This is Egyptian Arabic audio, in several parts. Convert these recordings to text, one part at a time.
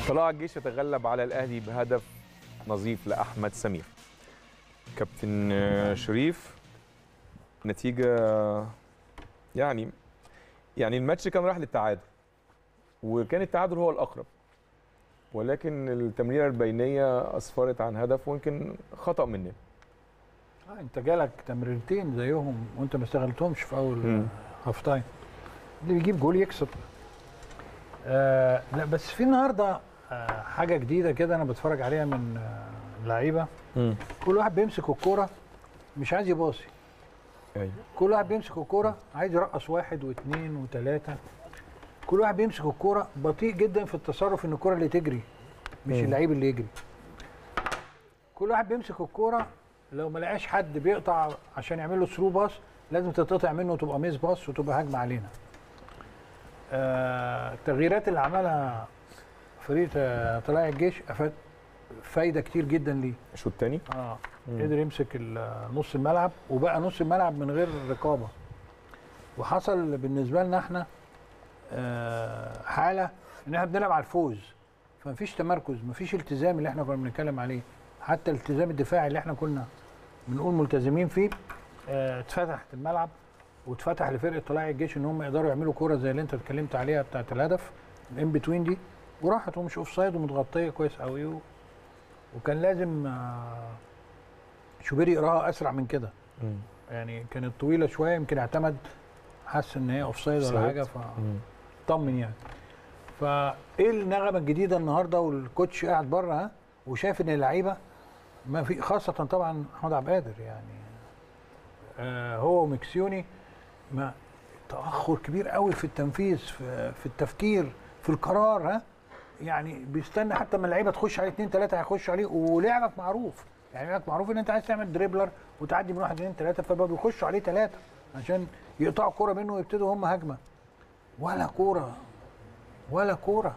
طلائع الجيش يتغلب على الاهلي بهدف نظيف لاحمد سمير كابتن آه، شريف نتيجه يعني يعني الماتش كان راح للتعادل وكان التعادل هو الاقرب ولكن التمريره البينيه اسفرت عن هدف ويمكن خطا مننا آه انت جالك تمريرتين زيهم وانت ما استغلتهمش في اول مم. هاف تايم اللي بيجيب جول يكسب آه لا بس في النهارده آه حاجه جديده كده انا بتفرج عليها من آه لعيبه كل واحد بيمسك الكوره مش عايز يباصي ايوه كل واحد بيمسك الكوره عايز يرقص واحد واثنين وثلاثه كل واحد بيمسك الكوره بطيء جدا في التصرف ان الكوره اللي تجري مش مم. اللعيب اللي يجري كل واحد بيمسك الكوره لو ما لقاش حد بيقطع عشان يعمل له ثرو باص لازم تتقطع منه وتبقى ميس باص وتبقى هجمه علينا آه التغييرات اللي عملها فريق آه، طلائع الجيش افاد فايده كتير جدا ليه الشوط الثاني اه مم. قدر يمسك ال- نص الملعب وبقى نص الملعب من غير رقابه وحصل بالنسبه لنا احنا آه، حاله ان احنا بنلعب على الفوز فمفيش تمركز مفيش التزام اللي احنا كنا بنتكلم عليه حتى الالتزام الدفاعي اللي احنا كنا بنقول ملتزمين فيه آه، اتفتحت الملعب واتفتح لفرقه طلائع الجيش ان هم يقدروا يعملوا كوره زي اللي انت اتكلمت عليها بتاعت الهدف الان بتوين دي وراحت ومش اوف سايد ومتغطيه كويس قوي و... وكان لازم آه، شوبير يقراها اسرع من كده يعني كانت طويله شويه يمكن اعتمد حس ان هي اوف سايد ولا Offside. حاجه فطمن يعني فايه النغمه الجديده النهارده والكوتش قاعد بره ها وشايف ان اللعيبه ما في خاصه طبعا محمود عبد القادر يعني آه هو ومكسيوني ما تاخر كبير قوي في التنفيذ في, في التفكير في القرار ها يعني بيستنى حتى ما اللعيبه تخش عليه اثنين ثلاثه هيخش عليه ولعبك معروف يعني لعبك معروف ان انت عايز تعمل دريبلر وتعدي من واحد اثنين ثلاثه فبقى بيخشوا عليه ثلاثه عشان يقطعوا كوره منه ويبتدوا هم هجمه ولا كوره ولا كوره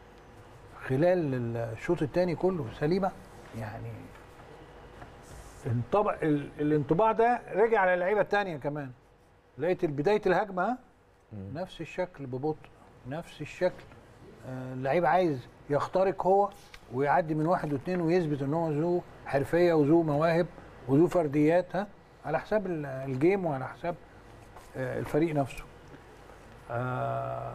خلال الشوط الثاني كله سليمه يعني انطبع ال- الانطباع ده رجع على اللعيبه الثانيه كمان لقيت بدايه الهجمه ها؟ نفس الشكل ببطء نفس الشكل آه، اللعيب عايز يخترق هو ويعدي من واحد واثنين ويثبت ان هو ذو حرفيه وذو مواهب وذو فرديات ها على حساب ال- الجيم وعلى حساب آه، الفريق نفسه. آه،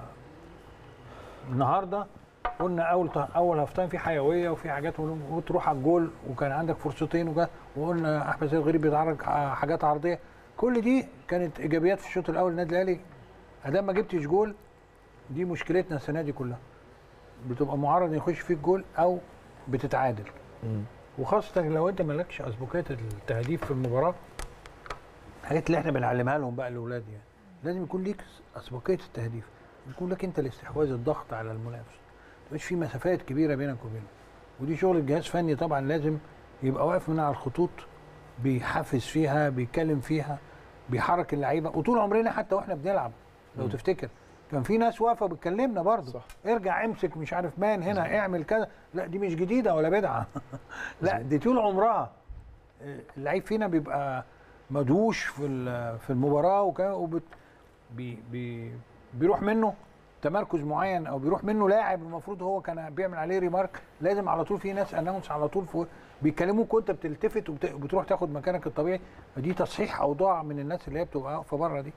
النهارده قلنا اول اول هاف تايم في حيويه وفي حاجات وتروح على الجول وكان عندك فرصتين وجا- وقلنا احمد سيد غريب بيتعرض ح- حاجات عرضيه كل دي كانت ايجابيات في الشوط الاول النادي الاهلي ادام ما جبتش جول دي مشكلتنا السنه دي كلها بتبقى معرض ان يخش فيك جول او بتتعادل وخاصه لو انت مالكش اسبقيه التهديف في المباراه الحاجات اللي احنا بنعلمها لهم بقى الاولاد يعني لازم يكون ليك اسبقيه التهديف يكون لك انت الاستحواذ الضغط على المنافس ما يبقاش في مسافات كبيره بينك وبينه ودي شغل الجهاز فني طبعا لازم يبقى واقف من على الخطوط بيحفز فيها بيتكلم فيها بيحرك اللعيبه وطول عمرنا حتى واحنا بنلعب لو تفتكر كان في ناس واقفه بتكلمنا برضه صح. ارجع امسك مش عارف مان هنا اعمل كذا لا دي مش جديده ولا بدعه لا دي طول عمرها اللعيب فينا بيبقى مدوش في ال- في المباراه وكده وبت بي بي بيروح منه تمركز معين او بيروح منه لاعب المفروض هو كان بيعمل عليه ريمارك لازم على طول في ناس اناونس على طول فوق بيكلموك وانت بتلتفت وبت- وبتروح تاخد مكانك الطبيعي فدي تصحيح اوضاع من الناس اللي هي بتبقى واقفه بره دي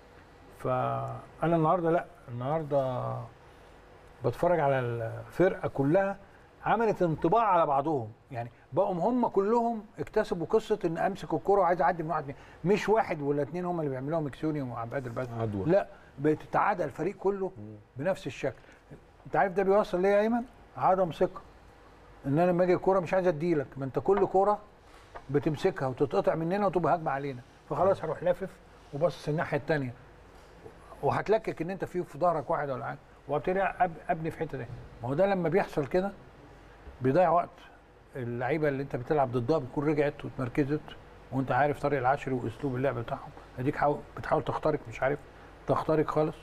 فانا النهارده لا النهارده بتفرج على الفرقه كلها عملت انطباع على بعضهم يعني بقوا هم كلهم اكتسبوا قصه ان امسك الكره وعايز اعدي من واحد اتنين. مش واحد ولا اتنين هم اللي بيعملوها مكسوني وعبد القادر بس عدوى. لا بتتعادى الفريق كله بنفس الشكل انت عارف ده بيوصل ليه يا ايمن عدم ثقه ان انا لما اجي الكوره مش عايز اديلك ما انت كل كوره بتمسكها وتتقطع مننا وتبقى هجمه علينا فخلاص هروح لافف وباصص الناحيه الثانيه وهتلكك ان انت في في ظهرك واحد ولا حاجه وابتدي أب- ابني في حته دي ما هو ده لما بيحصل كده بيضيع وقت اللعيبه اللي انت بتلعب ضدها بتكون رجعت واتمركزت وانت عارف طريق العشري واسلوب اللعب بتاعهم اديك حاول بتحاول تخترق مش عارف تخترق خالص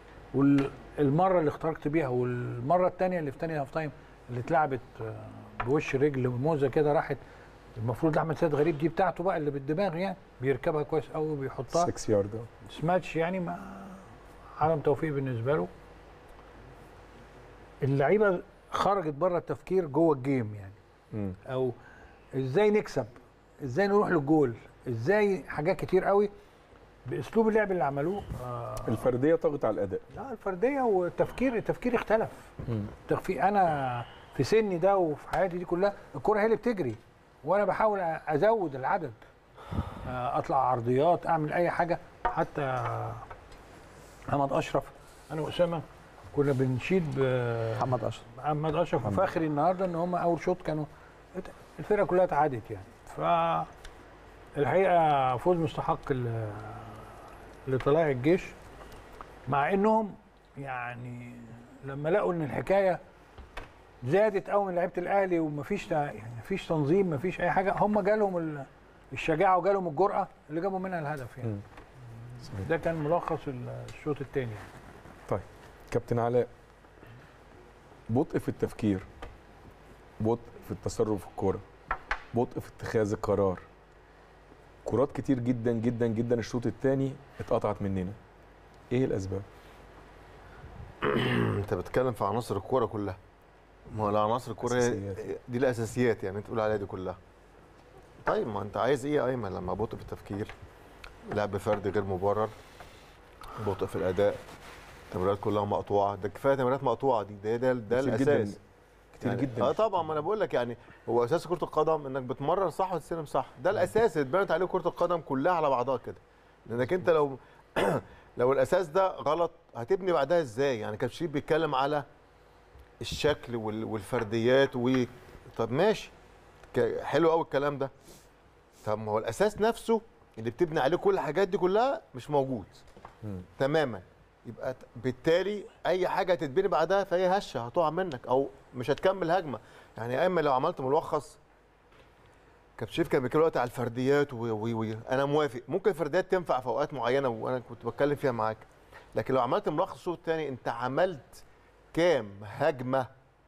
والمره اللي اخترقت بيها والمره الثانيه اللي في ثاني هاف تايم اللي اتلعبت آه، بوش رجل موزه كده راحت المفروض احمد سيد غريب دي بتاعته بقى اللي بالدماغ يعني بيركبها كويس قوي وبيحطها 6 يارد سماتش يعني ما عدم توفيق بالنسبه له اللعيبه خرجت بره التفكير جوه الجيم يعني مم. او ازاي نكسب ازاي نروح للجول ازاي حاجات كتير قوي باسلوب اللعب اللي عملوه آه الفرديه طغت على الاداء لا الفرديه والتفكير التفكير اختلف مم. التخفي انا في سني ده وفي حياتي دي كلها الكره هي اللي بتجري وانا بحاول ازود العدد آه، اطلع عرضيات اعمل اي حاجه حتى محمد اشرف انا واسامه كنا بنشيد ب- محمد اشرف محمد اشرف وفاخري النهارده ان هم اول شوط كانوا الفرقه كلها تعادت يعني ف الحقيقه فوز مستحق ل- لطلائع الجيش مع انهم يعني لما لقوا ان الحكايه زادت قوي من لعيبه الاهلي ومفيش تا- يعني مفيش تنظيم مفيش اي حاجه هم جالهم ال- الشجاعه وجالهم الجرأه اللي جابوا منها الهدف يعني مم. صحيح. ده كان ملخص الشوط الثاني يعني. كابتن علاء بطء في التفكير بطء في التصرف في الكوره بطء في اتخاذ القرار كرات كتير جدا جدا جدا الشوط الثاني اتقطعت مننا ايه الاسباب انت بتتكلم في عناصر الكوره كلها ما هو العناصر الكوره هي- أساسيات. دي الاساسيات يعني انت تقول عليها دي كلها طيب ما انت عايز ايه يا ايمن لما بطء في التفكير لعب فردي غير مبرر بطء في الاداء تمريرات كلها مقطوعه ده كفايه تمريرات مقطوعه دي ده ده, ده كتير جدا. الاساس كتير يعني جدا اه طبعا ما انا بقول لك يعني هو اساس كره القدم انك بتمرن صح وتستلم صح ده الاساس اللي اتبنت عليه كره القدم كلها على بعضها كده لانك انت لو لو الاساس ده غلط هتبني بعدها ازاي يعني كان شريف بيتكلم على الشكل وال- والفرديات و طب ماشي ك- حلو قوي الكلام ده طب ما هو الاساس نفسه اللي بتبني عليه كل الحاجات دي كلها مش موجود مم. تماما يبقى ت- بالتالي اي حاجه هتتبني بعدها فهي هشه هتقع منك او مش هتكمل هجمه يعني يا اما لو عملت ملخص كابتن شريف كان بيتكلم دلوقتي على الفرديات و... و... و... انا موافق ممكن الفرديات تنفع في اوقات معينه وانا كنت بتكلم فيها معاك لكن لو عملت ملخص الشوط الثاني انت عملت كام هجمه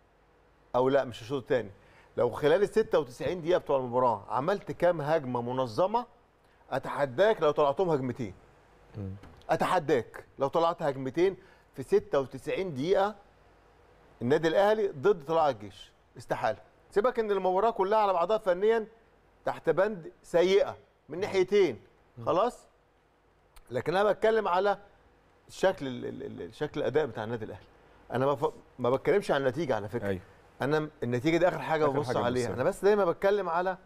او لا مش الشوط الثاني لو خلال ال 96 دقيقه بتوع المباراه عملت كام هجمه منظمه اتحداك لو طلعتهم هجمتين مم. اتحداك لو طلعت هجمتين في 96 دقيقه النادي الاهلي ضد طلائع الجيش استحاله سيبك ان المباراه كلها على بعضها فنيا تحت بند سيئه من ناحيتين خلاص لكن انا بتكلم على شكل ال- ال- ال- شكل الاداء بتاع النادي الاهلي انا ما ف- ما بتكلمش عن النتيجه على فكره ايوه انا النتيجه دي اخر حاجه آخر ببص حاجة عليها ببص انا بس دايما بتكلم على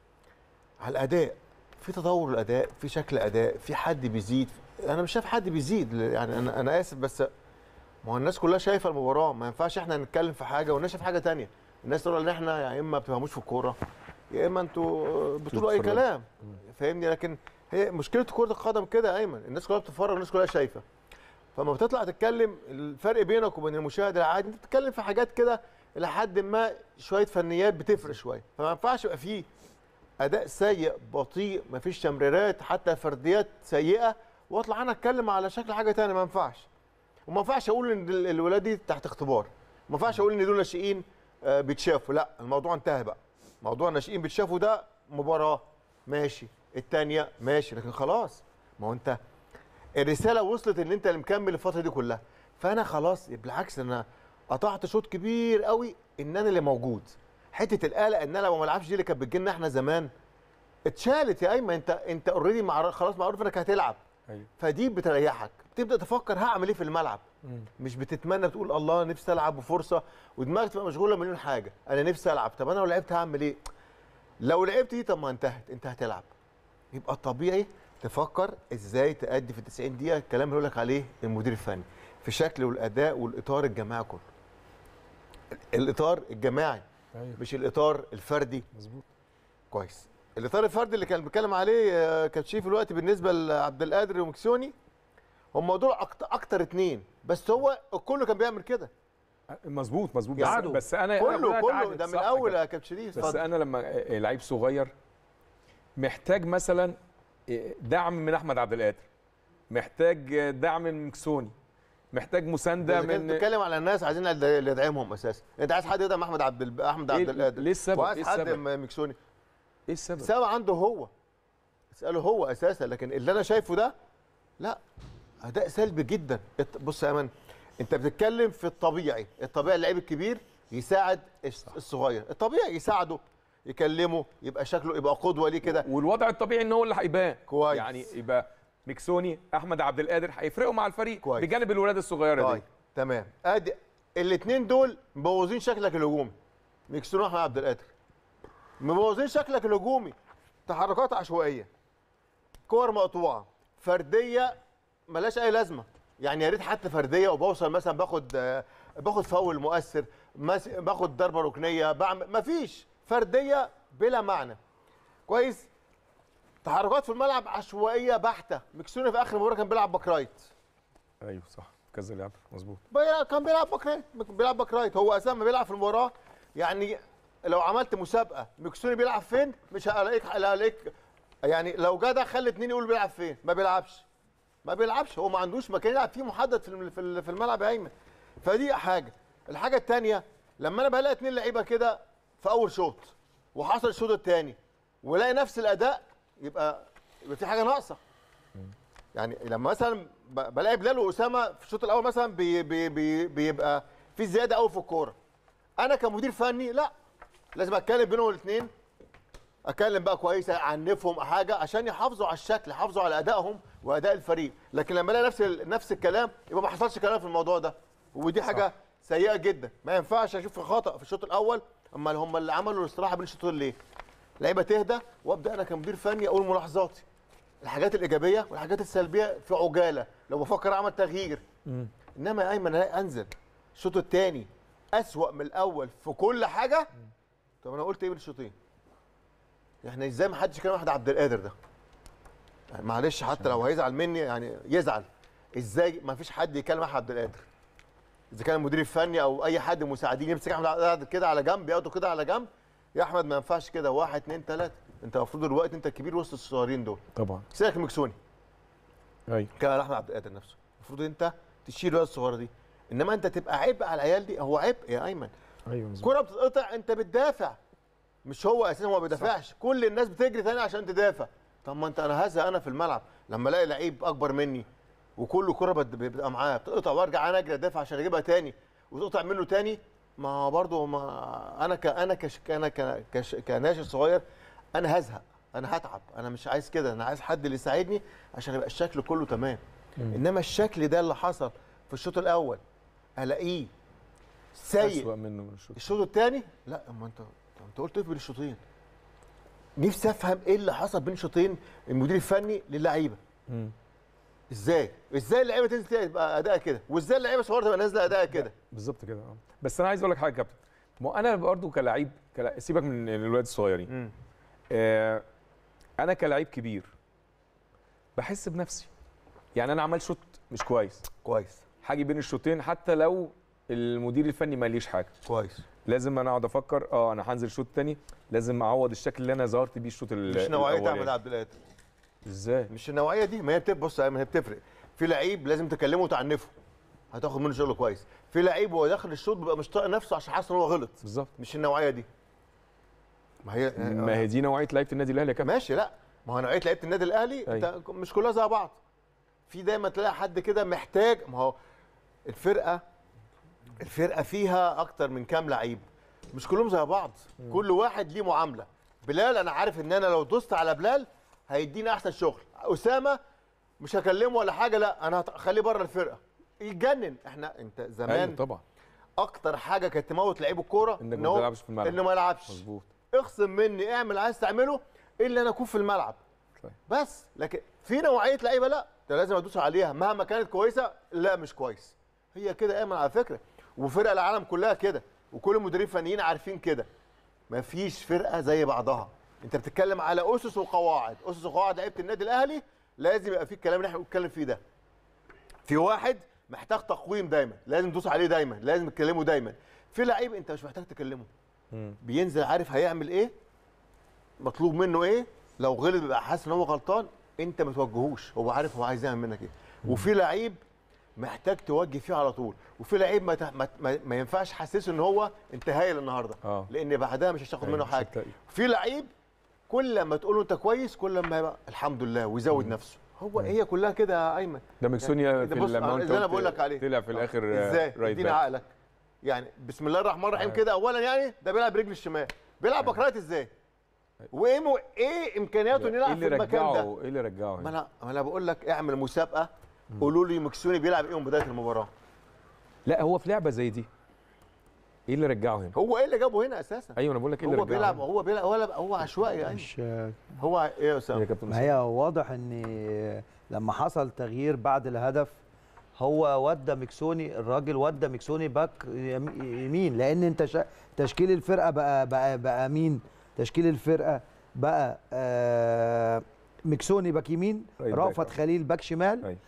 على الاداء في تطور الاداء في شكل اداء في حد بيزيد انا مش شايف حد بيزيد يعني انا انا اسف بس ما هو الناس كلها شايفه المباراه ما ينفعش احنا نتكلم في حاجه والناس شايفه حاجه تانية الناس تقول ان احنا يا اما ما بتفهموش في الكوره يا اما انتوا بتقولوا اي بتتفرجوا. كلام فاهمني لكن هي مشكله كره القدم كده يا ايمن الناس كلها بتتفرج والناس كلها شايفه فما بتطلع تتكلم الفرق بينك وبين المشاهد العادي انت بتتكلم في حاجات كده الى حد ما شويه فنيات بتفرق شويه فما ينفعش يبقى فيه اداء سيء بطيء مفيش تمريرات حتى فرديات سيئه واطلع انا اتكلم على شكل حاجه تانية ما ينفعش وما ينفعش اقول ان ال- الولاد دي تحت اختبار ما ينفعش اقول ان دول ناشئين آه، بيتشافوا لا الموضوع انتهى بقى موضوع الناشئين بيتشافوا ده مباراه ماشي الثانيه ماشي لكن خلاص ما هو انت الرساله وصلت ان انت اللي مكمل الفتره دي كلها فانا خلاص بالعكس انا قطعت شوط كبير قوي ان انا اللي موجود حته القلق ان انا لو ما العبش دي اللي كانت بتجيلنا احنا زمان اتشالت يا ايمن انت انت اوريدي مع خلاص معروف انك هتلعب ايوه فدي بتريحك بتبدا تفكر هعمل ايه في الملعب مم. مش بتتمنى بتقول الله نفسي العب بفرصه ودماغك تبقى مشغوله مليون حاجه انا نفسي العب طب انا لو لعبت هعمل ايه لو لعبت دي طب ما انتهت انت هتلعب يبقى الطبيعي تفكر ازاي تأدي في ال 90 دقيقه الكلام اللي يقول لك عليه المدير الفني في شكل والاداء والاطار الجماعي كله الاطار الجماعي ايوه مش الاطار الفردي مظبوط كويس الاطار الفردي اللي كان بيتكلم عليه آه، كابتن شريف دلوقتي بالنسبه لعبد القادر ومكسوني هم دول اكتر, أكتر اتنين بس هو الكل كان بيعمل كده مظبوط مظبوط بس, يعادوا. بس انا كله أنا كله اتعادت، ده من صح اول كده. يا كابتن شريف بس اتفضل. انا لما آه، لعيب صغير محتاج مثلا آه، دعم من احمد عبد القادر محتاج آه، دعم من مكسوني محتاج مسانده إذا كنت من بتتكلم على الناس عايزين اللي يدعمهم اساسا انت عايز حد يدعم احمد عبد الب... احمد عبد إيه- القادر ليه السبب؟ وعايز إيه حد السبب؟ م- مكسوني ايه السبب؟ السبب عنده هو اساله هو اساسا لكن اللي انا شايفه ده لا اداء سلبي جدا إت- بص يا ايمن انت بتتكلم في الطبيعي الطبيعي اللعيب الكبير يساعد الس- الصغير الطبيعي يساعده يكلمه يبقى شكله يبقى قدوه ليه كده والوضع الطبيعي ان هو اللي هيبان كويس. يعني يبقى ميكسوني احمد عبد القادر هيفرقوا مع الفريق كويس. بجانب الولاد الصغيره طيب دي تمام ادي الاثنين دول مبوظين شكلك الهجومي ميكسون واحمد عبد القادر مبوظين شكلك الهجومي تحركات عشوائيه كور مقطوعه فرديه ملاش اي لازمه يعني يا ريت حتى فرديه وبوصل مثلا باخد آه، باخد فاول مؤثر مس- باخد ضربه ركنيه بعمل مفيش فرديه بلا معنى كويس تحركات في الملعب عشوائيه بحته مكسوني في اخر المباراه كان بيلعب باك رايت ايوه صح كذا لعب مظبوط بيلعب- كان بيلعب باك رايت بيلعب باك رايت هو اساسا ما بيلعب في المباراه يعني لو عملت مسابقه مكسوني بيلعب فين مش هلاقيك هلاقيك يعني لو جدع خلي اتنين يقولوا بيلعب فين ما بيلعبش ما بيلعبش هو ما عندوش مكان يلعب فيه محدد في الم- في ال- في الملعب يا ايمن فدي حاجه الحاجه الثانيه لما انا بلاقي اتنين لعيبه كده في اول شوط وحصل الشوط الثاني ولاقي نفس الاداء يبقى يبقى في حاجه ناقصه يعني لما مثلا ب- بلاقي بلال واسامه في الشوط الاول مثلا بي بي بي بيبقى في زياده قوي في الكوره انا كمدير فني لا لازم اتكلم بينهم الاثنين اتكلم بقى كويس اعنفهم حاجه عشان يحافظوا على الشكل يحافظوا على ادائهم واداء الفريق لكن لما الاقي نفس ال- نفس الكلام يبقى ما حصلش كلام في الموضوع ده ودي حاجه صح. سيئه جدا ما ينفعش اشوف خطا في الشوط الاول اما هم اللي عملوا الاستراحه بين الشوطين ليه لعيبه تهدى وابدا انا كمدير فني اقول ملاحظاتي الحاجات الايجابيه والحاجات السلبيه في عجاله لو بفكر اعمل تغيير انما يا ايمن ألاقي انزل الشوط الثاني اسوا من الاول في كل حاجه طب انا قلت ايه بالشوطين احنا ازاي ما حدش كلام احمد عبد القادر ده يعني معلش حتى لو هيزعل مني يعني يزعل ازاي ما فيش حد يكلم احمد عبد القادر اذا كان المدير الفني او اي حد مساعدين يمسك احمد عبد القادر كده على جنب ياخده كده على جنب يا احمد ما ينفعش كده واحد اثنين ثلاثه انت المفروض دلوقتي انت الكبير وسط الصغيرين دول طبعا سيبك من مكسوني ايوه كان احمد عبد القادر نفسه المفروض انت تشيل الولاد الصغيره دي انما انت تبقى عبء على العيال دي هو عبء يا ايمن ايوه مظبوط كرة بتتقطع انت بتدافع مش هو اساسا هو ما بيدافعش كل الناس بتجري تاني عشان تدافع طب ما انت انا هزهق انا في الملعب لما الاقي لعيب اكبر مني وكل كرة بت- بتبقى معاه بتقطع وارجع انا اجري ادافع عشان اجيبها تاني وتقطع منه تاني ما هو برضه ما انا ك انا كش انا ك- كش كناشئ صغير انا هزهق انا هتعب انا مش عايز كده انا عايز حد اللي يساعدني عشان يبقى الشكل كله تمام انما الشكل ده اللي حصل في الشوط الاول الاقيه سيء اسوأ منه من الشوط الشوط الثاني لا اما انت طب انت قلت ايه بين الشوطين نفسي افهم ايه اللي حصل بين الشوطين المدير الفني للعيبه مم. ازاي ازاي اللعيبه تنزل تبقى اداء كده وازاي اللعيبه الصغيره تبقى نازله اداء كده بالظبط كده اه بس انا عايز اقول لك حاجه يا كابتن ما هو انا برضو كلاعب كلا... سيبك من الولاد الصغيرين آه انا كلاعب كبير بحس بنفسي يعني انا عملت شوط مش كويس كويس هاجي بين الشوطين حتى لو المدير الفني ما ليش حاجه كويس لازم انا اقعد افكر اه انا هنزل شوط تاني لازم اعوض الشكل اللي انا ظهرت بيه الشوط ال- مش نوعيه الأولاني. احمد عبد القادر ازاي مش النوعيه دي ما هي بتبقى بص يا أيمن، هي بتفرق في لعيب لازم تكلمه وتعنفه هتاخد منه شغل كويس في لعيب وهو داخل الشوط بيبقى مش طايق نفسه عشان حاسس ان هو غلط بالظبط مش النوعيه دي ما هي ما هي دي نوعيه لعيبه النادي الاهلي يا كابتن ماشي لا ما هو نوعيه لعيبه النادي الاهلي أيوة. انت مش كلها زي بعض في دايما تلاقي حد كده محتاج ما هو الفرقه الفرقه فيها اكتر من كام لعيب مش كلهم زي بعض كل واحد ليه معامله بلال انا عارف ان انا لو دوست على بلال هيديني احسن شغل اسامه مش هكلمه ولا حاجه لا انا هخليه بره الفرقه يتجنن احنا انت زمان ايوه طبعا اكتر حاجه كانت تموت لعيب الكوره انك إن ما هو- تلعبش في الملعب انه ما يلعبش مظبوط اخصم مني اعمل عايز تعمله الا انا اكون في الملعب طيب. بس لكن في نوعيه لعيبه لا ده لازم ادوس عليها مهما كانت كويسه لا مش كويس هي كده ايمن على فكره وفرق العالم كلها كده وكل المديرين الفنيين عارفين كده مفيش فرقه زي بعضها انت بتتكلم على اسس وقواعد اسس وقواعد لعيبه النادي الاهلي لازم يبقى في الكلام اللي احنا بنتكلم فيه ده في واحد محتاج تقويم دايما لازم تدوس عليه دايما لازم تكلمه دايما في لعيب انت مش محتاج تكلمه مم. بينزل عارف هيعمل ايه مطلوب منه ايه لو غلط بيبقى حاسس ان هو غلطان انت ما توجهوش هو عارف هو عايز يعمل منك ايه وفي لعيب محتاج توجه فيه على طول وفي لعيب ما, ت- ما, ما, ما ينفعش تحسسه ان هو انت هايل النهارده اه لان بعدها مش هتاخد أيوة، منه مش حاجه هتلاقي. في لعيب كل ما تقول له انت كويس كل ما يبقى الحمد لله ويزود نفسه هو هي كلها كده يا ايمن ده ميكسونيا ده في بص، لما أنا- انت اللي أنا قلت بقول لك عليه. طلع في الاخر آه، ازاي رايت ادينا باك. عقلك يعني بسم الله الرحمن الرحيم أيوة. كده اولا يعني ده بيلعب برجل الشمال بيلعب بكرات ازاي وايه مو- ايه امكانياته انه ايه يلعب اللي في المكان ده رجعه ايه اللي رجعه ما هنا؟ انا ما انا بقول لك اعمل مسابقه قولوا لي مكسوني بيلعب ايه من بدايه المباراه لا هو في لعبه زي دي ايه اللي رجعه هنا؟ هو ايه اللي جابه هنا اساسا ايوه انا بقول لك ايه اللي هو رجعه بيلعب هنا؟ هو بيلعب هو, هو عشوائي يعني مش هو ايه يا يا اسامه كابتن ما أسامة. هي واضح ان لما حصل تغيير بعد الهدف هو ودى مكسوني الراجل ودى مكسوني باك يم- يمين لان انت شا... تشكيل الفرقه بقى بقى بقى مين تشكيل الفرقه بقى آه مكسوني باك يمين رايت باك، رأفت آه. خليل باك شمال أيوة.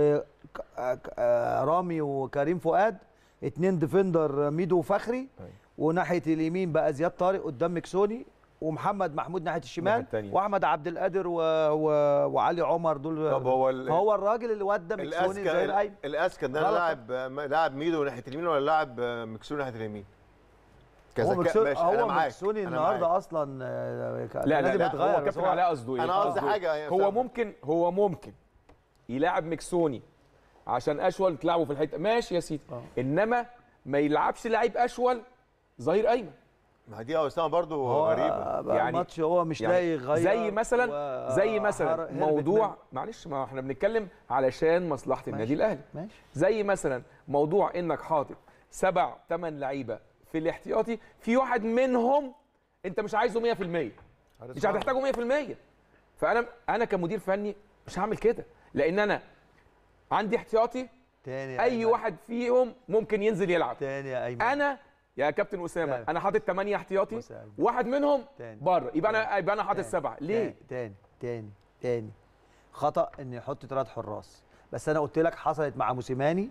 ورامي وكريم فؤاد اتنين ديفندر ميدو وفخري أيوة. وناحيه اليمين بقى زياد طارق قدام مكسوني ومحمد محمود ناحيه الشمال الناحية التانية. واحمد عبد القادر و... و... وعلي عمر دول طب هو ال- هو الراجل اللي ودى مكسوني زي الاسكا الايمن الاسكا ده غلط. لاعب لاعب ميدو ناحيه اليمين ولا لاعب مكسوني ناحيه اليمين هو كذكاء مكسوني ماشي انا هو معاك مكسوني أنا النهارده معاك. اصلا آه، كان لا لا لازم لا يتغير هو بس كابتن علاء قصده ايه؟ انا قصدي قصده حاجه يا هو أسامة. ممكن هو ممكن يلاعب مكسوني عشان اشول تلعبه في الحته ماشي يا سيدي آه. انما ما يلعبش لعيب اشول ظهير ايمن ما دي يا اسامه برضه هو غريبه بقى يعني- الماتش هو مش يعني لاقي يغير زي مثلا و- زي مثلا هر- هربت موضوع منه. معلش ما احنا بنتكلم علشان مصلحه النادي ماشي. الاهلي ماشي زي مثلا موضوع انك حاطط سبع ثمان لعيبه في الاحتياطي في واحد منهم انت مش عايزه 100% مش هتحتاجه 100% فانا انا كمدير فني مش هعمل كده لان انا عندي احتياطي تاني يا اي أيمن. واحد فيهم ممكن ينزل يلعب تاني يا ايمن انا يا كابتن اسامه تمام. انا حاطط 8 احتياطي بص يا أيمن. واحد منهم تاني. بره يبقى انا يبقى انا حاطط تاني. سبعه ليه تاني تاني تاني خطا ان يحط ثلاث حراس بس انا قلت لك حصلت مع موسيماني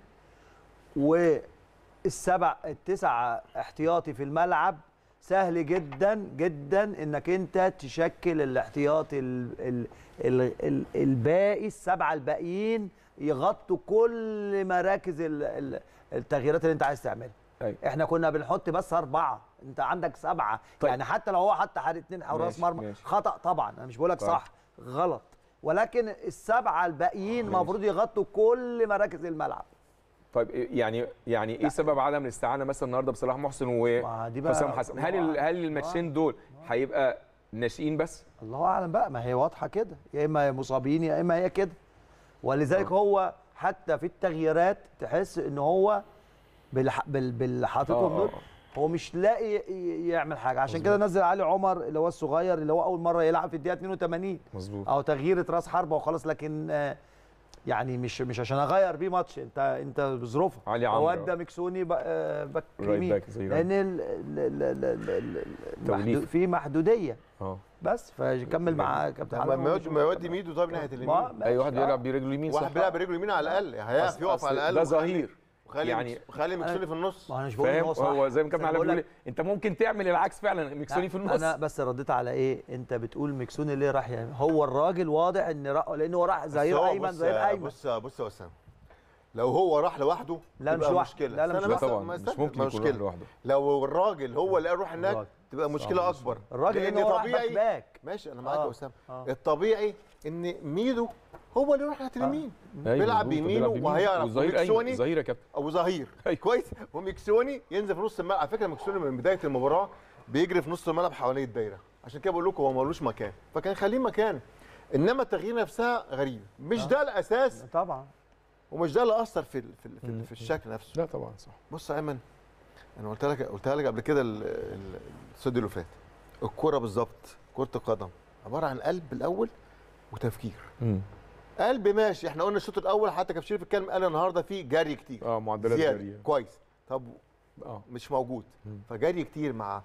والسبع التسع احتياطي في الملعب سهل جدا جدا انك انت تشكل الاحتياطي ال ال ال ال الباقي السبعه الباقيين يغطوا كل مراكز ال ال التغييرات اللي انت عايز تعملها أيوة. احنا كنا بنحط بس اربعه انت عندك سبعه طيب. يعني حتى لو هو حط حارس اتنين حراس ماشي، مرمى ماشي. خطا طبعا انا مش بقول لك طيب. صح غلط ولكن السبعه الباقيين ماشي. المفروض يغطوا كل مراكز الملعب طيب إيه- يعني يعني ايه سبب عدم الاستعانه مثلا النهارده بصلاح محسن ما دي بقى وحسام حسن هل ال- هل الماتشين دول هيبقى ناشئين بس الله اعلم بقى ما هي واضحه كده يا اما مصابين يا اما هي كده ولذلك آه. هو حتى في التغييرات تحس ان هو بالح... بال... باللي حاططهم آه، دول آه. هو مش لاقي ي- يعمل حاجه عشان كده نزل علي عمر اللي هو الصغير اللي هو اول مره يلعب في الدقيقه 82 مظبوط او تغييره راس حربه وخلاص لكن آه، يعني مش مش عشان اغير بيه ماتش انت انت بظروفك علي عمرو. ودى مكسوني بق- آه، باك رايت يمين باك زي لان ال- ال- ال- ال- ال- ال- توليفة. المحدود- في محدوديه اه بس فكمل مع كابتن طب علي ما يودي ما يودي ميدو طيب ناحيه اليمين ما- اي واحد ماشي. بيلعب برجله اليمين واحد صح بيلعب برجله اليمين على الاقل هيقف أصل- يقف أصل على الاقل ده وخلي- ظهير وخلي يعني- يعني خلي مكسوني في النص ما انا مش بقول ان فاهم هو صح هو زي ما بس كابتن أنا علاء بقول بيقول لك- إيه، انت ممكن تعمل العكس فعلا مكسوني في لا، النص انا بس رديت على ايه انت بتقول مكسوني ليه راح يعني هو الراجل واضح ان را... لان هو راح بس ظهير هو ايمن بص ظهير يا- ايمن بص يا- بص يا اسامه لو هو راح لوحده لا، مش تبقى لوحده. مشكله لا، لا، استنى مش بس، طبعا ما مش استنى، ممكن ما يكون مشكلة. راح لوحده لو الراجل هو اللي يروح هناك الراجل. تبقى مشكله اكبر الراجل لان لأن هو راح طبيعي باك باك ماشي انا معاك آه، يا اسامه آه. الطبيعي ان ميدو هو اللي يروح ناحيه اليمين أيوة، بيلعب مظبوط، بيمينه بيمينه. وهيعرف وظهير ايمن مكسوني ظهير يا كابتن او ظهير أيوة. كويس ومكسوني ينزل في نص الملعب على فكره مكسوني من بدايه المباراه بيجري في نص الملعب حوالين الدايره عشان كده بقول لكم هو ملوش مكان فكان خليه مكان انما التغيير نفسها غريب مش ده الاساس طبعا ومش ده اللي اثر في ال- في, ال- في, ال- في الشكل نفسه لا طبعا صح بص يا ايمن انا قلت لك قلت لك قبل كده ال- ال- الاستوديو اللي فات الكوره بالظبط كره القدم عباره عن قلب الاول وتفكير مم. قلب ماشي احنا قلنا الشوط الاول حتى كابتن شريف اتكلم قال النهارده في جري كتير اه معدلات زياده جري كويس طب اه مش موجود مم. فجري كتير مع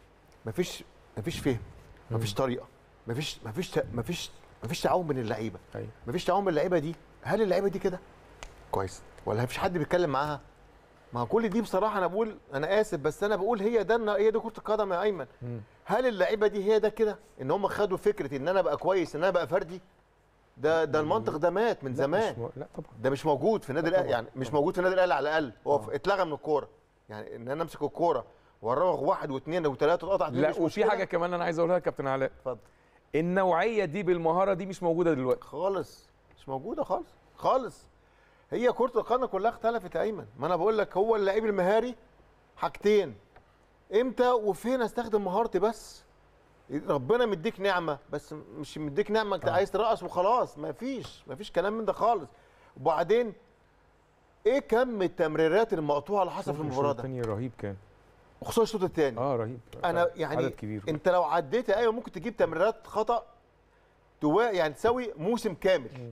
مفيش مفيش فهم مفيش طريقه مفيش مفيش مفيش مفيش تعاون بين اللعيبه ايوه مفيش تعاون بين اللعيبه دي هل اللعيبه دي كده كويس ولا مفيش حد بيتكلم معاها ما كل دي بصراحه انا بقول انا اسف بس انا بقول هي ده هي دي كره القدم يا ايمن مم. هل اللعيبه دي هي ده كده ان هم خدوا فكره ان انا بقى كويس ان انا بقى فردي ده ده المنطق ده مات من لا، زمان مش مو- لا طبعا ده مش موجود في النادي لا الاهلي طبعاً، يعني مش طبعاً. موجود في النادي الاهلي على الاقل هو آه. ف- اتلغى من الكوره يعني ان انا امسك الكوره واراوغ واحد واثنين وثلاثه وتقطع اتنين لا مش وفي مشكلة. حاجه كمان انا عايز اقولها لكابتن علاء اتفضل النوعيه دي بالمهاره دي مش موجوده دلوقتي خالص مش موجوده خالص خالص هي كره القدم كلها اختلفت يا ايمن ما انا بقول لك هو اللعيب المهاري حاجتين امتى وفين استخدم مهارتي بس ربنا مديك نعمه بس مش مديك نعمه انت آه. عايز ترقص وخلاص ما فيش ما فيش كلام من ده خالص وبعدين ايه كم التمريرات المقطوعه اللي حصل في المباراه ده الثاني رهيب كان وخصوصا الشوط الثاني اه رهيب انا يعني عدد كبير انت لو عديت ايوه ممكن تجيب تمريرات خطا توا يعني تساوي موسم كامل مم.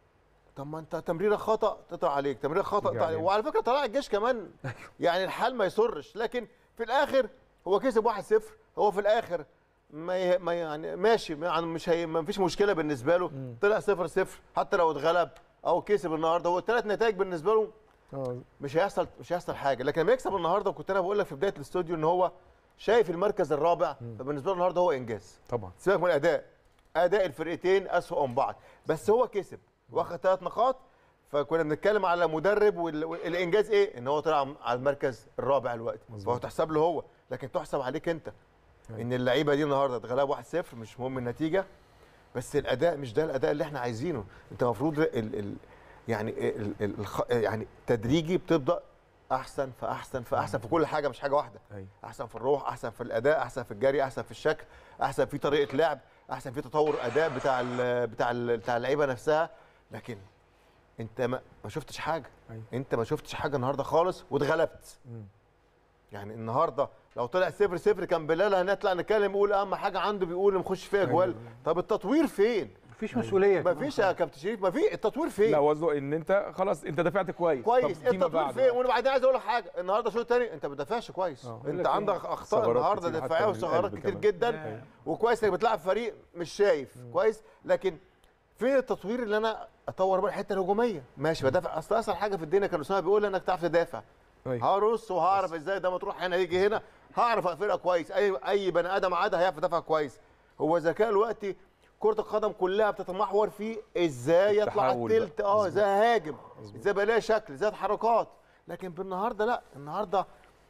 طب ما انت تمريره خطا تقطع عليك تمريره خطا تيجي تقطع عليك علينا. وعلى فكره طلائع الجيش كمان يعني الحال ما يسرش لكن في الاخر هو كسب 1-0 هو في الاخر ما ي... ما يعني ماشي يعني مش هي... ما فيش مشكله بالنسبه له مم. طلع 0-0 حتى لو اتغلب او كسب النهارده هو الثلاث نتائج بالنسبه له اه مش هيحصل مش هيحصل حاجه لكن لما يكسب النهارده وكنت انا بقول لك في بدايه الاستوديو ان هو شايف المركز الرابع فبالنسبه له النهارده هو انجاز طبعا سيبك من الاداء اداء الفرقتين اسوء من بعض بس هو كسب واخد ثلاث نقاط فكنا بنتكلم على مدرب وال- والانجاز ايه ان هو طلع على المركز الرابع دلوقتي مظبوط. فهو تحسب له هو لكن تحسب عليك انت أيوة. ان اللعيبه دي النهارده اتغلبوا 1-0 مش مهم النتيجه بس الاداء مش ده الاداء اللي احنا عايزينه انت المفروض ال ال يعني ال ال الخ- يعني تدريجي بتبدا احسن فاحسن فاحسن في كل حاجه مش حاجه واحده ايوه احسن في الروح احسن في الاداء احسن في الجري احسن في الشكل احسن في طريقه لعب احسن في تطور اداء بتاع ال بتاع ال بتاع اللعيبه نفسها لكن انت ما, ما شفتش حاجه أيوة. انت ما شفتش حاجه النهارده خالص واتغلبت مم. يعني النهارده لو طلع صفر صفر كان بلال هنطلع نتكلم يقول اهم حاجه عنده بيقول نخش فيها جوال أيوة. طب التطوير فين مفيش مسؤوليه ما فيش يا كابتن شريف ما في التطوير فين لا قصده ان انت خلاص انت دفعت كويس كويس طب فيما التطوير بعد فين بقى. وانا بعدين عايز اقول لك حاجه النهارده الشوط الثاني انت ما بتدافعش كويس آه. يقول انت لك إيه؟ عندك اخطاء ثغرات النهارده كتير حتى دفاعيه من وثغرات القلب كتير كمان. جدا أيوة. وكويس انك بتلعب فريق مش شايف كويس لكن فين التطوير اللي انا اطور بقى الحته الهجوميه ماشي بدافع اصل اسهل حاجه في الدنيا كان اسامه بيقول انك تعرف تدافع أيوة. هرص وهعرف ازاي ده ما تروح هنا يجي هنا هعرف اقفلها كويس اي اي بني ادم عادي هيعرف يدافع كويس هو ذكاء الوقت كرة القدم كلها بتتمحور في ازاي يطلع على التحول بقى. التلت اه مظبوط. ازاي هاجم مظبوط. ازاي بقى لها شكل ازاي حركات لكن بالنهارده لا النهارده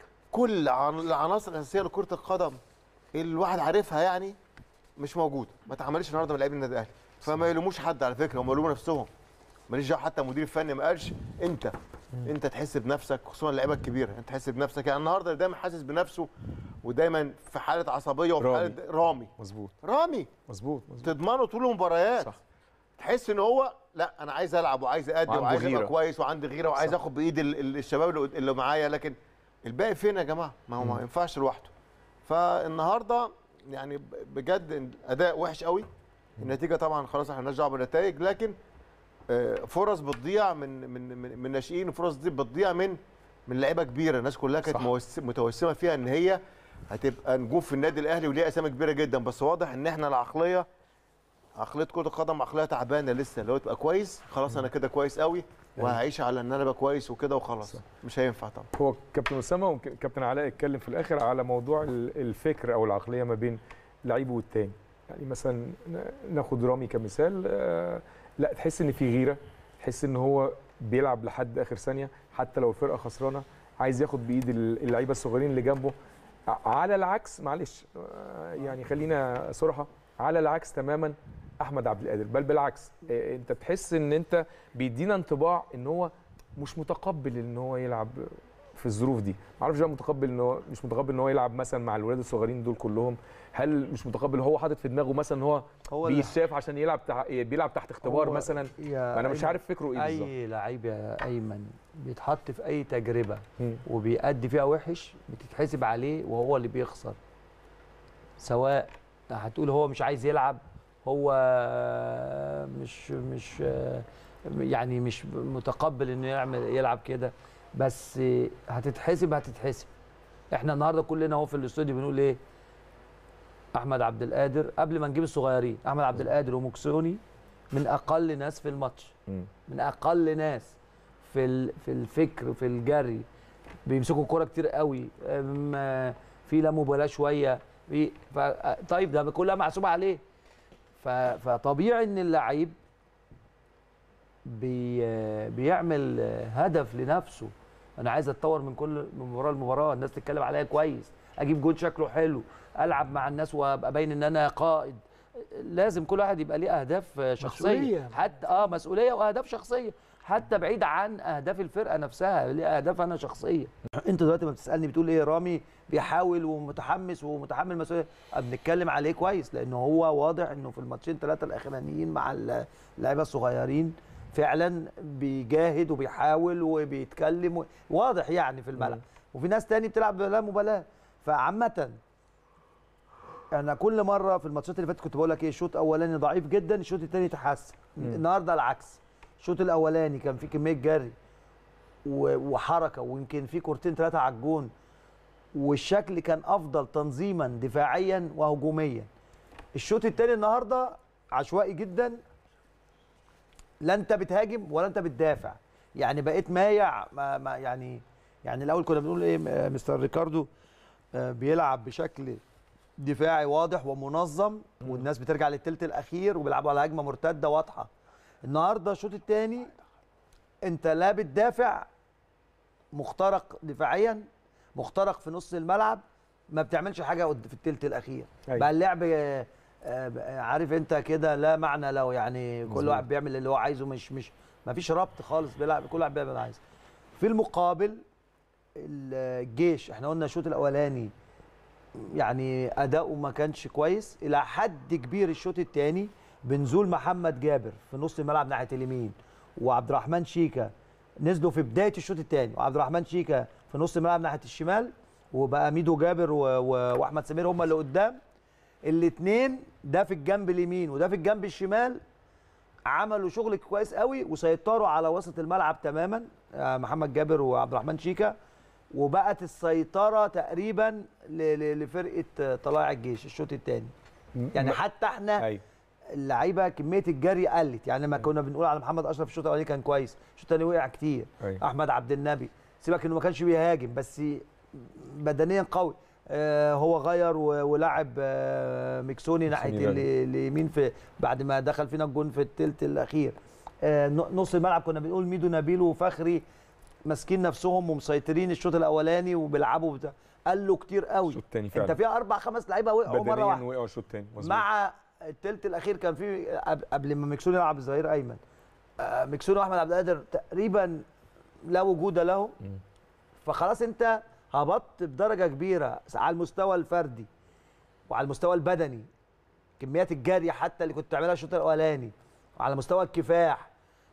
كل عن- العناصر الاساسيه لكرة القدم اللي الواحد عارفها يعني مش موجوده ما اتعملش النهارده من لاعبين النادي الاهلي فما يلوموش حد على فكره هم يلوموا نفسهم ماليش دعوه حتى المدير الفني ما قالش انت انت تحس بنفسك خصوصا اللعيبه الكبيره انت تحس بنفسك يعني النهارده دايما حاسس بنفسه ودايما في حاله عصبيه وفي رامي. حاله رامي مظبوط رامي مظبوط مظبوط تضمنه طول المباريات صح. تحس ان هو لا انا عايز العب وعايز ادي وعنده وعايز ابقى غيرة. كويس وعندي غيره وعايز صح. اخد بايد ال- ال- الشباب اللي قد- اللي معايا لكن الباقي فين يا جماعه ما هو ما مم. ينفعش لوحده فالنهارده يعني ب- بجد اداء وحش قوي النتيجه طبعا خلاص احنا مالناش دعوه بالنتائج لكن آه، فرص بتضيع من من من, من ناشئين وفرص دي بتضيع من من لعيبه كبيره الناس كلها كانت صح. موس- متوسمه فيها ان هي هتبقى نجوم في النادي الاهلي وليها اسامي كبيره جدا بس واضح ان احنا العقليه عقليه كره القدم عقليه تعبانه لسه لو تبقى كويس خلاص انا كده كويس قوي وهعيش على ان انا ابقى كويس وكده وخلاص صح. مش هينفع طبعا هو كابتن اسامه وكابتن علاء اتكلم في الاخر على موضوع ال- الفكر او العقليه ما بين لعيب والتاني يعني مثلا ن- ناخد رامي كمثال آه، لا تحس ان في غيره تحس ان هو بيلعب لحد اخر ثانيه حتى لو الفرقه خسرانه عايز ياخد بايد ال- اللعيبه الصغيرين اللي جنبه ع- على العكس معلش آه، يعني خلينا صراحه على العكس تماما احمد عبد القادر بل بالعكس آه، انت تحس ان انت بيدينا انطباع ان هو مش متقبل ان هو يلعب في الظروف دي ما اعرفش بقى متقبل ان هو مش متقبل ان هو يلعب مثلا مع الولاد الصغيرين دول كلهم هل مش متقبل هو حاطط في دماغه مثلا ان هو هو اللي- بيتشاف عشان يلعب تح... بيلعب تحت اختبار هو- مثلا يا انا مش أيمن، عارف فكره ايه بالظبط اي لعيب يا ايمن بيتحط في اي تجربه مم. وبيأدي فيها وحش بتتحسب عليه وهو اللي بيخسر سواء هتقول هو مش عايز يلعب هو مش مش يعني مش متقبل انه يعمل يلعب كده بس هتتحسب هتتحسب احنا النهارده كلنا اهو في الاستوديو بنقول ايه احمد عبد القادر قبل ما نجيب الصغيرين احمد عبد القادر ومكسوني من اقل ناس في الماتش مم. من اقل ناس في ال- في الفكر في الجري بيمسكوا الكوره كتير قوي أم، في لا مبالاه شويه في ف... طيب ده كلها محسوبه عليه ف... فطبيعي ان اللعيب بي... بيعمل هدف لنفسه انا عايز اتطور من كل من مباراه لمباراه الناس تتكلم عليا كويس اجيب جول شكله حلو العب مع الناس وابقى باين ان انا قائد لازم كل واحد يبقى ليه اهداف آه، شخصيه مسؤولية. حتى اه مسؤوليه واهداف شخصيه حتى بعيد عن اهداف الفرقه نفسها ليه اهداف انا شخصيه انت دلوقتي ما بتسالني بتقول ايه رامي بيحاول ومتحمس ومتحمل مسؤوليه بنتكلم عليه كويس لانه هو واضح انه في الماتشين ثلاثه الاخرانيين مع اللعيبه الصغيرين فعلا بيجاهد وبيحاول وبيتكلم و- واضح يعني في الملعب وفي ناس تاني بتلعب بلا مبالاه فعامه انا كل مره في الماتشات اللي فاتت كنت بقول لك ايه الشوط الاولاني ضعيف جدا الشوط الثاني تحسن النهارده العكس الشوط الاولاني كان فيه كميه جري و- وحركه ويمكن في كورتين ثلاثه على الجون والشكل كان افضل تنظيما دفاعيا وهجوميا الشوط الثاني النهارده عشوائي جدا لا انت بتهاجم ولا انت بتدافع يعني بقيت مايع ما ما يعني يعني الاول كنا بنقول ايه م- مستر ريكاردو آه، بيلعب بشكل دفاعي واضح ومنظم والناس بترجع للثلث الاخير وبيلعبوا على هجمه مرتده واضحه النهارده الشوط الثاني انت لا بتدافع مخترق دفاعيا مخترق في نص الملعب ما بتعملش حاجه قد- في الثلث الاخير أيوة. بقى اللعب آه، آه، عارف انت كده لا معنى له يعني كل مظبوط. واحد بيعمل اللي هو عايزه مش مش ما فيش ربط خالص بيلعب كل واحد بيعمل اللي عايزه في المقابل الجيش احنا قلنا الشوط الاولاني يعني اداؤه ما كانش كويس الى حد كبير الشوط الثاني بنزول محمد جابر في نص الملعب ناحيه اليمين وعبد الرحمن شيكا نزلوا في بدايه الشوط الثاني وعبد الرحمن شيكا في نص الملعب ناحيه الشمال وبقى ميدو جابر و... و... واحمد سمير هم اللي قدام الاثنين ده في الجنب اليمين وده في الجنب الشمال عملوا شغل كويس قوي وسيطروا على وسط الملعب تماما آه، محمد جابر وعبد الرحمن شيكا وبقت السيطره تقريبا ل- ل- لفرقه آه، طلائع الجيش الشوط الثاني يعني حتى احنا ايوه اللعيبه كميه الجري قلت يعني لما كنا بنقول على محمد اشرف الشوط الاولاني كان كويس الشوط الثاني وقع كتير أيوة. احمد عبد النبي سيبك انه ما كانش بيهاجم بس بدنيا قوي آه هو غير و- ولعب آه مكسوني ناحيه غير. ال- اليمين في بعد ما دخل فينا الجون في الثلث الاخير آه ن- نص الملعب كنا بنقول ميدو نبيل وفخري ماسكين نفسهم ومسيطرين الشوط الاولاني وبيلعبوا بتاع قالوا كتير قوي الشوط الثاني انت فعلا فيها اربع خمس لعيبه وقعوا مره بدنيا واحده وقعوا الشوط الثاني مظبوط. مع الثلث الاخير كان في قبل- قبل ما مكسوني يلعب الظهير ايمن آه، مكسوني واحمد عبد القادر تقريبا لا وجود لهم مم. فخلاص انت هبطت بدرجه كبيره على المستوى الفردي وعلى المستوى البدني كميات الجري حتى اللي كنت بتعملها الشوط الاولاني وعلى مستوى الكفاح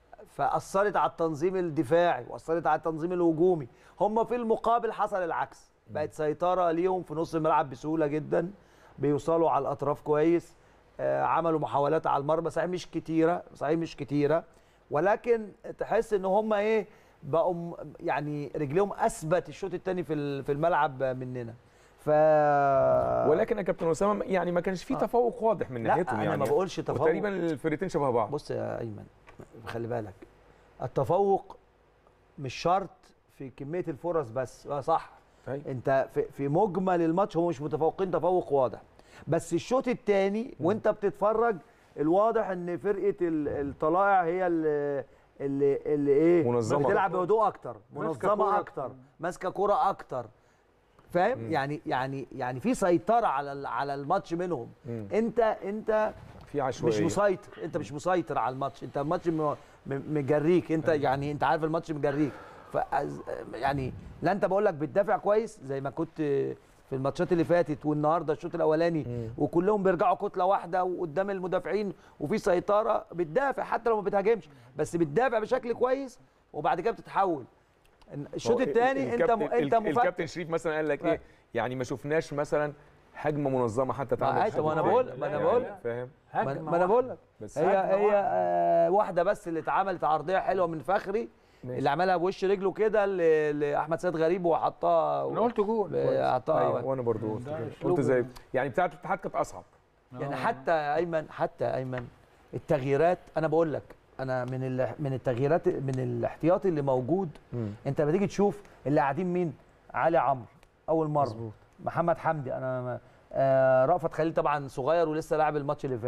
فاثرت على التنظيم الدفاعي واثرت على التنظيم الهجومي هم في المقابل حصل العكس بقت سيطره ليهم في نص الملعب بسهوله جدا بيوصلوا على الاطراف كويس آه، عملوا محاولات على المرمى صحيح مش كتيره صحيح مش كتيره ولكن تحس ان هم ايه بقوا م- يعني رجليهم اثبت الشوط الثاني في ال- في الملعب مننا ف ولكن يا كابتن اسامه يعني ما كانش في آه. تفوق واضح من لا ناحيتهم انا يعني ما بقولش تفوق وتقريبا الفرقتين شبه بعض بص يا ايمن خلي بالك التفوق مش شرط في كميه الفرص بس اه صح أيوة. انت في, في مجمل الماتش هم مش متفوقين تفوق واضح بس الشوط الثاني وانت بتتفرج الواضح ان فرقه ال- الطلائع هي اللي اللي, اللي ايه منظمة بتلعب أكتر. بهدوء اكتر ماسكة منظمه كورة اكتر ماسكه كوره اكتر فاهم مم. يعني يعني يعني في سيطره على ال- على الماتش منهم مم. انت انت في مش عشوائيه مسيطر انت مش مسيطر على الماتش انت الماتش م- م- مجريك انت يعني انت عارف الماتش مجريك ف يعني لا انت بقول لك بتدافع كويس زي ما كنت في الماتشات اللي فاتت والنهارده الشوط الاولاني مم. وكلهم بيرجعوا كتله واحده وقدام المدافعين وفي سيطره بتدافع حتى لو ما بتهاجمش بس بتدافع بشكل كويس وبعد كده بتتحول الشوط هو الثاني انت م... الكابتن- انت ال- مفتح الكابتن شريف مثلا قال لك ايه يعني ما شفناش مثلا هجمه منظمه حتى تعمل عادي، ما أنا بقول- ما أنا بقول. فاهم ما هجمة ما انا واحدة. بقول لك بس هي هجمة هي آه واحده بس اللي اتعملت عرضيه حلوه من فخري ماشي. اللي عملها بوش رجله كده ل- لاحمد سيد غريب وحطها انا قلت جول ب- حطها ايوه أيوة. وانا برضو قلت ده كده. أسلوب قلت زي ال- يعني بتاعه الاتحاد كانت اصعب يعني آه. حتى ايمن حتى ايمن التغييرات انا بقول لك انا من ال- من التغييرات من الاحتياطي اللي موجود انت لما تيجي تشوف اللي قاعدين مين علي عمرو اول مره مظبوط. محمد حمدي انا ما- آه رأفت خليل طبعا صغير ولسه لاعب الماتش اللي فات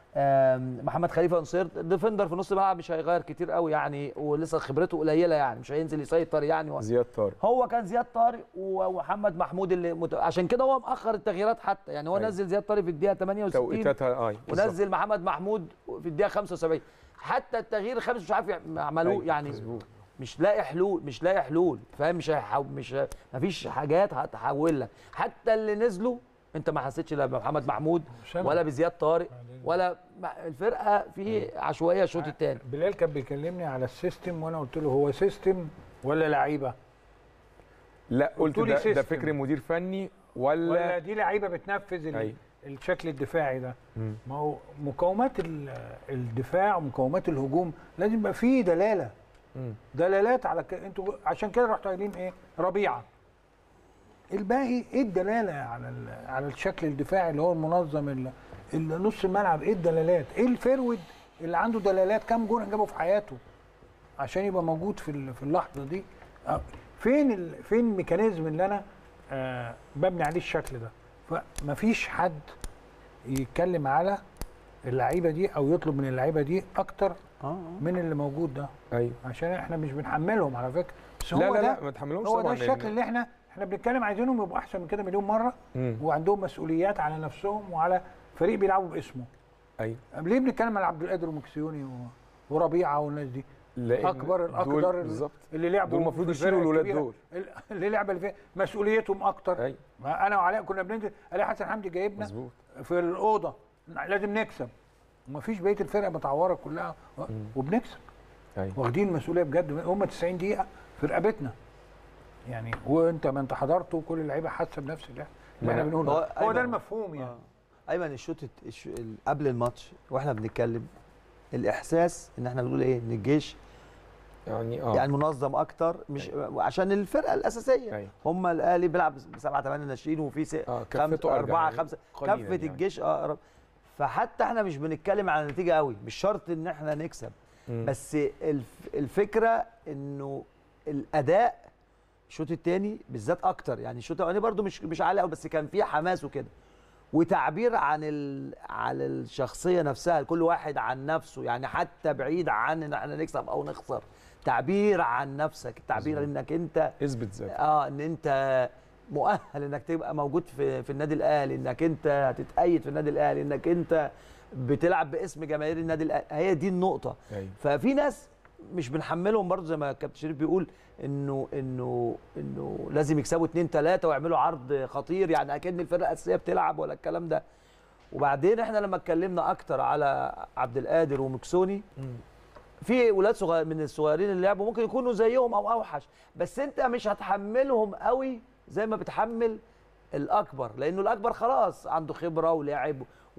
آم، محمد خليفه نصير ديفندر في نص الملعب مش هيغير كتير قوي يعني ولسه خبرته قليله يعني مش هينزل يسيطر يعني و... زياد طارق هو كان زياد طارق ومحمد محمود اللي مت... عشان كده هو مأخر التغييرات حتى يعني هو أيوة. نزل زياد طارق في الدقيقه 68 توقيتاتها اي بالظبط. ونزل محمد محمود في الدقيقه 75 حتى التغيير الخامس مش عارف يعم- عملوه أيوة، يعني مظبوط. مش لاقي حلول مش لاقي حلول فاهم مش هيحو... مش ه- مفيش حاجات هتحول لك حتى اللي نزلوا انت ما حسيتش لا بمحمد محمود سامع. ولا بزياد طارق ولا ما- الفرقه في عشوائيه الشوط الثاني بلال كان بيكلمني على السيستم وانا قلت له هو سيستم ولا لعيبه لا قلت قلتولي ده, ده سيستم. فكر مدير فني ولا ولا دي لعيبه بتنفذ ال- أيوة. الشكل الدفاعي ده مم. ما هو مقاومات ال- الدفاع ومقاومات الهجوم لازم يبقى فيه دلاله مم. دلالات على ك... انتوا عشان كده رحتوا قايلين ايه ربيعه الباقي ايه الدلاله على ال... على الشكل الدفاعي اللي هو المنظم ال... ال- نص الملعب ايه الدلالات ايه الفرود اللي عنده دلالات كام جون جابه في حياته عشان يبقى موجود في ال- في اللحظه دي آه، فين ال... فين الميكانيزم اللي انا آه ببني عليه الشكل ده فمفيش حد يتكلم على اللعيبه دي او يطلب من اللعيبه دي اكتر اه من اللي موجود ده ايوه عشان احنا مش بنحملهم على فكره بس هو لا لا ده لا ما تحملهمش هو ده طبعا الشكل لأن- اللي احنا احنا بنتكلم عايزينهم يبقوا احسن من كده مليون مره مم. وعندهم مسؤوليات على نفسهم وعلى فريق بيلعبوا باسمه ايوه ليه بنتكلم على عبد القادر ومكسيوني و- وربيعه والناس دي لأن اكبر دول الاقدر بالظبط اللي لعبوا دول المفروض في الفرق يشيلوا الولاد الكبيرة. دول. ال- اللي لعبه اللي فيها مسؤوليتهم اكتر ايوه ما انا وعلاء كنا بننزل الاقي حسن حمدي جايبنا مظبوط في الاوضه لازم نكسب ومفيش بقيه الفرقه متعوره كلها و- وبنكسب ايوه واخدين المسؤوليه بجد هم 90 دقيقه في رقبتنا يعني وانت ما انت حضرته وكل اللعيبه حاسه بنفس اللي اللي احنا ما- بنقوله هو- هو, هو أيوة. ده المفهوم يعني آه. ايمن الشوط الت- الش- ال- قبل الماتش واحنا بنتكلم الاحساس ان احنا بنقول ايه ان الجيش يعني اه يعني منظم اكتر مش عشان الفرقه الاساسيه أيوة. هم الاهلي بيلعب بسبعه ثمانيه ناشئين وفي س... آه، خمس كفته أرجع اربعه يعني خمسه قليلاً كفه يعني. الجيش اقرب فحتى احنا مش بنتكلم على النتيجه قوي مش شرط ان احنا نكسب مم. بس الف... الفكره انه الاداء الشوط الثاني بالذات اكتر يعني الشوط الاولاني برده مش مش عالي قوي بس كان فيه حماس وكده وتعبير عن ال... على الشخصيه نفسها كل واحد عن نفسه يعني حتى بعيد عن ان احنا نكسب او نخسر تعبير عن نفسك التعبير مظبوط. انك انت اثبت ذاتك اه ان انت مؤهل انك تبقى موجود في في النادي الاهلي انك انت هتتأيد في النادي الاهلي انك انت بتلعب باسم جماهير النادي الاهلي هي دي النقطه ايوه ففي ناس مش بنحملهم برضه زي ما كابتن شريف بيقول انه انه انه لازم يكسبوا اتنين ثلاثه ويعملوا عرض خطير يعني اكن الفرقه الاساسيه بتلعب ولا الكلام ده وبعدين احنا لما اتكلمنا اكتر على عبد القادر ومكسوني في ولاد صغير من الصغيرين اللي لعبوا ممكن يكونوا زيهم او اوحش بس انت مش هتحملهم قوي زي ما بتحمل الاكبر لانه الاكبر خلاص عنده خبره ولعب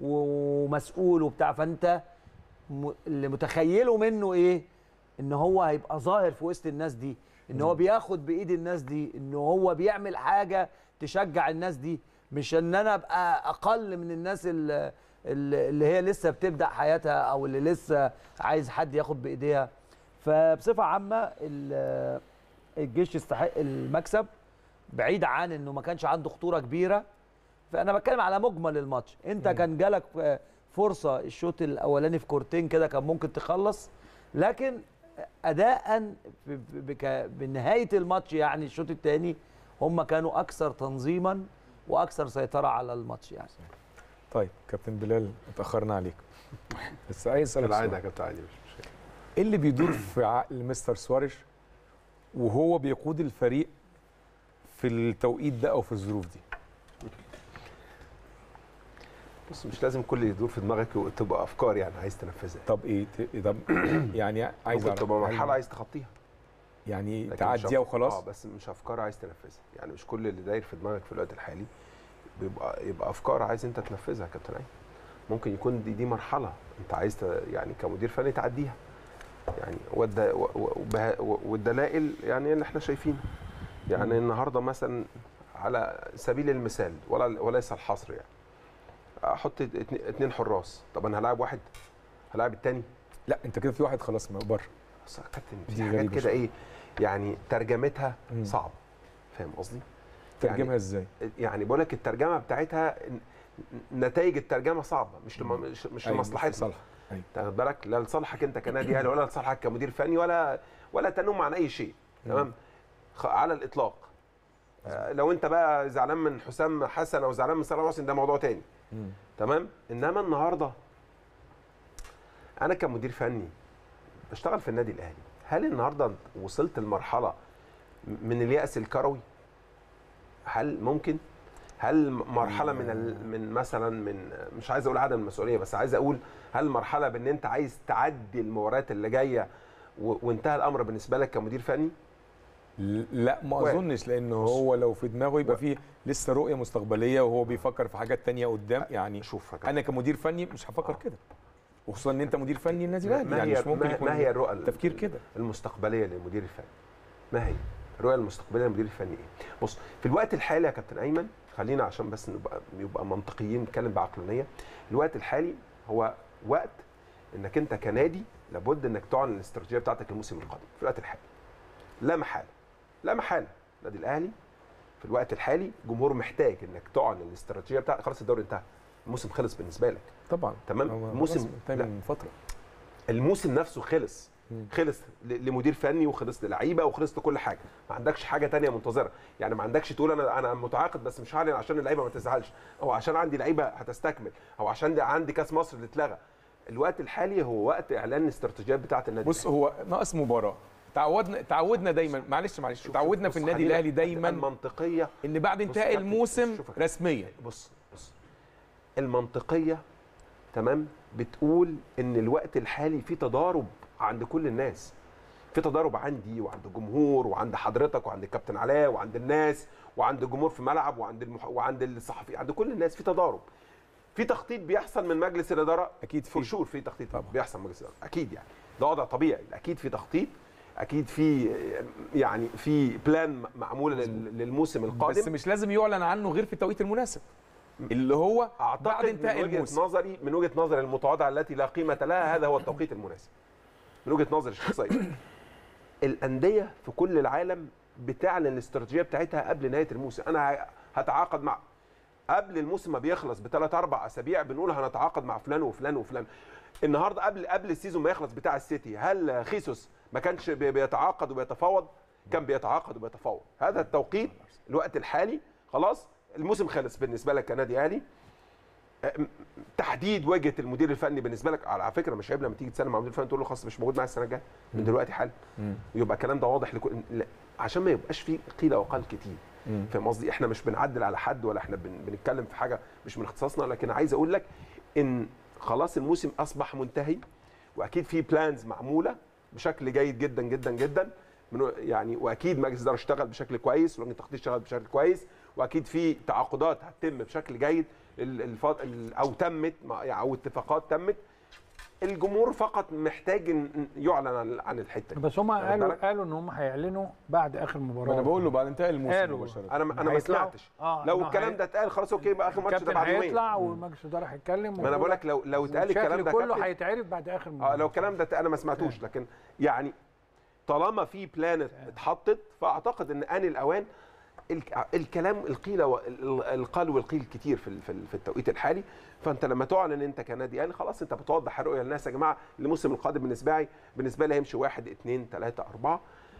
ومسؤول وبتاع فانت م- اللي متخيله منه ايه ان هو هيبقى ظاهر في وسط الناس دي ان هو بياخد بايد الناس دي ان هو بيعمل حاجه تشجع الناس دي مش ان انا ابقى اقل من الناس اللي, اللي هي لسه بتبدا حياتها او اللي لسه عايز حد ياخد بايديها فبصفه عامه ال- الجيش يستحق المكسب بعيد عن انه ما كانش عنده خطوره كبيره فانا بتكلم على مجمل الماتش انت كان جالك آه، فرصه الشوط الاولاني في كورتين كده كان ممكن تخلص لكن اداء ب- ب- بك- بنهايه الماتش يعني الشوط الثاني هم كانوا اكثر تنظيما واكثر سيطره على الماتش يعني طيب كابتن بلال اتاخرنا عليك بس عايز اسالك العاده سؤال. يا كابتن عادي مش مشكله ايه اللي بيدور في عقل مستر سواريش وهو بيقود الفريق في التوقيت ده او في الظروف دي بص مش لازم كل اللي يدور في دماغك تبقى افكار يعني عايز تنفذها طب ايه ت- طب يعني عايز ممكن أعرف تبقى هل- مرحله عايز تخطيها يعني لكن مش تعديها أف- وخلاص اه بس مش افكار عايز تنفذها يعني مش كل اللي داير في دماغك في الوقت الحالي بيبقى يبقى افكار عايز انت تنفذها يا كابتن عين ممكن يكون دي دي مرحله انت عايز ت- يعني كمدير فني تعديها يعني والد و- و- وبه- و- والدلائل يعني اللي احنا شايفينه يعني النهارده مثلا على سبيل المثال ولا وليس الحصر يعني احط اتنين اتنين حراس طب انا هلاعب واحد هلاعب التاني لا انت كده في واحد خلاص ما بره بس يا كابتن دي في حاجات غريبة كده شوية. ايه يعني ترجمتها مم. صعب فاهم قصدي؟ ترجمها ازاي يعني بقول لك الترجمه بتاعتها ن- نتائج الترجمه صعبه مش لم... مش, مش أيوة، لمصلحتنا صالح أيوة. تاخد بالك لا لصالحك انت كنادي اهلي ولا لصالحك كمدير فني ولا ولا تنم عن اي شيء تمام خ- على الاطلاق آه، لو انت بقى زعلان من حسام حسن او زعلان من صلاح محسن ده موضوع تاني مم. تمام انما النهارده انا كمدير فني بشتغل في النادي الاهلي هل النهارده وصلت لمرحله من اليأس الكروي هل ممكن هل مرحله من ال... من مثلا من مش عايز اقول عدم المسؤوليه بس عايز اقول هل مرحله بان انت عايز تعدي المباريات اللي جايه و... وانتهى الامر بالنسبه لك كمدير فني لا ما واحد. اظنش لانه هو لو في دماغه يبقى فيه لسه رؤيه مستقبليه وهو بيفكر في حاجات تانية قدام يعني شوف يا كابتن. انا كمدير فني مش هفكر كده وخصوصا ان انت مدير فني النادي ما- الاهلي ما يعني هي مش ممكن ما, يكون ما هي الرؤى تفكير كده المستقبليه للمدير الفني ما هي الرؤيه المستقبليه للمدير الفني ايه بص في الوقت الحالي يا كابتن ايمن خلينا عشان بس نبقى يبقى منطقيين نتكلم بعقلانيه الوقت الحالي هو وقت انك انت كنادي لابد انك تعلن الاستراتيجيه بتاعتك الموسم القادم في الوقت الحالي لا محاله لا محاله النادي الاهلي في الوقت الحالي جمهور محتاج انك تعلن الاستراتيجيه بتاعتك خلاص الدوري انتهى الموسم خلص بالنسبه لك طبعا تمام. هو موسم- خلاص انتهى لا. من فتره الموسم نفسه خلص مم. خلص ل- لمدير فني وخلص للعيبه وخلص لكل حاجه ما عندكش حاجه تانية منتظره يعني ما عندكش تقول انا انا متعاقد بس مش هعلن عشان اللعيبه ما تزعلش او عشان عندي لعيبه هتستكمل او عشان دي عندي كاس مصر اللي اتلغى الوقت الحالي هو وقت اعلان الاستراتيجيات بتاعه النادي بص هو ناقص مباراه تعودنا تعودنا دايما معلش معلش شوف- تعودنا بص، في النادي خلينا- الاهلي دايما المنطقيه ان بعد بص يا انتهاء كابتن، الموسم شوف يا كابتن. رسميا بص بص المنطقيه تمام بتقول ان الوقت الحالي في تضارب عند كل الناس في تضارب عندي وعند الجمهور وعند حضرتك وعند الكابتن علاء وعند الناس وعند الجمهور في الملعب وعند المح... وعند الصحفي عند كل الناس في تضارب في تخطيط بيحصل من مجلس الاداره اكيد فور في شور في تخطيط طبعا. بيحصل من مجلس الاداره اكيد يعني ده وضع طبيعي اكيد في تخطيط اكيد في يعني في بلان معموله لل- للموسم القادم بس مش لازم يعلن عنه غير في التوقيت المناسب اللي هو بعد اعتقد انتهاء من وجهه الموسم نظري من وجهه نظري المتواضعه التي لا قيمه لها هذا هو التوقيت المناسب من وجهه نظري الشخصيه الانديه في كل العالم بتعلن الاستراتيجيه بتاعتها قبل نهايه الموسم انا ه- هتعاقد مع قبل الموسم ما بيخلص بثلاث اربع اسابيع بنقول هنتعاقد مع فلان وفلان وفلان النهارده قبل قبل السيزون ما يخلص بتاع السيتي هل خيسوس ما كانش بي- بيتعاقد وبيتفاوض كان بيتعاقد وبيتفاوض هذا التوقيت الوقت الحالي خلاص الموسم خلص بالنسبه لك كنادي اهلي أم- تحديد وجهه المدير الفني بالنسبه لك على فكره مش عيب لما تيجي تسلم مع المدير الفني تقول له خلاص مش موجود معايا السنه الجايه من دلوقتي حالا مم. ويبقى الكلام ده واضح لكل لا، عشان ما يبقاش فيه قيل وقال كتير مم. فاهم قصدي احنا مش بنعدل على حد ولا احنا بن... بنتكلم في حاجه مش من اختصاصنا لكن عايز اقول لك ان خلاص الموسم اصبح منتهي واكيد في بلانز معموله بشكل جيد جدا جدا جدا من يعني واكيد مجلس الاداره اشتغل بشكل كويس ولجنه التخطيط اشتغل بشكل كويس واكيد في تعاقدات هتتم بشكل جيد ال- الف... ال- او تمت مع- او اتفاقات تمت الجمهور فقط محتاج إن يعلن عن- عن الحته دي بس هم واخد قالوا بالك؟ قالوا ان هم هيعلنوا بعد اخر مباراه ما انا بقول له بعد انتهاء الموسم قالوا. مباشره انا ما- انا ما هيطلعوا- سمعتش آه، لو إنه الكلام هي- ده اتقال خلاص اوكي يبقى اخر ماتش ده الكابتن بعد يومين هيطلع ومجلس الاداره هيتكلم ما انا بقول لك لو لو اتقال الكلام ده كله كابتن- هيتعرف بعد اخر مباراه اه لو الكلام ده انا ما سمعتوش لكن يعني طالما في بلان اتحطت فاعتقد ان ان الاوان الك- الكلام القيل و- ال- القال والقيل كتير في ال- في ال- في التوقيت الحالي فانت لما تعلن انت كنادي اهلي خلاص انت بتوضح الرؤيه للناس يا جماعه الموسم القادم بالنسبه لي بالنسبه لي هيمشي واحد اثنين ثلاثه اربعه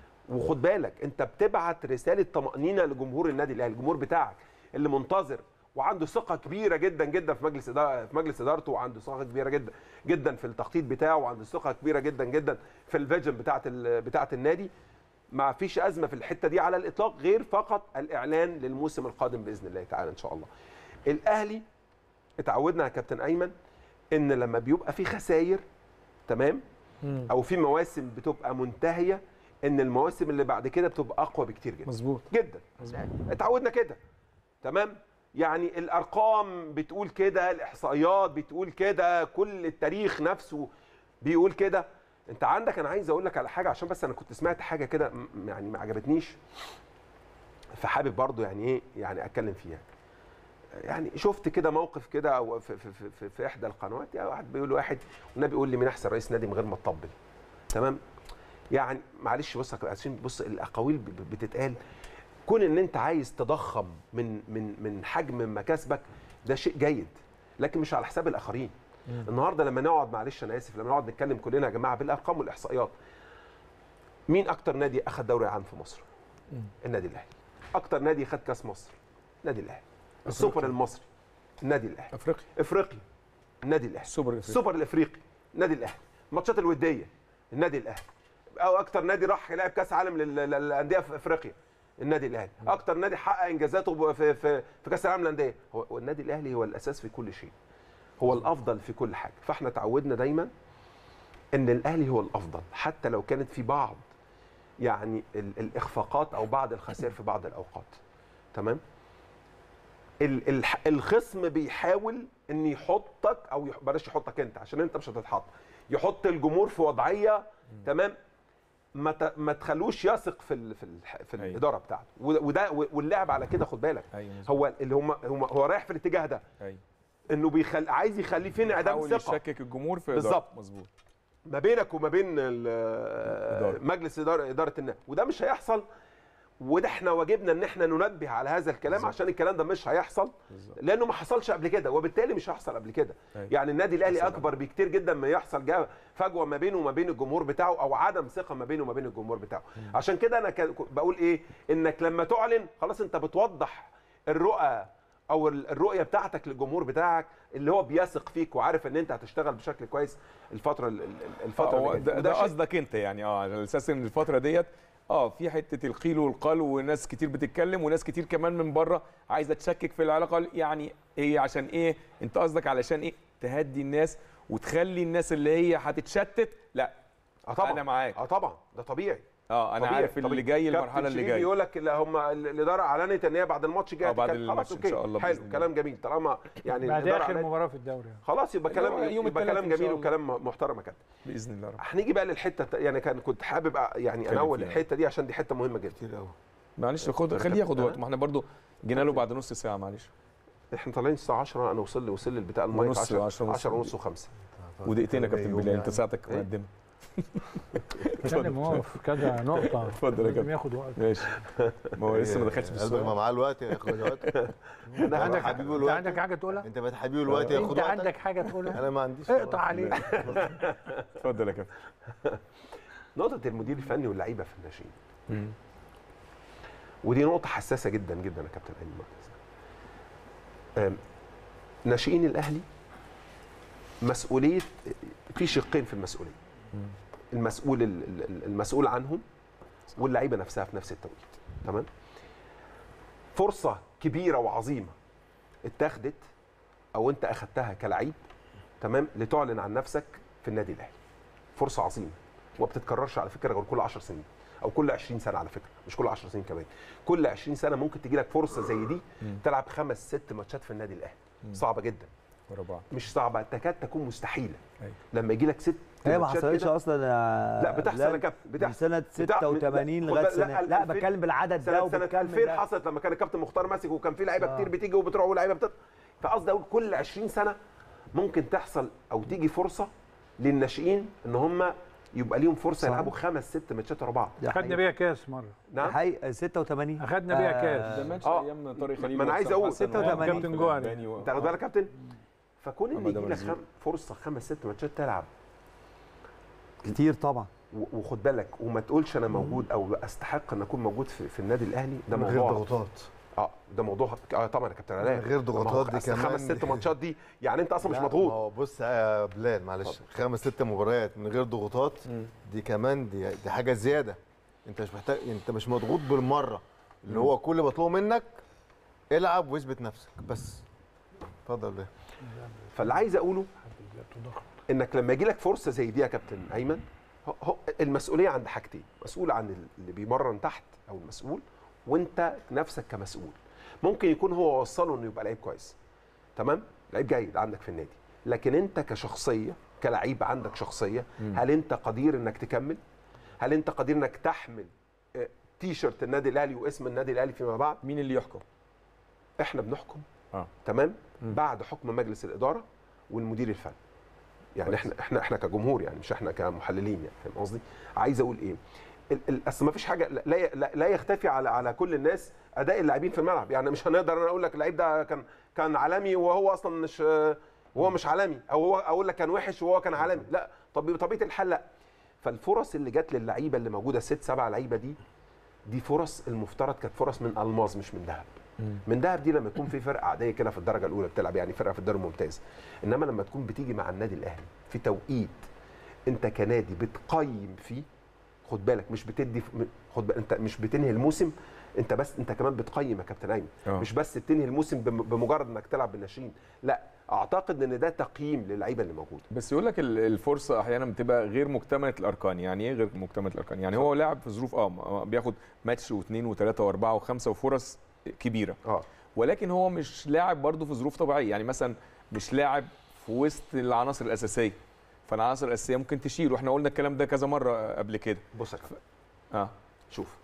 وخد بالك انت بتبعت رساله طمانينه لجمهور النادي الاهلي الجمهور بتاعك اللي منتظر وعنده ثقه كبيره جدا جدا في مجلس إدارة في مجلس ادارته وعنده ثقه كبيره جدا جدا في التخطيط بتاعه وعنده ثقه كبيره جدا جدا في الفيجن بتاعه ال- بتاعه النادي ما فيش ازمه في الحته دي على الاطلاق غير فقط الاعلان للموسم القادم باذن الله تعالى ان شاء الله الاهلي اتعودنا يا كابتن ايمن ان لما بيبقى في خسائر تمام مم. او في مواسم بتبقى منتهيه ان المواسم اللي بعد كده بتبقى اقوى بكتير جدا مظبوط جدا اتعودنا كده تمام يعني الارقام بتقول كده الاحصائيات بتقول كده كل التاريخ نفسه بيقول كده انت عندك انا عايز اقول لك على حاجه عشان بس انا كنت سمعت حاجه كده م- يعني ما عجبتنيش فحابب برضو يعني ايه يعني اتكلم فيها يعني شفت كده موقف كده أو في, في, في, في, في احدى القنوات يعني واحد بيقول لواحد والنبي يقول لي مين احسن رئيس نادي من غير ما تطبل تمام يعني معلش بص يا كابتن، عشان بص الاقاويل ب- ب- بتتقال كون ان انت عايز تضخم من من من حجم مكاسبك ده شيء جيد لكن مش على حساب الاخرين النهارده لما نقعد معلش انا اسف لما نقعد نتكلم كلنا يا جماعه بالارقام والاحصائيات مين اكتر نادي اخذ دوري عام في مصر النادي الاهلي اكتر نادي خد كاس مصر النادي الاهلي السوبر المصري النادي الاهلي افريقيا افريقيا النادي الاهلي السوبر الافريقي السوبر الافريقي النادي الاهلي الماتشات الوديه النادي الاهلي او اكتر نادي راح يلعب كاس عالم لل- لل- للانديه في افريقيا النادي الاهلي اكتر نادي حقق انجازاته ب- في في في كاس العالم للانديه هو هو النادي الاهلي هو الاساس في كل شيء هو الافضل في كل حاجه فاحنا تعودنا دايما ان الاهلي هو الافضل حتى لو كانت في بعض يعني ال- الاخفاقات او بعض الخسائر في بعض الاوقات تمام ال- الح- الخصم بيحاول ان يحطك او يح- بلاش يحطك انت عشان انت مش هتتحط يحط الجمهور في وضعيه تمام ما ت- ما تخلوش يثق في ال في ال في أيوة. الاداره بتاعته و- وده واللعب على كده خد بالك ايوه مظبوط. هو اللي هم هم هو رايح في الاتجاه ده ايوه انه بيخل عايز يخليه في انعدام حاول ثقه يشكك الجمهور في بالظبط. إدارة. مظبوط ما بينك وما بين ال- إدارة. مجلس اداره اداره النادي وده مش هيحصل وده احنا واجبنا ان احنا ننبه على هذا الكلام بالظبط. عشان الكلام ده مش هيحصل بالظبط لانه ما حصلش قبل كده وبالتالي مش هيحصل قبل كده أيوة. يعني النادي الاهلي حصل. اكبر بكتير جدا ما يحصل جا فجوه ما بينه وما بين الجمهور بتاعه او عدم ثقه ما بينه وما بين الجمهور بتاعه عشان كده انا كان- بقول ايه انك لما تعلن خلاص انت بتوضح الرؤى او ال- الرؤيه بتاعتك للجمهور بتاعك اللي هو بيثق فيك وعارف ان انت هتشتغل بشكل كويس الفتره ال- ال- الفتره هو اللي ده, جايه ده وده شيء- قصدك انت يعني اه على اساس ان الفتره ديت اه في حته القيل والقال وناس كتير بتتكلم وناس كتير كمان من بره عايزه تشكك في العلاقه يعني هي عشان ايه انت قصدك علشان ايه تهدي الناس وتخلي الناس اللي هي هتتشتت لا اه طبعا انا معاك اه طبعا ده طبيعي اه انا طبيعي. عارف اللي طبيعي. جاي كابتن المرحله اللي شريف جايه بيقول لك لا هم ال- الاداره اعلنت ان هي بعد الماتش جايه آه، بعد هتتكلم. الماتش خلاص إن اوكي شاء الله حلو بإذن الله. كلام جميل طالما يعني بعد الاداره اخر اعلنت مباراه في الدوري خلاص يبقى اللي هو كلام يوم يبقى التلات كلام إن شاء جميل الله. وكلام محترم يا كابتن باذن الله رب هنيجي بقى للحته الت- يعني كان كنت حابب أ- يعني اتكلم انول فيها. الحته دي عشان دي حته مهمه جدا كتير قوي معلش خد خليه ياخد وقت ما احنا برضو جينا له بعد نص ساعه معلش احنا طالعين الساعه 10 انا وصل لي وصل لي البتاع المايك ونص، 10 10 ونص. 10 ونص و5 ودقيقتين يا كابتن يوم بلال يعني. انت ساعتك إيه؟ مقدمه كان موقف كذا نقطه اتفضل يا لازم كابتن. ياخد وقت ماشي ما هو لسه ما دخلش في قلبك السؤال ما معاه الوقت ياخد وقت انت عندك حبيبي انت الوقت عندك حاجه تقولها انت بقى حبيبي الوقت ياخد انت وقتك عندك حاجه تقولها انا ما عنديش اقطع عليك اتفضل يا كابتن نقطه المدير الفني واللعيبه في الناشئين ودي نقطه حساسه جدا جدا يا كابتن ايمن مقدس أم، ناشئين الاهلي مسؤوليه في شقين في المسؤوليه المسؤول ال- ال- المسؤول عنهم واللعيبه نفسها في نفس التوقيت تمام فرصه كبيره وعظيمه اتاخدت او انت اخذتها كلعيب تمام لتعلن عن نفسك في النادي الاهلي فرصه عظيمه وما بتتكررش على فكره غير كل 10 سنين او كل 20 سنه على فكره مش كل 10 سنين كمان كل 20 سنه ممكن تجي لك فرصه زي دي تلعب خمس ست ماتشات في النادي الاهلي صعبه جدا ورا بعض مش صعبه تكاد تكون مستحيله أيوة. لما يجي لك ست هي ما ماتشات حصلتش كده- اصلا يا لا بتحصل يا بلال. كابتن من بتحصل سنه بتاع- 86 لا، لغايه خد بالك، سنه لا، لا 2000 بتكلم بالعدد ده سنه سنه وبتكلم 2000 ده. حصلت لما كان الكابتن مختار ماسك وكان في لعيبه آه. كتير بتيجي وبتروح ولاعيبه بتطلع فقصدي اقول كل 20 سنه ممكن تحصل او تيجي فرصه للناشئين ان هم يبقى ليهم فرصه صح. يلعبوا خمس ست ماتشات ورا بعض ده خدنا حقيقي. بيها كاس مره نعم حقيقي 86 اخدنا بيها كاس ده ماتش آه. ايام طارق ما خليل أنا عايز وحسام أقول حسن 86 كابتن جوهري. والألباني و- انت واخد بالك يا كابتن فكون ان محمد يجي لك مرزوق. خم... فرصه خمس ست ماتشات تلعب كتير طبعا و- وخد بالك وما تقولش انا موجود او استحق ان اكون موجود في, في النادي الاهلي ده من غير موضوع ضغوطات اه ده موضوع اه طبعا يا كابتن علاء من غير ما هو ضغوطات دي أصل كمان خمس ست ماتشات دي يعني انت اصلا مش لا، ما مضغوط هو بص يا بلال معلش خمس ست مباريات من غير ضغوطات دي كمان دي دي حاجه زياده انت مش محتاج انت مش مضغوط بالمره اللي هو كل اللي مطلوب منك العب واثبت نفسك بس اتفضل ليه فاللي عايز اقوله انك لما يجي لك فرصه زي دي يا كابتن ايمن هو- هو المسؤوليه عند حاجتين مسؤول عن اللي بيمرن تحت او المسؤول وانت نفسك كمسؤول ممكن يكون هو وصله انه يبقى لعيب كويس تمام لعيب جيد عندك في النادي لكن انت كشخصيه كلعيب عندك شخصيه هل انت قدير انك تكمل هل انت قدير انك تحمل آه، تي شيرت النادي الاهلي واسم النادي الاهلي فيما بعد مين اللي يحكم؟ احنا بنحكم اه تمام مم. بعد حكم مجلس الاداره والمدير يعني كويس. احنا احنا احنا كجمهور يعني مش احنا كمحللين يعني فاهم قصدي عايز اقول ايه ال- ال- اصل ما فيش حاجه لا- لا لا- لا يختفي على على كل الناس اداء اللاعبين في الملعب يعني مش هنقدر انا اقول لك اللعيب ده كان كان عالمي وهو اصلا مش وهو مش عالمي او هو اقول لك كان وحش وهو كان عالمي لا طب بطبيعه الحال لا فالفرص اللي جت للعيبه اللي موجوده ست سبع لعيبه دي دي فرص المفترض كانت فرص من الماظ مش من ذهب من دهب دي لما يكون في فرقه عاديه كده في الدرجه الاولى بتلعب يعني فرقه في الدوري الممتاز انما لما تكون بتيجي مع النادي الاهلي في توقيت انت كنادي بتقيم فيه خد بالك مش بتدي م- خد بالك انت مش بتنهي الموسم انت بس انت كمان بتقيم يا كابتن ايمن آه. مش بس بتنهي الموسم بم- بمجرد انك تلعب بالناشئين لا اعتقد ان ده تقييم للعيبه اللي موجوده بس يقول لك ال- الفرصه احيانا بتبقى غير مكتمله الاركان يعني ايه غير مكتمله الاركان يعني هو لاعب في ظروف اه م- بياخد ماتش واثنين وثلاثه واربعه وخمسه وفرص كبيره اه ولكن هو مش لاعب برضه في ظروف طبيعيه يعني مثلا مش لاعب في وسط العناصر الاساسيه فالعناصر الاساسيه ممكن تشيل واحنا قلنا الكلام ده كذا مره قبل كده بص يا كابتن اه شوف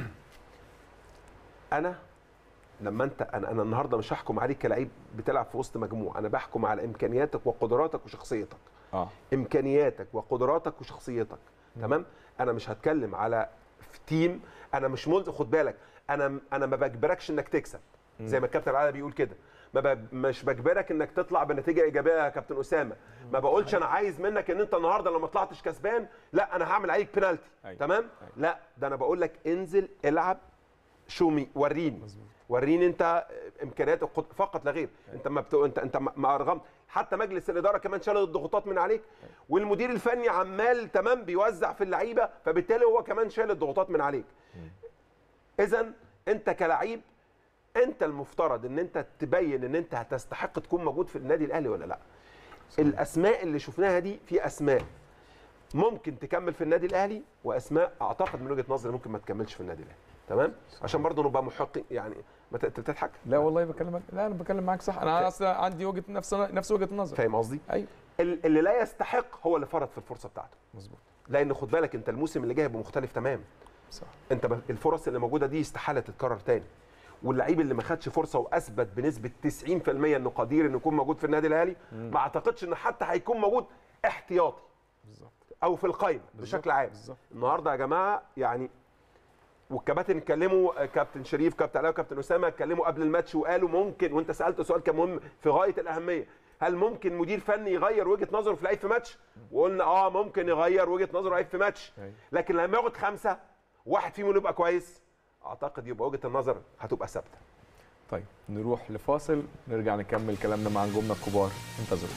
انا لما انت انا انا النهارده مش هحكم عليك كلاعب بتلعب في وسط مجموعه انا بحكم على امكانياتك وقدراتك وشخصيتك اه امكانياتك وقدراتك وشخصيتك تمام انا مش هتكلم على في تيم انا مش ملزم خد بالك انا انا ما بجبركش انك تكسب زي ما الكابتن علي بيقول كده ما ب... مش بجبرك انك تطلع بنتيجه ايجابيه يا كابتن اسامه ما بقولش انا عايز منك ان انت النهارده لو ما طلعتش كسبان لا انا هعمل عليك بينالتي أيوة. تمام أيوة. لا ده انا بقول لك انزل العب شو مي وريني وريني انت امكانياتك قد- فقط لا غير انت ما بتو... انت انت ما- ما ارغمت حتى مجلس الاداره كمان شال الضغوطات من عليك والمدير الفني عمال تمام بيوزع في اللعيبه فبالتالي هو كمان شال الضغوطات من عليك اذا انت كلعيب انت المفترض ان انت تبين ان انت هتستحق تكون موجود في النادي الاهلي ولا لا الاسماء اللي شفناها دي في اسماء ممكن تكمل في النادي الاهلي واسماء اعتقد من وجهه نظري ممكن ما تكملش في النادي الاهلي تمام عشان برضه نبقى محقين يعني ما ت- انت بتضحك لا والله بكلمك لا انا بكلم معاك صح انا اصلا عندي وجهه نفس نفس وجهه النظر فاهم قصدي ايوه ال- اللي لا يستحق هو اللي فرط في الفرصه بتاعته مظبوط لان خد بالك انت الموسم اللي جاي هيبقى مختلف تمام صح انت ب- الفرص اللي موجوده دي استحاله تتكرر تاني واللعيب اللي ما خدش فرصه واثبت بنسبه 90% انه قدير انه يكون موجود في النادي الاهلي ما اعتقدش انه حتى هيكون موجود احتياطي بالظبط او في القائمه بشكل عام بالظبط النهارده يا جماعه يعني والكباتن اتكلموا آه، كابتن شريف كابتن علاء وكابتن اسامه اتكلموا قبل الماتش وقالوا ممكن وانت سالت سؤال كان مهم في غايه الاهميه هل ممكن مدير فني يغير وجهه نظره في لعيب في ماتش وقلنا اه ممكن يغير وجهه نظره لعيب في ماتش أيوة. لكن لما ياخد خمسه واحد فيهم اللي يبقى كويس اعتقد يبقى وجهه النظر هتبقى ثابته طيب نروح لفاصل نرجع نكمل كلامنا مع نجومنا الكبار انتظروا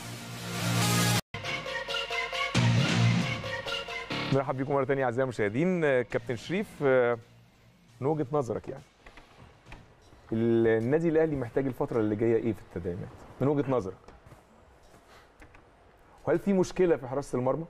نرحب بيكم مره ثانيه اعزائي المشاهدين آه، كابتن شريف آه، من وجهه نظرك يعني النادي الاهلي محتاج الفتره اللي جايه ايه في التدعيمات من وجهه نظرك وهل في مشكله في حراسه المرمى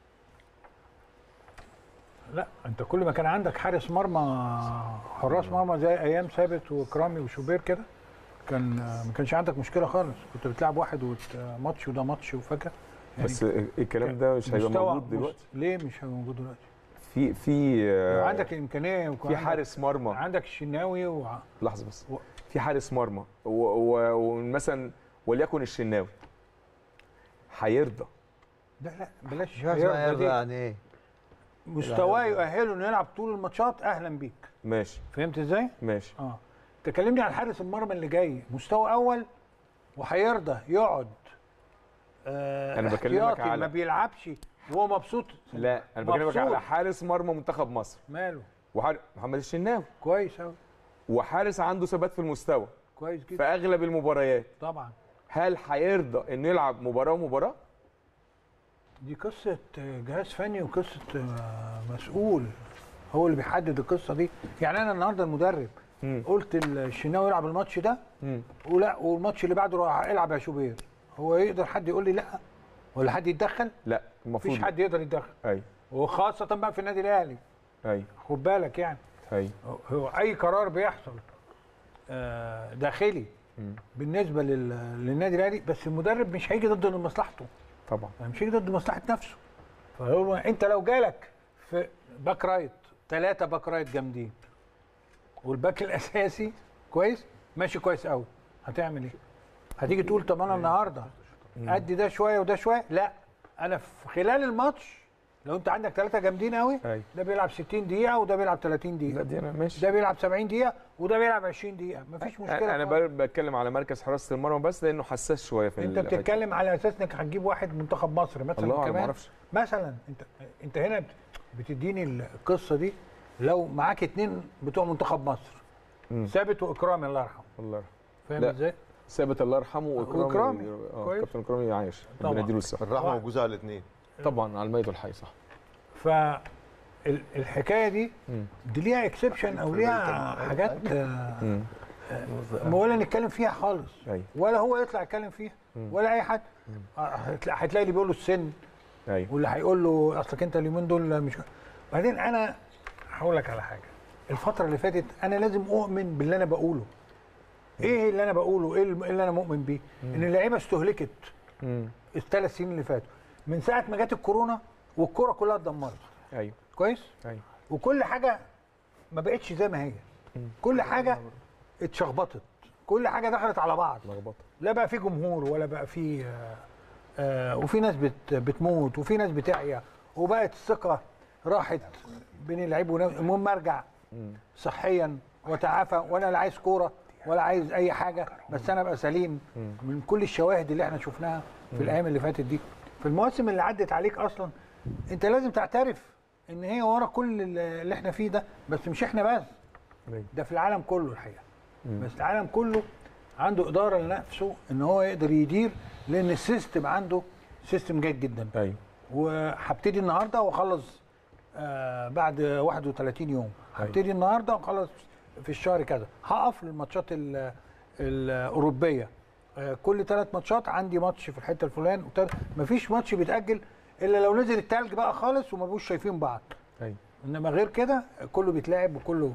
لا انت كل ما كان عندك حارس مرمى حراس مرمى زي ايام ثابت وكرامي وشوبير كده كان ما كانش عندك مشكله خالص كنت بتلعب واحد وت- ماتش وده ماتش وفاكر يعني بس الكلام ده مش هيبقى مستوى- موجود دلوقتي مس- ليه مش هيبقى موجود دلوقتي؟ في في آه، عندك الامكانيه وكان في عندك- حارس مرمى عندك الشناوي و... لحظه بس و- في حارس مرمى و- و- ومثلا وليكن الشناوي هيرضى لا لا بلاش مش عارف هيرضى يرضى دي. يعني ايه مستواه يؤهله انه يلعب طول الماتشات اهلا بيك ماشي فهمت ازاي؟ ماشي اه تكلمني عن حارس المرمى اللي جاي مستوى اول وهيرضى يقعد آه أنا بكلمك احتياطي على- ما بيلعبش وهو مبسوط لا انا بكلمك مبسوط. على حارس مرمى منتخب مصر ماله وحارس محمد الشناوي كويس قوي وحارس عنده ثبات في المستوى كويس في جدا اغلب المباريات طبعا هل هيرضى انه يلعب مباراه ومباراه دي قصه آه، جهاز فني وقصه آه، مسؤول هو اللي بيحدد القصه دي يعني انا النهارده المدرب مم. قلت الشناوي يلعب الماتش ده مم. ولا والماتش اللي بعده راح العب يا شوبير هو يقدر حد يقول لي لا ولا حد يتدخل لا المفروض مفيش حد يقدر يتدخل ايوه وخاصه بقى في النادي الاهلي ايوه خد بالك يعني ايوه هو اي قرار بيحصل آه، داخلي مم. بالنسبه لل- للنادي الاهلي بس المدرب مش هيجي ضد مصلحته طبعا يعني مش هيجي ضد مصلحه نفسه فهو انت لو جالك في باك رايت ثلاثه باك رايت جامدين والباك الاساسي كويس ماشي كويس قوي هتعمل ايه؟ هتيجي تقول طب انا النهارده ادي ده شويه وده شويه لا انا في خلال الماتش لو انت عندك ثلاثه جامدين قوي ايوه ده بيلعب 60 دقيقه وده بيلعب 30 لا دقيقه دي انا ماشي ده بيلعب 70 دقيقه وده بيلعب 20 دقيقه مفيش مشكله انا خالص. ب- بتكلم على مركز حراسه المرمى بس لانه حساس شويه في انت الحتة. بتتكلم على اساس انك هتجيب واحد منتخب مصر مثلا الله انا ما كمان اعرفش مثلا انت انت هنا بت- بتديني القصه دي لو معاك اتنين بتوع منتخب مصر مم. ثابت واكرامي الله يرحمه الله فاهم لا. ازاي؟ ثابت الله يرحمه واكرامي وإكرامي. اه كويس. كابتن اكرامي عايش طبعا. ربنا يديله الصحه الرحمه موجوده على الاثنين طبعا على الميت والحي صح فالحكايه دي مم. دي ليها اكسبشن او ليها حاجات آه، مم. ولا نتكلم فيها خالص ايوه ولا هو يطلع يتكلم فيها مم. ولا اي حد آه، هتلاقي هتلاقي اللي بيقول له السن ايوه واللي هيقول له اصلك انت اليومين دول مش بعدين انا هقول لك على حاجه الفتره اللي فاتت انا لازم اؤمن باللي انا بقوله ايه اللي انا بقوله ايه اللي انا مؤمن بيه ان اللعيبه استهلكت مم. الثلاث سنين اللي فاتوا من ساعه ما جت الكورونا والكوره كلها اتدمرت ايوه كويس ايوه وكل حاجه ما بقتش زي ما هي كل حاجه اتشخبطت كل حاجه دخلت على بعض لخبطه لا بقى في جمهور ولا بقى في آه، آه، وفي ناس بت بتموت وفي ناس بتعيا وبقت الثقه راحت بين اللعيب ونفسه المهم ارجع مم. صحيا وتعافى وانا لا عايز كوره ولا عايز اي حاجه بس انا ابقى سليم من كل الشواهد اللي احنا شفناها في الايام اللي فاتت دي في المواسم اللي عدت عليك اصلا انت لازم تعترف ان هي ورا كل اللي احنا فيه ده بس مش احنا بس أيوة. ده في العالم كله الحقيقه مم. بس العالم كله عنده اداره لنفسه ان هو يقدر يدير لان السيستم عنده سيستم جيد جدا ايوه وهبتدي النهارده واخلص آه بعد 31 يوم أيوة. هبتدي النهارده واخلص في الشهر كذا هقف للماتشات ال- الاوروبيه آه كل ثلاث ماتشات عندي ماتش في الحته الفلان وتل- مفيش ماتش بيتاجل الا لو نزل التلج بقى خالص وما بقوش شايفين بعض ايوه انما غير كده كله بيتلعب وكله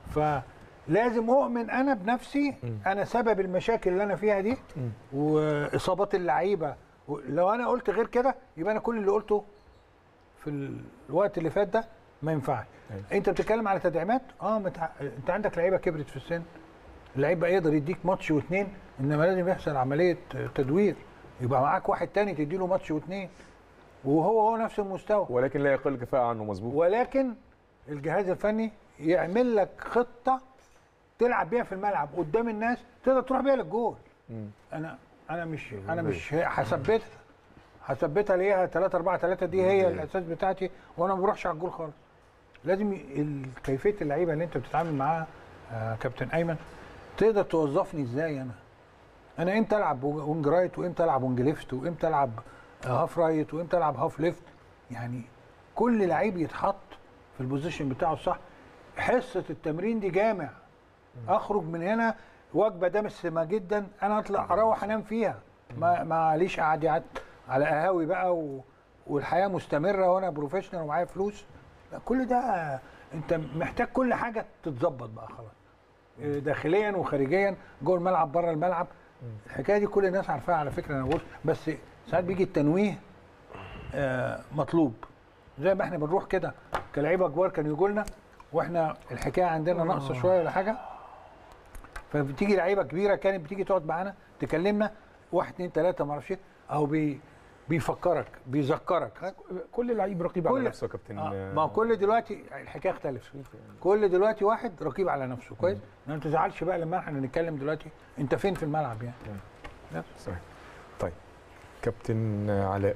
فلازم اؤمن انا بنفسي انا سبب المشاكل اللي انا فيها دي مم. واصابات اللعيبه و- لو انا قلت غير كده يبقى انا كل اللي قلته في الوقت اللي فات ده ما ينفعش أيوة. انت بتتكلم على تدعيمات اه متع... انت عندك لعيبه كبرت في السن اللعيب بقى يقدر يديك ماتش واثنين انما لازم يحصل عمليه تدوير يبقى معاك واحد تاني تديله ماتش واثنين وهو هو نفس المستوى ولكن لا يقل كفاءه عنه مظبوط ولكن الجهاز الفني يعمل لك خطه تلعب بيها في الملعب قدام الناس تقدر تروح بيها للجول مم. انا انا مش انا مش هثبتها هثبتها ليها 3 4 3 دي هي الاساس بتاعتي وانا ما بروحش على الجول خالص لازم ي- ال- كيفيه اللعيبه اللي انت بتتعامل معاها آه كابتن ايمن تقدر توظفني ازاي انا انا امتى العب وينج رايت وامتى العب وينج ليفت وامتى العب آه، هاف رايت وامتى العب هاف ليفت يعني كل لعيب يتحط في البوزيشن بتاعه الصح حصه التمرين دي جامع اخرج من هنا وجبه دسمه جدا انا اطلع اروح انام فيها ما معليش قعدات على قهاوي بقى و... والحياه مستمره وانا بروفيشنال ومعايا فلوس لا كل ده انت محتاج كل حاجه تتظبط بقى خلاص إيه، داخليا وخارجيا جوه الملعب بره الملعب الحكايه دي كل الناس عارفاها على فكره انا بقول بس ساعات بيجي التنويه آه، مطلوب زي ما احنا بنروح كده كلعيبه كبار كانوا يجوا لنا واحنا الحكايه عندنا ناقصه شويه ولا حاجه فبتيجي لعيبه كبيره كانت بتيجي تقعد معانا تكلمنا واحد اتنين تلاته ما اعرفش ايه اهو بي بيفكرك بيذكرك كل لعيب رقيب على كل- نفسه يا كابتن آه، ما هو كل دلوقتي الحكايه اختلفت كل دلوقتي واحد رقيب على نفسه كويس ما تزعلش بقى لما احنا نتكلم دلوقتي انت فين في الملعب يعني صحيح طيب كابتن علاء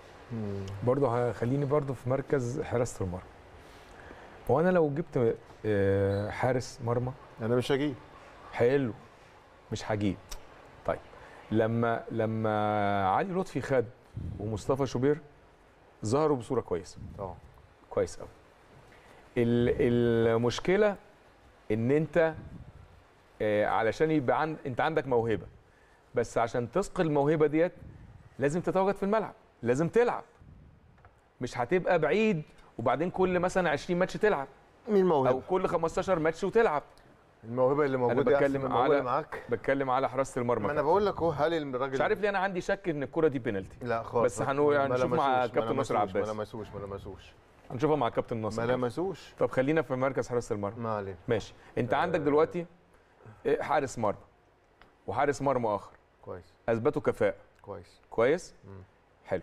برضه خليني برضه في مركز حراسه المرمى هو انا لو جبت آه، حارس مرمى انا مش هجيب حلو مش هجيب طيب لما لما علي لطفي خد ومصطفى شوبير ظهروا بصوره كويسه اه كويس قوي المشكله ان انت آه، علشان يبقى عند انت عندك موهبه بس عشان تثقل الموهبه ديت لازم تتواجد في الملعب لازم تلعب مش هتبقى بعيد وبعدين كل مثلا 20 ماتش تلعب مين او موهبه؟ كل 15 ماتش وتلعب الموهبه اللي موجوده بتكلم أحسن من الموهبة على- اللي معاك بتكلم على حراسه المرمى ما انا كابتن. بقول لك اهو هل الراجل مش عارف ليه انا عندي شك ان الكره دي بينالتي لا خالص بس هنو- ما هنشوف مع لمسوش، كابتن ما ناصر لمسوش، عباس. ما لمسوش ما لمسوش هنشوفها مع كابتن ناصر ما لمسوش طب خلينا في مركز حراسه المرمى ما علينا ماشي انت عندك دلوقتي إيه، حارس مرمى وحارس مرمى اخر كويس اثبتوا كفاءه كويس كويس مم. حلو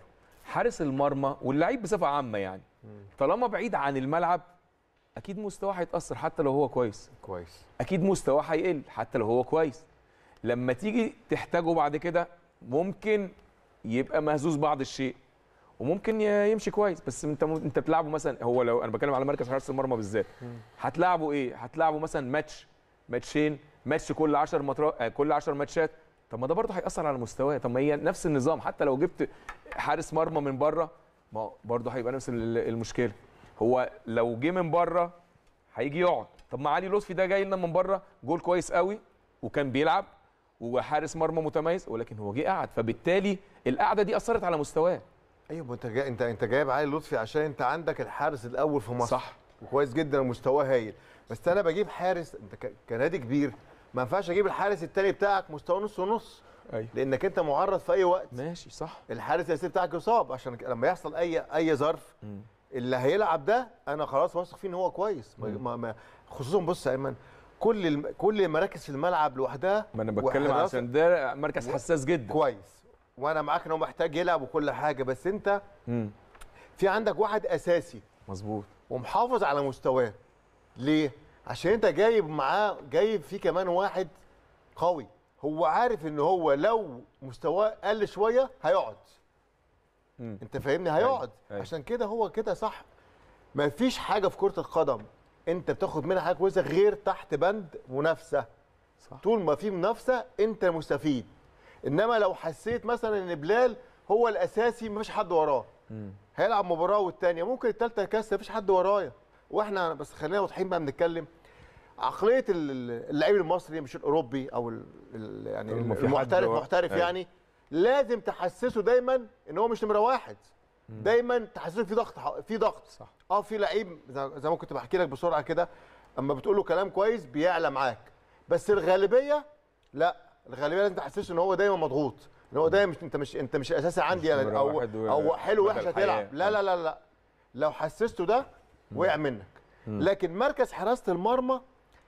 حارس المرمى واللعيب بصفه عامه يعني طالما بعيد عن الملعب اكيد مستواه هيتاثر حتى لو هو كويس كويس اكيد مستواه هيقل حتى لو هو كويس لما تيجي تحتاجه بعد كده ممكن يبقى مهزوز بعض الشيء وممكن ي- يمشي كويس بس انت م... انت بتلعبه مثلا هو لو انا بتكلم على مركز حارس المرمى بالذات هتلعبه ايه هتلعبه مثلا ماتش ماتشين ماتش كل 10 مطر... آه، كل 10 ماتشات طب ما ده برضه هيأثر على مستواه طب ما هي نفس النظام حتى لو جبت حارس مرمى من بره ما هو برضه هيبقى نفس ال- المشكله هو لو جه من بره هيجي يقعد طب ما علي لطفي ده جاي لنا من بره جول كويس قوي وكان بيلعب وحارس مرمى متميز ولكن هو جه قعد فبالتالي القعده دي اثرت على مستواه ايوه ما انت جاي انت انت جايب علي لطفي عشان انت عندك الحارس الاول في مصر صح. وكويس جدا ومستواه هايل بس انا بجيب حارس انت ك- كنادي كبير ما ينفعش اجيب الحارس التاني بتاعك مستواه نص ونص ايوه لانك انت معرض في اي وقت ماشي صح الحارس الاساسي بتاعك يصاب عشان ك- لما يحصل اي اي ظرف مم. اللي هيلعب ده انا خلاص واثق فيه ان هو كويس ما ما ما خصوصا بص يا ايمن كل الم... كل المراكز في الملعب لوحدها ما انا بتكلم وحراسة- عشان ده مركز حساس جدا كويس وانا معاك ان هو محتاج يلعب وكل حاجه بس انت مم. في عندك واحد اساسي مظبوط ومحافظ على مستواه ليه عشان انت جايب معاه جايب فيه كمان واحد قوي هو عارف ان هو لو مستواه قل شويه هيقعد مم. انت فاهمني هيقعد أيوة. عشان كده هو كده صح ما فيش حاجه في كره القدم انت بتاخد منها حاجه كويسه غير تحت بند منافسه صح. طول ما في منافسه انت مستفيد انما لو حسيت مثلا ان بلال هو الاساسي مفيش حد وراه مم. هيلعب مباراه والثانيه ممكن الثالثه يكسر مفيش حد ورايا واحنا بس خلينا واضحين بقى بنتكلم عقليه ال- ال- اللعيب المصري مش الاوروبي او ال ال يعني طول ما في حد المحترف ورا- محترف أيوة. يعني لازم تحسسه دايما ان هو مش نمره واحد دايما تحسسه في ضغط في ضغط صح. اه في لعيب زي زي ما كنت بحكي لك بسرعه كده اما بتقول له كلام كويس بيعلى معاك بس الغالبيه لا الغالبيه لازم تحسسه ان هو دايما مضغوط ان هو دايما مش انت مش انت مش اساسي عندي نمرة يعني او واحد و- او حلو مدى وحش الحياة. هتلعب لا لا لا لا لو حسسته ده وقع منك لكن مركز حراسه المرمى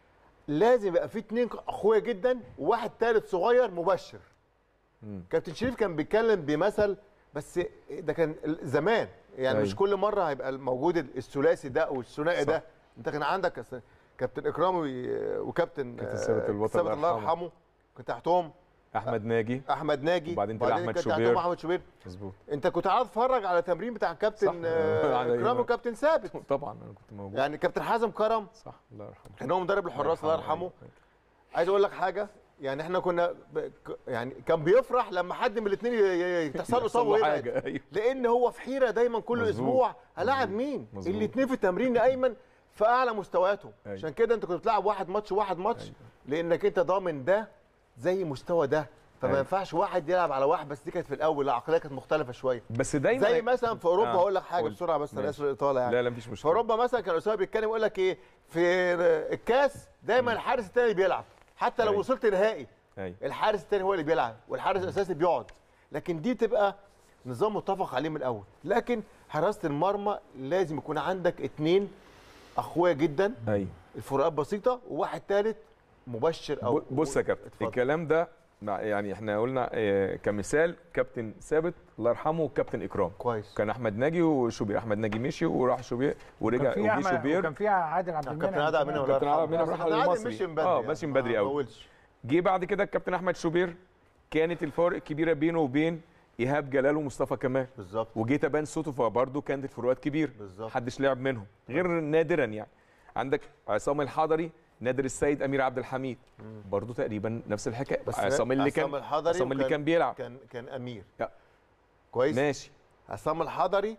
لازم يبقى فيه اتنين اخويا جدا وواحد ثالث صغير مبشر مم. كابتن شريف كان بيتكلم بمثل بس ده كان زمان يعني مش أيوة. كل مره هيبقى موجود الثلاثي ده او الثنائي صح. ده انت كان عندك أصل كابتن اكرام و- وكابتن كابتن آه، ثابت البطل ثابت الله الله يرحمه. يرحمه كان تحتهم احمد ناجي احمد ناجي وبعدين طلع أحمد كان شوبير. تحتهم احمد شوبير مظبوط انت كنت قاعد تتفرج على تمرين بتاع صح. كابتن آه، على اكرام أيوة. وكابتن ثابت طبعا انا كنت موجود يعني كابتن حازم كرم صح الله يرحمه كان هو مدرب الحراس الله يرحمه أيوة. عايز اقول لك حاجه يعني احنا كنا ب... ك- يعني كان بيفرح لما حد من الاثنين تحصل له يحصل اصابه له ويبعد حاجه ايوه لان هو في حيره دايما كل مظبوط. اسبوع هلاعب مظبوط. مين مظبوط. الاثنين في التمرين يا ايمن في اعلى مستوياتهم أيوة. عشان كده انت كنت بتلعب واحد ماتش واحد ماتش أيوة. لانك انت ضامن ده زي مستوى ده فما أيوة. ينفعش واحد يلعب على واحد بس دي كانت في الاول العقليه كانت مختلفه شويه بس دايما زي مثلا في اوروبا آه، هقول لك حاجه قول. بسرعه بس انا ماشي. اسف الاطاله يعني لا لا مفيش في مشكله اوروبا مثلا كان اسامه بيتكلم يقول لك ايه في الكاس دايما الحارس الثاني بيلعب حتى لو أيوة. وصلت نهائي ايوه الحارس الثاني هو اللي بيلعب والحارس الاساسي بيقعد لكن دي تبقى نظام متفق عليه من الاول لكن حراسه المرمى لازم يكون عندك اتنين اخويا جدا ايوه الفروقات بسيطه وواحد ثالث مبشر او ب- بص يا كابتن اتفضل. الكلام ده مع- يعني احنا قلنا آه، كمثال كابتن ثابت الله يرحمه وكابتن اكرام كويس كان احمد ناجي وشوبير احمد ناجي مشي وراح شوبير ورجع كان في وجي احمد شوبير وكان في عادل عبد المنعم كابتن عادل عبد المنعم كابتن عادل عبد المنعم بس راح عادل للمصري. مشي من بدري آه، يعني. مشي من بدري ما أوي. طولش. جه بعد كده الكابتن احمد شوبير كانت الفارق الكبيره بينه وبين ايهاب جلال ومصطفى كمال بالظبط وجه تبان صوته فبرضه كانت الفروقات كبيره بالظبط. محدش لعب منهم غير نادرا يعني عندك عصام الحضري نادر السيد امير عبد الحميد برضه تقريبا نفس الحكايه بس عصام اللي كان عصام الحضري عصام اللي وكان- كان بيلعب كان كان امير لا. كويس ماشي عصام الحضري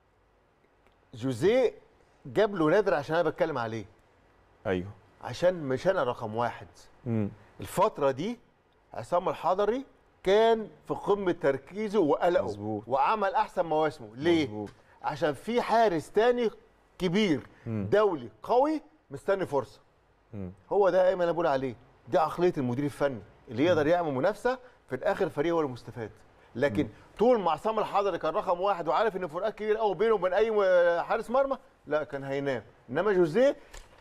جوزيه جاب له نادر عشان انا بتكلم عليه ايوه عشان مش انا رقم واحد امم الفتره دي عصام الحضري كان في قمه تركيزه وقلقه مظبوط. وعمل احسن مواسمه ليه مظبوط. عشان في حارس تاني كبير مم. دولي قوي مستني فرصه مم. هو ده ايمن انا بقول عليه دي عقليه المدير الفني اللي يقدر يعمل منافسه في الاخر الفريق هو المستفاد لكن طول ما عصام الحضري كان رقم واحد وعارف ان فروقات كبيره قوي بينه وبين اي م- حارس مرمى لا كان هينام انما جوزيه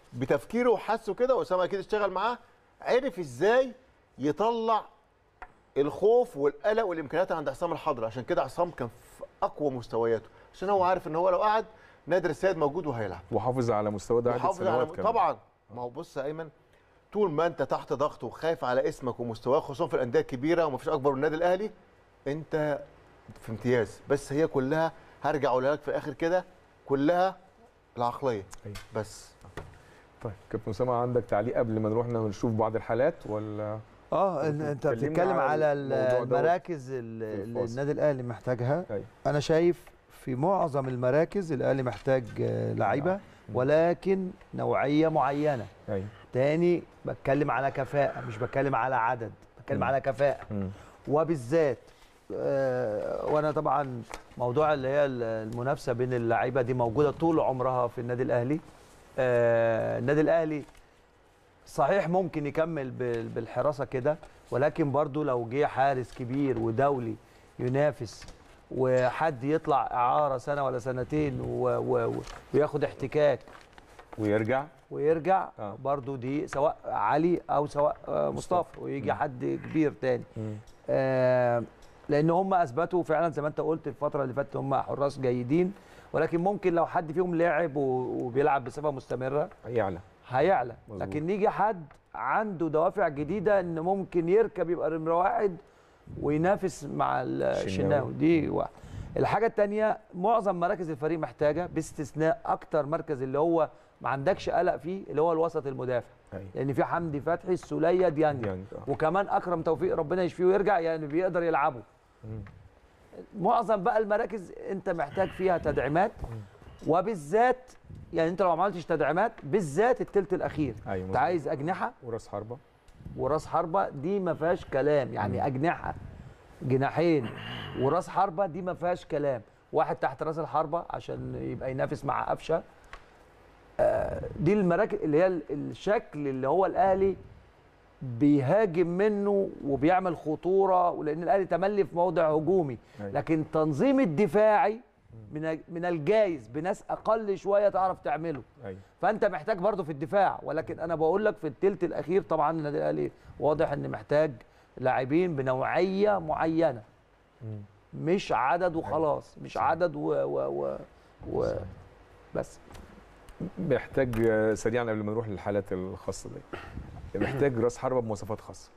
بتفكيره وحسه كده واسامه اكيد اشتغل معاه عرف ازاي يطلع الخوف والقلق والامكانيات عند عصام الحضري عشان كده عصام كان في اقوى مستوياته عشان هو عارف ان هو لو قعد نادر السيد موجود وهيلعب وحافظ على مستوى ده عدة وحافظ على سنوات كمان. طبعا ما هو بص يا ايمن طول ما انت تحت ضغط وخايف على اسمك ومستواك خصوصا في الانديه الكبيره ومفيش اكبر من النادي الاهلي انت في امتياز بس هي كلها هرجع اقولها لك في الاخر كده كلها العقليه أيوة. بس طيب كابتن اسامه عندك تعليق قبل ما نروح نشوف بعض الحالات ولا اه إن- ممكن انت تكلمني بتتكلم على على الموضوع دوت المراكز ال- في اللي الفاصل. النادي الاهلي محتاجها أيوة. انا شايف في معظم المراكز الاهلي محتاج آه، لعيبه ولكن نوعيه معينه ايوه تاني بتكلم على كفاءه مش بتكلم على عدد بتكلم مم. على كفاءه مم. وبالذات آه، وانا طبعا موضوع اللي هي المنافسه بين اللعيبه دي موجوده طول عمرها في النادي الاهلي آه، النادي الاهلي صحيح ممكن يكمل بال- بالحراسه كده ولكن برضو لو جه حارس كبير ودولي ينافس وحد يطلع اعاره سنه ولا سنتين و و و وياخد احتكاك ويرجع ويرجع آه. برضو دي سواء علي او سواء آه، مصطفى ويجي مم. حد كبير تاني مم. آه، لان هم اثبتوا فعلا زي ما انت قلت الفتره اللي فاتت هم حراس جيدين ولكن ممكن لو حد فيهم لعب و- وبيلعب بصفه مستمره يعلى هيعلى مظبوط. لكن يجي حد عنده دوافع جديده ان ممكن يركب يبقى نمره واحد وينافس مع ال- الشناوي. الشناوي دي واحد الحاجه الثانيه معظم مراكز الفريق محتاجه باستثناء اكتر مركز اللي هو ما عندكش قلق فيه اللي هو الوسط المدافع ايوه لان في حمدي فتحي السوليه ديانج يعني آه. وكمان اكرم توفيق ربنا يشفيه ويرجع يعني بيقدر يلعبوا مم. معظم بقى المراكز انت محتاج فيها تدعيمات وبالذات يعني انت لو ما عملتش تدعيمات بالذات الثلث الاخير ايوه انت مظبوط. عايز اجنحه وراس حربه وراس حربه دي ما فيهاش كلام يعني مم. اجنحه جناحين وراس حربه دي ما فيهاش كلام واحد تحت راس الحربه عشان يبقى ينافس مع قفشه آه، دي المراكز اللي هي ال- الشكل اللي هو الاهلي بيهاجم منه وبيعمل خطوره ولان الاهلي تملي في موضع هجومي أيوة. لكن تنظيم الدفاعي من من الجايز بناس اقل شويه تعرف تعمله ايوه فانت محتاج برضه في الدفاع ولكن انا بقول لك في الثلث الاخير طبعا النادي الاهلي واضح ان محتاج لاعبين بنوعيه معينه مم. مش عدد وخلاص مش عدد و, و, و, و بس محتاج آه، سريعا قبل ما نروح للحالات الخاصه دي محتاج راس حربه بمواصفات خاصه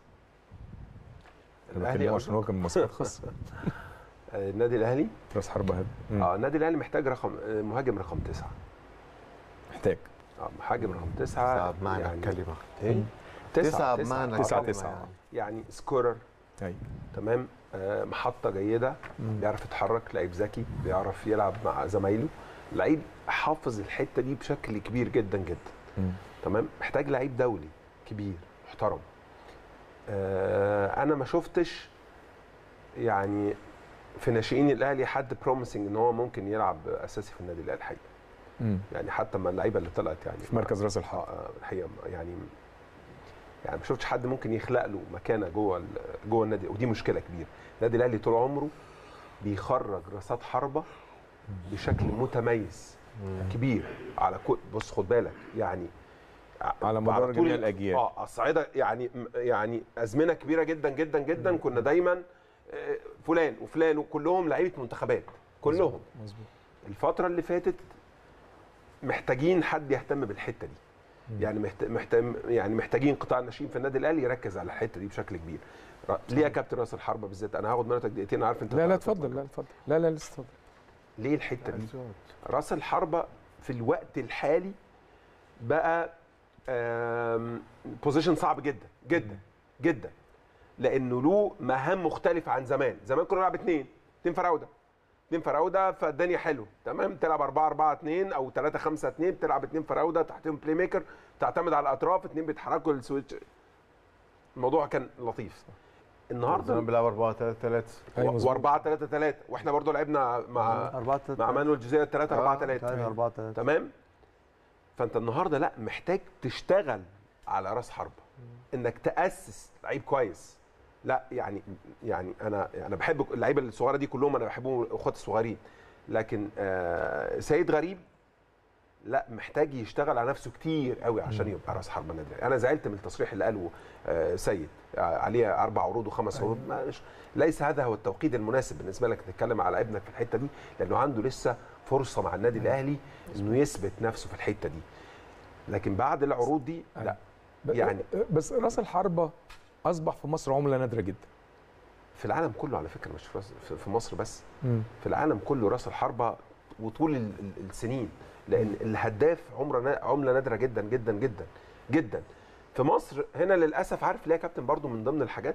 انا الأهلي بكلمه عشان هو قصدك؟ كان بمواصفات خاصه آه، النادي الاهلي راس حربه هذا مم. اه النادي الاهلي محتاج رقم آه، مهاجم رقم تسعه محتاج اه مهاجم رقم تسعه تسعة بمعنى يعني الكلمة ايه؟ تسعة بمعنى تسعة الكلمة تسعة. يعني. يعني سكورر ايوه تمام آه محطه جيده مم. بيعرف يتحرك لعيب ذكي بيعرف يلعب مع زمايله لعيب حافظ الحته دي بشكل كبير جدا جدا مم. تمام محتاج لعيب دولي كبير محترم آه انا ما شفتش يعني في ناشئين الاهلي حد بروميسنج ان هو ممكن يلعب اساسي في النادي الاهلي الحقيقه مم. يعني حتى ما اللعيبه اللي طلعت يعني في مركز راس الحربه آه، الحقيقه يعني يعني ما شفتش حد ممكن يخلق له مكانه جوه ال- جوه النادي ودي مشكله كبيره النادي الاهلي طول عمره بيخرج راسات حربه بشكل متميز كبير على كل بص خد بالك يعني ع- على مدار طول- جميع الأجيال. اه الصعيده يعني يعني ازمنه كبيره جدا جدا جدا كنا دايما آه، فلان وفلان وكلهم لعيبه منتخبات كلهم مظبوط الفترة اللي فاتت محتاجين حد يهتم بالحتة دي يعني محت... محتاج يعني محتاجين قطاع الناشئين في النادي الاهلي يركز على الحته دي بشكل كبير ر- ليه يا كابتن راس الحربه بالذات انا هاخد منك دقيقتين عارف انت لا لا هتاخد اتفضل لا اتفضل لا لا لسه اتفضل ليه الحته دي راس الحربه في الوقت الحالي بقى بوزيشن صعب جدا جدا جدا لانه له مهام مختلفه عن زمان زمان كنا نلعب اثنين اثنين فراوده اثنين فراوده فالدنيا حلو تمام تلعب 4 4 2 او 3 5 2 بتلعب اثنين فراوده تحتهم بلاي ميكر تعتمد على الاطراف اثنين بيتحركوا السويتش الموضوع كان لطيف النهارده زمان بيلعب 4 3 3 أيوة مظبوط. و4 3 3 واحنا برضو لعبنا مع 4 مع مانويل جوزيه 3 4 آه، 3 4 3 تمام فانت النهارده لا محتاج تشتغل على راس حربه انك تاسس لعيب كويس لا يعني يعني انا انا بحب اللعيبه الصغيره دي كلهم انا بحبهم اخواتي الصغيرين لكن آه سيد غريب لا محتاج يشتغل على نفسه كتير قوي عشان يبقى راس حربه النادي الاهلي انا زعلت من التصريح اللي قاله آه، سيد آه، عليه اربع عروض وخمس عروض ما- مش ليس هذا هو التوقيت المناسب بالنسبه لك تتكلم على ابنك في الحته دي لانه عنده لسه فرصه مع النادي الاهلي انه يثبت نفسه في الحته دي لكن بعد العروض دي لا يعني بس راس الحربه اصبح في مصر عمله نادره جدا في العالم كله على فكره مش في راس- في- في مصر بس في العالم كله راس الحربه وطول ال- ال- السنين لان الهداف عمره عمله نادره جدا جدا جدا جدا في مصر هنا للاسف عارف ليه يا كابتن برضو من ضمن الحاجات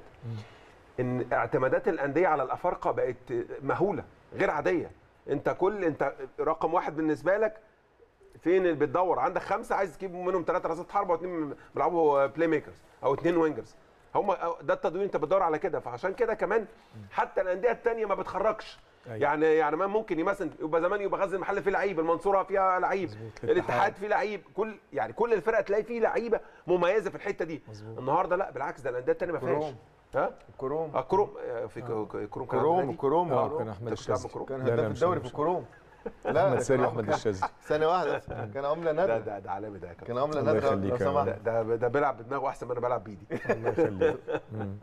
ان اعتمادات الانديه على الافارقه بقت مهوله غير عاديه انت كل انت رقم واحد بالنسبه لك فين اللي بتدور عندك خمسه عايز تجيب منهم ثلاثه راسات حربه واثنين بيلعبوا بلاي ميكرز او اثنين وينجرز هم ده التدوير انت بتدور على كده فعشان كده كمان حتى الانديه الثانيه ما بتخرجش أيوة. يعني يعني ما ممكن مثلا يبقى زمان يبقى غزل المحله فيه لعيب المنصوره فيها لعيب مظبوط. الاتحاد فيه لعيب كل يعني كل الفرق تلاقي فيه لعيبه مميزه في الحته دي مظبوط. النهارده لا بالعكس ده الانديه الثانيه ما فيهاش كروم. ها كروم اه كروم آه، في ك- كروم كان كروم عندنا كروم اه كروم. كان احمد أنت بتلعب الشاذلي بكروم؟ كان لا، لا، هداف مش- الدوري مش- في الكروم احمد ساري كان- واحمد كان- الشاذلي ثانيه واحده كان عمله ده نادره ده ده عالمي ده يا كابتن كان عمله الله نادره يخليك لو يا سمحت ده ده ده بيلعب بدماغه احسن ما انا بلعب بايدي الله يخليك مم.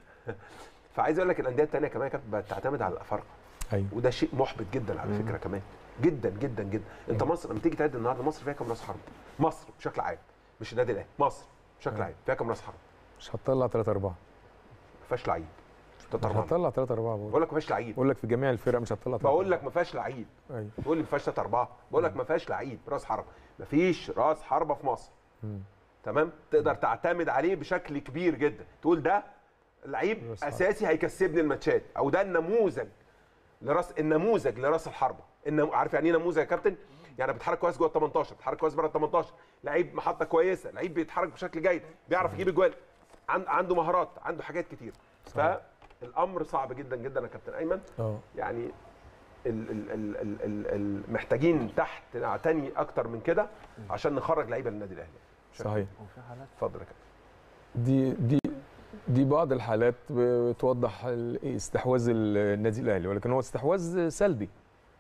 فعايز اقول لك الانديه الثانيه كمان كانت بقت تعتمد على الافارقه ايوه وده شيء محبط جدا على فكره كمان جدا جدا جدا انت مصر لما تيجي تعد النهارده مصر فيها كام راس حرب مصر بشكل عام مش النادي الاهلي مصر بشكل عام فيها كام راس حرب مش هتطلع 3 4 ما فيهاش لعيب مش ده طبعا هتطلع 3 4 بقول بقول لك ما فيهاش لعيب بقول لك في جميع الفرق مش هتطلع 3 بقول لك ما فيهاش لعيب ايوه تقول لي ما فيهاش 3 4 بقول لك ما فيهاش لعيب راس حرب ما فيش راس حربه في مصر مم. تمام تقدر تعتمد عليه بشكل كبير جدا تقول ده لعيب راس حربة. اساسي هيكسبني الماتشات او ده النموذج لراس النموذج لراس الحربه النم... عارف يعني ايه نموذج يا كابتن يعني بيتحرك كويس جوه ال 18 بيتحرك كويس بره ال 18 لعيب محطه كويسه لعيب بيتحرك بشكل جيد بيعرف يجيب اجوال عن... عنده مهارات عنده حاجات كتير صحيح. فالامر صعب جدا جدا يا كابتن ايمن اه يعني ال ال ال ال ال ال محتاجين تحت نعتني اكتر من كده عشان نخرج لعيبه للنادي الاهلي صحيح اتفضل يا كابتن دي دي دي بعض الحالات بتوضح ال- إيه استحواذ النادي الاهلي ولكن هو استحواذ سلبي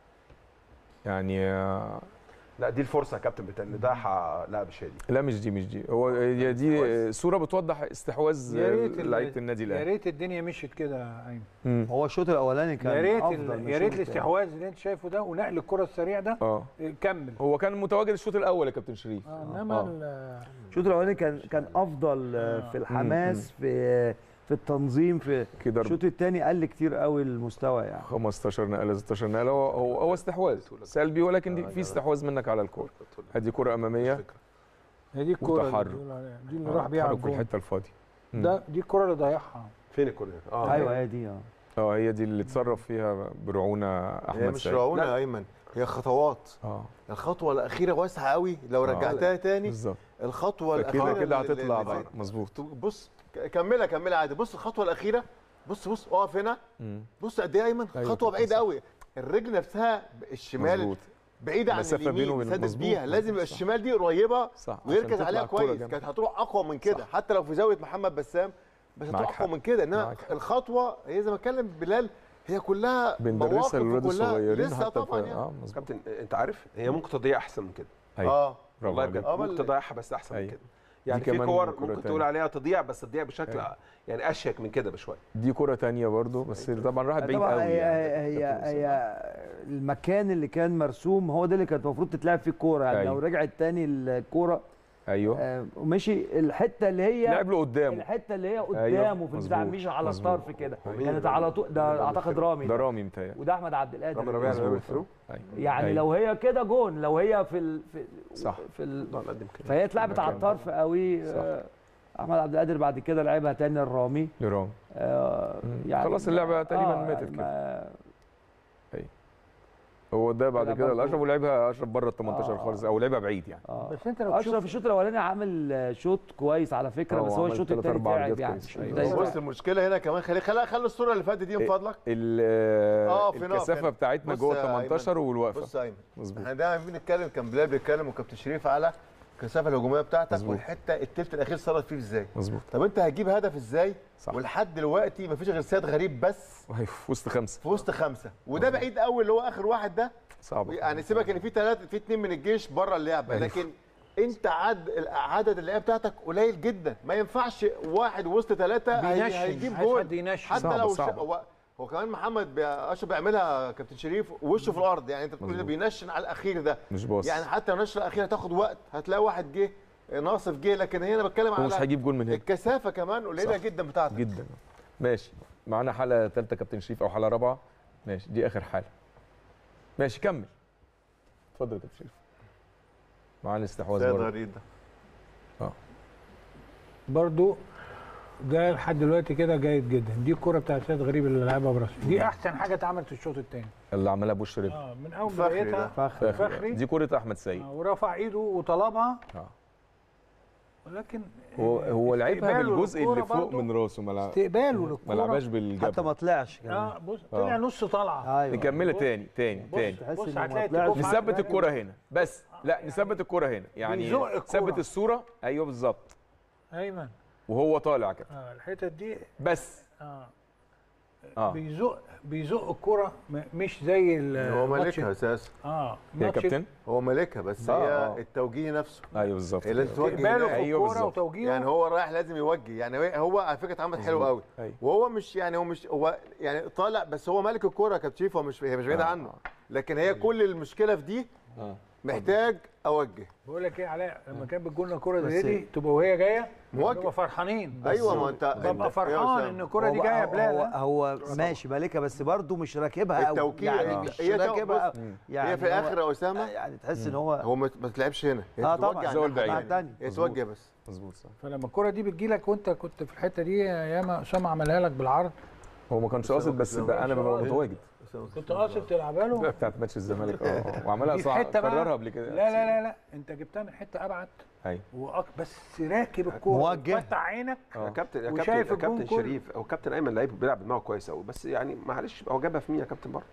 يعني آه، لا دي الفرصه يا كابتن بتاع ان ده ح- لا مش هي دي لا مش دي مش دي هو هي دي استحواذ. صوره بتوضح استحواذ يا ريت ال- لعيبه النادي يا الاهلي ريت الدنيا مشيت كده يا ايمن مم. هو الشوط الاولاني كان يا ريت افضل ال- من يا ريت الشوط التاني. الاستحواذ اللي انت شايفه ده ونقل الكره السريع ده اه إيه، كمل هو كان متواجد الشوط الاول يا كابتن شريف آه، انما آه. ال- الشوط الاولاني كان كان افضل آه، في الحماس في في التنظيم في كده الشوط الثاني قل كتير قوي المستوى يعني 15 نقله 16 نقله هو هو, هو استحواذ سلبي ولكن دي في استحواذ منك على الكوره ادي كره اماميه هي دي الكره اللي وتحرك. بيقولوا عليها، دي اللي راح بيها على تحرك في الجون الحته الفاضيه مم. ده دي الكره اللي ضيعها فين الكوره دي؟ اه ايوه هي دي اه اه هي دي اللي اتصرف فيها برعونه هي احمد مش سيد رعونه لا. يا ايمن هي خطوات اه الخطوه الاخيره واسعه قوي لو آه. رجعتها تاني بالظبط الخطوه كده الاخيره كده اللي- هتطلع اللي- بقى مظبوط بص ك- كملها كملها عادي بص الخطوه الاخيره بص بص اقف هنا مم. بص قد ايه يا ايمن أيوة خطوه كده بعيده صح. قوي الرجل نفسها الشمال مظبوط بعيده عن مسافة بينه اليمين وبين- سادس مظبوط، بيها لازم يبقى صح. الشمال دي قريبه صح عشان ويركز تطلع عليها الكرة كويس جامد. كانت هتروح اقوى من كده صح. حتى لو في زاويه محمد بسام بس هتروح معاك اقوى حق. من كده انما معاك حق. الخطوه هي زي ما اتكلم بلال هي كلها بندرسها مواقف للولاد وكلها الصغيرين لسه حتى طبعا في يعني اه مظبوط كابتن انت عارف هي ممكن تضيع احسن من كده أيوة. اه برافو والله عليك. بجد آه، ممكن بل- تضيعها بس احسن من أيوة. كده يعني في كمان كور كرة ممكن تانية. تقول عليها تضيع بس تضيع بشكل أيوة. يعني اشيك من كده بشويه دي كرة تانية برضو بس طبعا راحت بعيد طبعا قوي هي يعني. هي هي المكان اللي كان مرسوم هو ده اللي كانت المفروض تتلعب فيه الكوره يعني أيوة. لو رجعت تاني الكوره ايوه آه، ومشي الحته اللي هي لعب له قدامه الحته اللي هي أيوة، قدامه في البتاع مظبوط، مش على مظبوط. الطرف كده ومين كانت اللي- على طول ده اعتقد رامي ده ده. رامي متهيألي وده احمد عبد رامي القادر ربيع اللي مظبوط. ثرو أيوة. يعني أيوة. لو هي كده جون لو هي في ال... في صح. في ال... لا نقدم كده فهي اتلعبت على المكان. الطرف قوي صح. آه، احمد عبد القادر بعد كده لعبها تاني لرامي لرامي آه، مم. يعني خلاص اللعبة تقريباً آه، ماتت يعني كده. ما- هو ده بعد لا كده برضو. الاشرف ولعبها اشرف بره ال 18 آه. خالص او لعبها بعيد يعني اه بس انت لو اشرف تشوف الشوط الاولاني عامل آه، شوط كويس على فكره آه، بس هو وعمل الشوط تلات الثاني أربع تعب عرضيات يعني كويس. مش أيوة. زي بص المشكله هنا كمان خلي خلي خلي الصوره اللي فاتت دي من إيه. فضلك ال- آه، في نقف الكثافه هنا. بتاعتنا بص جوه يا ال 18 أيمن. والوقفه بص يا ايمن مظبوط احنا دايما بنتكلم كان بلال بيتكلم وكابتن شريف على الكثافه الهجوميه بتاعتك مظبوط. والحته التلت الاخير صرف فيه ازاي مظبوط طب انت هتجيب هدف ازاي صح ولحد دلوقتي مفيش غير سيد غريب بس أيوة، في وسط خمسه في وسط خمسه وده بعيد قوي اللي هو اخر واحد ده صعبه يعني سيبك ان في ثلاثه في اثنين من الجيش بره اللعبه أيوة. لكن انت عد عدد اللعيبه بتاعتك قليل جدا ما ينفعش واحد وسط ثلاثه بينشن هيجيب عايز جول حد ينشن حتى صعبة، لو صعبة. شا... هو هو كمان محمد بي- اشرف بيعملها كابتن شريف وشه في الارض يعني انت بتقول مظبوط. بينشن على الاخير ده مش باص يعني حتى لو نشر الاخير هتاخد وقت هتلاقي واحد جه ناصف جه لكن هنا بتكلم هو مش على هيجيب جول من هنا الكثافه كمان قليله صح. جدا بتاعتك جدا ماشي معانا حاله ثالثه كابتن شريف او حاله رابعه ماشي دي اخر حاله ماشي كمل اتفضل يا كابتن شريف معانا الاستحواذ سيد برضه غريب ده برضو ده لحد دلوقتي كده جيد جدا دي الكرة بتاعت سيد غريب اللي لعبها براسه دي احسن حاجه اتعملت في الشوط الثاني اللي عملها بوش رجل اه من اول فخري بدايتها ده. فخر فخري. دي كره احمد سيد آه، ورفع ايده وطلبها اه ولكن هو هو لعبها استقباله بالجزء اللي للكرة فوق برضو، من راسه ما لعب- استقباله ما للكرة لعبهاش حتى بالجبهه ما طلعش كمان اه بص طلع آه. نص طلعه ايوه نكملها بص- تاني تاني بص تاني تحس بص إنه ما هتلاقي طلعش. التكوف نثبت عندك. الكرة هنا بس لا نثبت الكرة هنا يعني بيزق الكرة. ثبت الصورة ايوه بالظبط ايمن وهو طالع كده اه الحتت دي بس اه اه بيزق بيزق الكرة م- مش زي ال- هو الماتش- مالكها اساسا اه يا ماتش كابتن هو مالكها بس آه، هي آه. التوجيه نفسه ايوه بالظبط هي لازم توجه استقباله هناك. في أيوه الكرة بالظبط. وتوجيهه يعني هو رايح لازم يوجه يعني هو- هو على فكره اتعمل حلو قوي ايوه وهو مش يعني هو مش هو يعني طالع بس هو مالك الكوره يا كابتن شريف هو مش هي مش بعيده آه. عنه لكن هي كل المشكله في دي اه محتاج اوجه بقول لك ايه علاء لما كان بتجولنا الكرة بس- دي, دي تبقى وهي جايه موجه. نبقى فرحانين ايوه ما انت ببقى أنت- فرحان يا ان أسامة. الكرة دي هو- جايه هو, بلا هو ماشي مالكها بس برضه مش راكبها قوي التوكيل يعني آه. مش هي تو- راكبها بص، يعني هي في هو- الاخر يا اسامه يعني تحس ان هو هو ما ما تلعبش هنا هي اه تتوجه طبعا على زول الناحية بعيد. التانية. هي مظبوط. توجه بس مظبوط صح فلما الكرة دي بتجيلك وانت كنت في الحتة دي ياما اسامه عملها لك بالعرض هو ما كانش قاصد بس بقى انا ببقى متواجد كنت قاصد تلعبها له بتاعت ماتش الزمالك اه وعملها دي في صح حتة بقى- كررها قبل كده لا لا لا لا انت جبتها من حته ابعد ايوه وأك... بس راكب الكوره موجه. فتح عينك آه. يا كابتن يا كابتن وشايف يا الجون كابتن كله. شريف هو كابتن ايمن لعيب بيلعب بدماغه كويس قوي بس يعني معلش هو جابها في مين يا كابتن برضه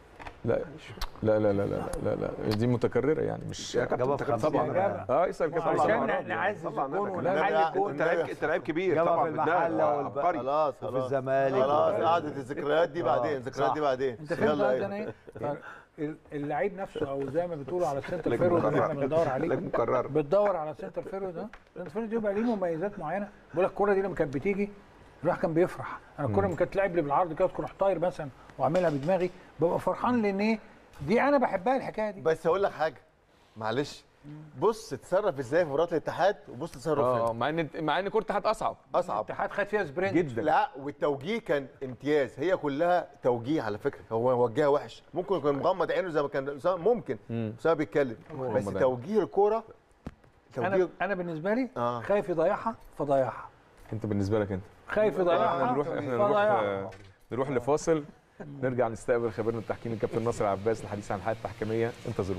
لا لا لا لا لا لا لا دي متكرره يعني مش يا كابتن جابها انت في كابتن خمسين طبعا جابها. اه اسال كابتن عشان طبعا. ن- نعزز طبعا الجون أنا ونحل كمان. الجون انت لعيب انت لعيب كبير جابها طبعا في بدماغه. المحلة آه، والب- عبقري خلاص وفي خلاص الزمالك خلاص وفي- قعدة الذكريات دي بعدين الذكريات دي بعدين انت فاهم يلا بقى أيوة. انا ايه ال- اللعيب نفسه او زي ما بتقولوا على السنتر لك فيرو اللي مكرر. احنا بندور عليه لك مكرر بتدور على السنتر فيرو ده السنتر فيرو دي بقى ليه مميزات معينه بقول لك الكوره دي لما كانت بتيجي الواحد كان بيفرح انا الكوره لما كانت تلعب لي بالعرض كده تروح طاير مثلا واعملها بدماغي ببقى فرحان لان ايه دي انا بحبها الحكايه دي بس هقول لك حاجه معلش بص تتصرف ازاي في مباراه الاتحاد وبص تتصرف اه هنا مع ان مع ان كره الاتحاد اصعب اصعب الاتحاد خد فيها سبرنت جدا لا والتوجيه كان امتياز هي كلها توجيه على فكره هو وجهها وحش ممكن يكون مغمض عينه زي ما كان أسامة- ممكن مم. اسامه بيتكلم مغمض بس عينه. توجيه الكوره توجيه انا انا بالنسبه لي آه. خايف يضيعها فضيعها انت بالنسبه لك انت خايف احنا يضيعها نروح احنا نروح فضيعها آه، نروح لفاصل نرجع نستقبل خبيرنا التحكيمي الكابتن ناصر عباس للحديث عن الحياه التحكيميه انتظرونا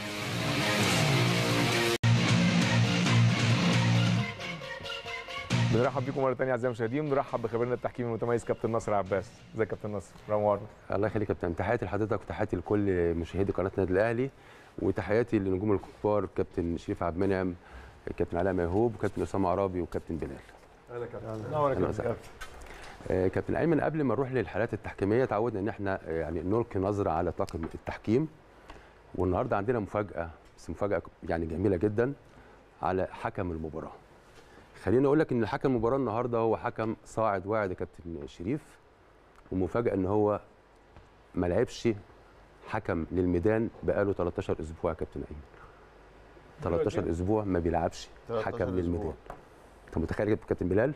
بنرحب بيكم مره ثانيه اعزائي المشاهدين بنرحب بخبيرنا التحكيمي المتميز كابتن ناصر عباس ازيك يا كابتن ناصر نورنا الله يخليك يا كابتن تحياتي لحضرتك وتحياتي لكل مشاهدي قناه النادي الاهلي وتحياتي للنجوم الكبار كابتن شريف عبد المنعم كابتن علاء ميهوب وكابتن اسامه عرابي وكابتن بلال نور يا أهلا كابتن. وسهلا. آه، كابتن ايمن قبل ما نروح للحالات التحكيميه تعودنا ان احنا آه، يعني نلقي نظره على طاقم التحكيم والنهارده عندنا مفاجاه بس مفاجاه يعني جميله جدا على حكم المباراه خليني اقول لك ان حكم المباراه النهارده هو حكم صاعد واعد يا كابتن شريف ومفاجاه ان هو ما لعبش حكم للميدان بقاله 13 اسبوع يا كابتن ايمن 13 اسبوع ما بيلعبش 13 حكم أسبوع. للميدان انت متخيل يا كابتن بلال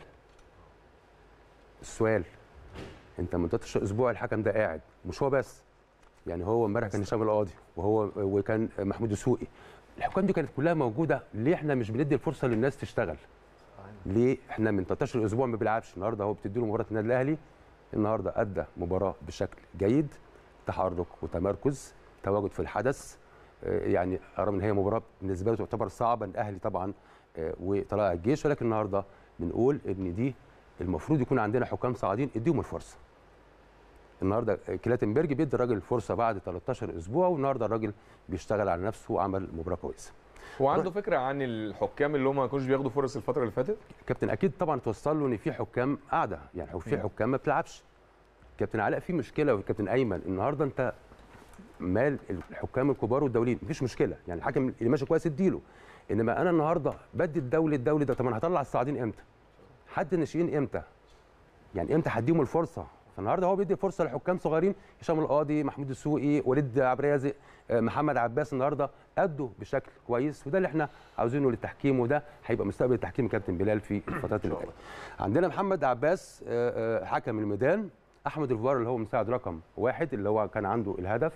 السؤال انت من 13 اسبوع الحكم ده قاعد مش هو بس يعني هو امبارح كان هشام القاضي وهو وكان محمود السوقي الحكام دي كانت كلها موجوده ليه احنا مش بندي الفرصه للناس تشتغل ليه احنا من 13 اسبوع ما بيلعبش النهارده هو بتدي له مباراه النادي الاهلي النهارده ادى مباراه بشكل جيد تحرك وتمركز تواجد في الحدث آه، يعني رغم ان هي مباراه بالنسبه له تعتبر صعبه الاهلي طبعا آه، وطلائع الجيش ولكن النهارده بنقول ان دي المفروض يكون عندنا حكام صاعدين اديهم الفرصه النهارده كلاتنبرج بيدي الراجل الفرصه بعد 13 اسبوع والنهارده الراجل بيشتغل على نفسه وعمل مباراه كويسه هو عنده فكره عن الحكام اللي هم ما كانوش بياخدوا فرص الفتره اللي فاتت كابتن اكيد طبعا توصل له ان في حكام قاعده يعني وفي مم. حكام ما بتلعبش كابتن علاء في مشكله وكابتن ايمن النهارده انت مال الحكام الكبار والدوليين مفيش مشكله يعني الحكم اللي ماشي كويس اديله انما انا النهارده بدي الدولي الدولي ده طب انا هطلع الصاعدين امتى؟ حد الناشئين امتى؟ يعني امتى هديهم الفرصه؟ فالنهارده هو بيدي فرصه لحكام صغيرين هشام القاضي محمود السوقي وليد عبد الرازق آه، محمد عباس النهارده ادوا بشكل كويس وده اللي احنا عاوزينه للتحكيم وده هيبقى مستقبل التحكيم كابتن بلال في الفترات اللي جايه. عندنا محمد عباس آه، آه، حكم الميدان احمد الفار اللي هو مساعد رقم واحد اللي هو كان عنده الهدف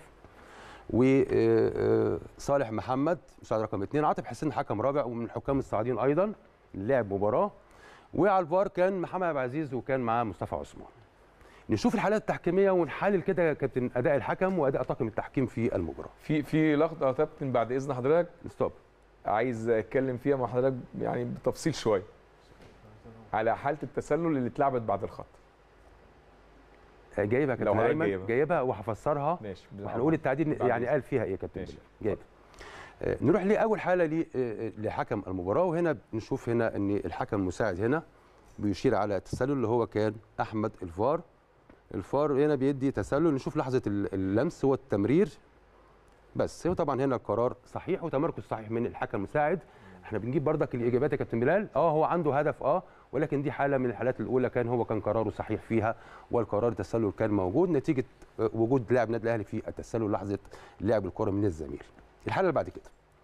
وصالح محمد مساعد رقم اثنين عاطف حسين حكم رابع ومن الحكام الصاعدين ايضا اللي لعب مباراه وعلى الفار كان محمد عبد العزيز وكان معاه مصطفى عثمان نشوف الحالات التحكيميه ونحلل كده يا كابتن اداء الحكم واداء طاقم التحكيم في المباراه في في لقطه يا كابتن بعد اذن حضرتك ستوب عايز اتكلم فيها مع حضرتك يعني بتفصيل شويه على حاله التسلل اللي اتلعبت بعد الخط جايبها يا لو كابتن حضرتك ايمن جايبها. جايبها وهفسرها ماشي وهنقول التعديل بعد يعني إذنك. قال فيها ايه يا كابتن ماشي. بلال جايب آه، نروح لاول حاله لي- آه، لحكم المباراه وهنا نشوف هنا ان الحكم المساعد هنا بيشير على التسلل اللي هو كان احمد الفار الفار هنا بيدي تسلل نشوف لحظه ال- اللمس والتمرير بس هو طبعا هنا القرار صحيح وتمركز صحيح من الحكم المساعد احنا بنجيب بردك الاجابات يا كابتن بلال اه هو عنده هدف اه ولكن دي حاله من الحالات الاولى كان هو كان قراره صحيح فيها والقرار التسلل كان موجود نتيجه آه، وجود لاعب النادي الاهلي في التسلل لحظه لعب الكره من الزميل الحاله اللي بعد كده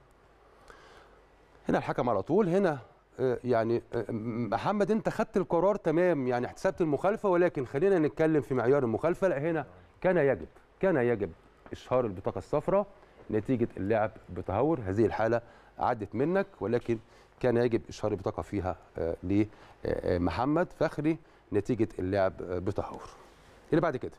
هنا الحكم على طول هنا آه، يعني آه، م- محمد انت خدت القرار تمام يعني احتسبت المخالفه ولكن خلينا نتكلم في معيار المخالفه لا هنا كان يجب كان يجب اشهار البطاقه الصفراء نتيجه اللعب بتهور هذه الحاله عدت منك ولكن كان يجب اشهار البطاقه فيها آه، لمحمد فخري نتيجه اللعب آه، بتهور اللي بعد كده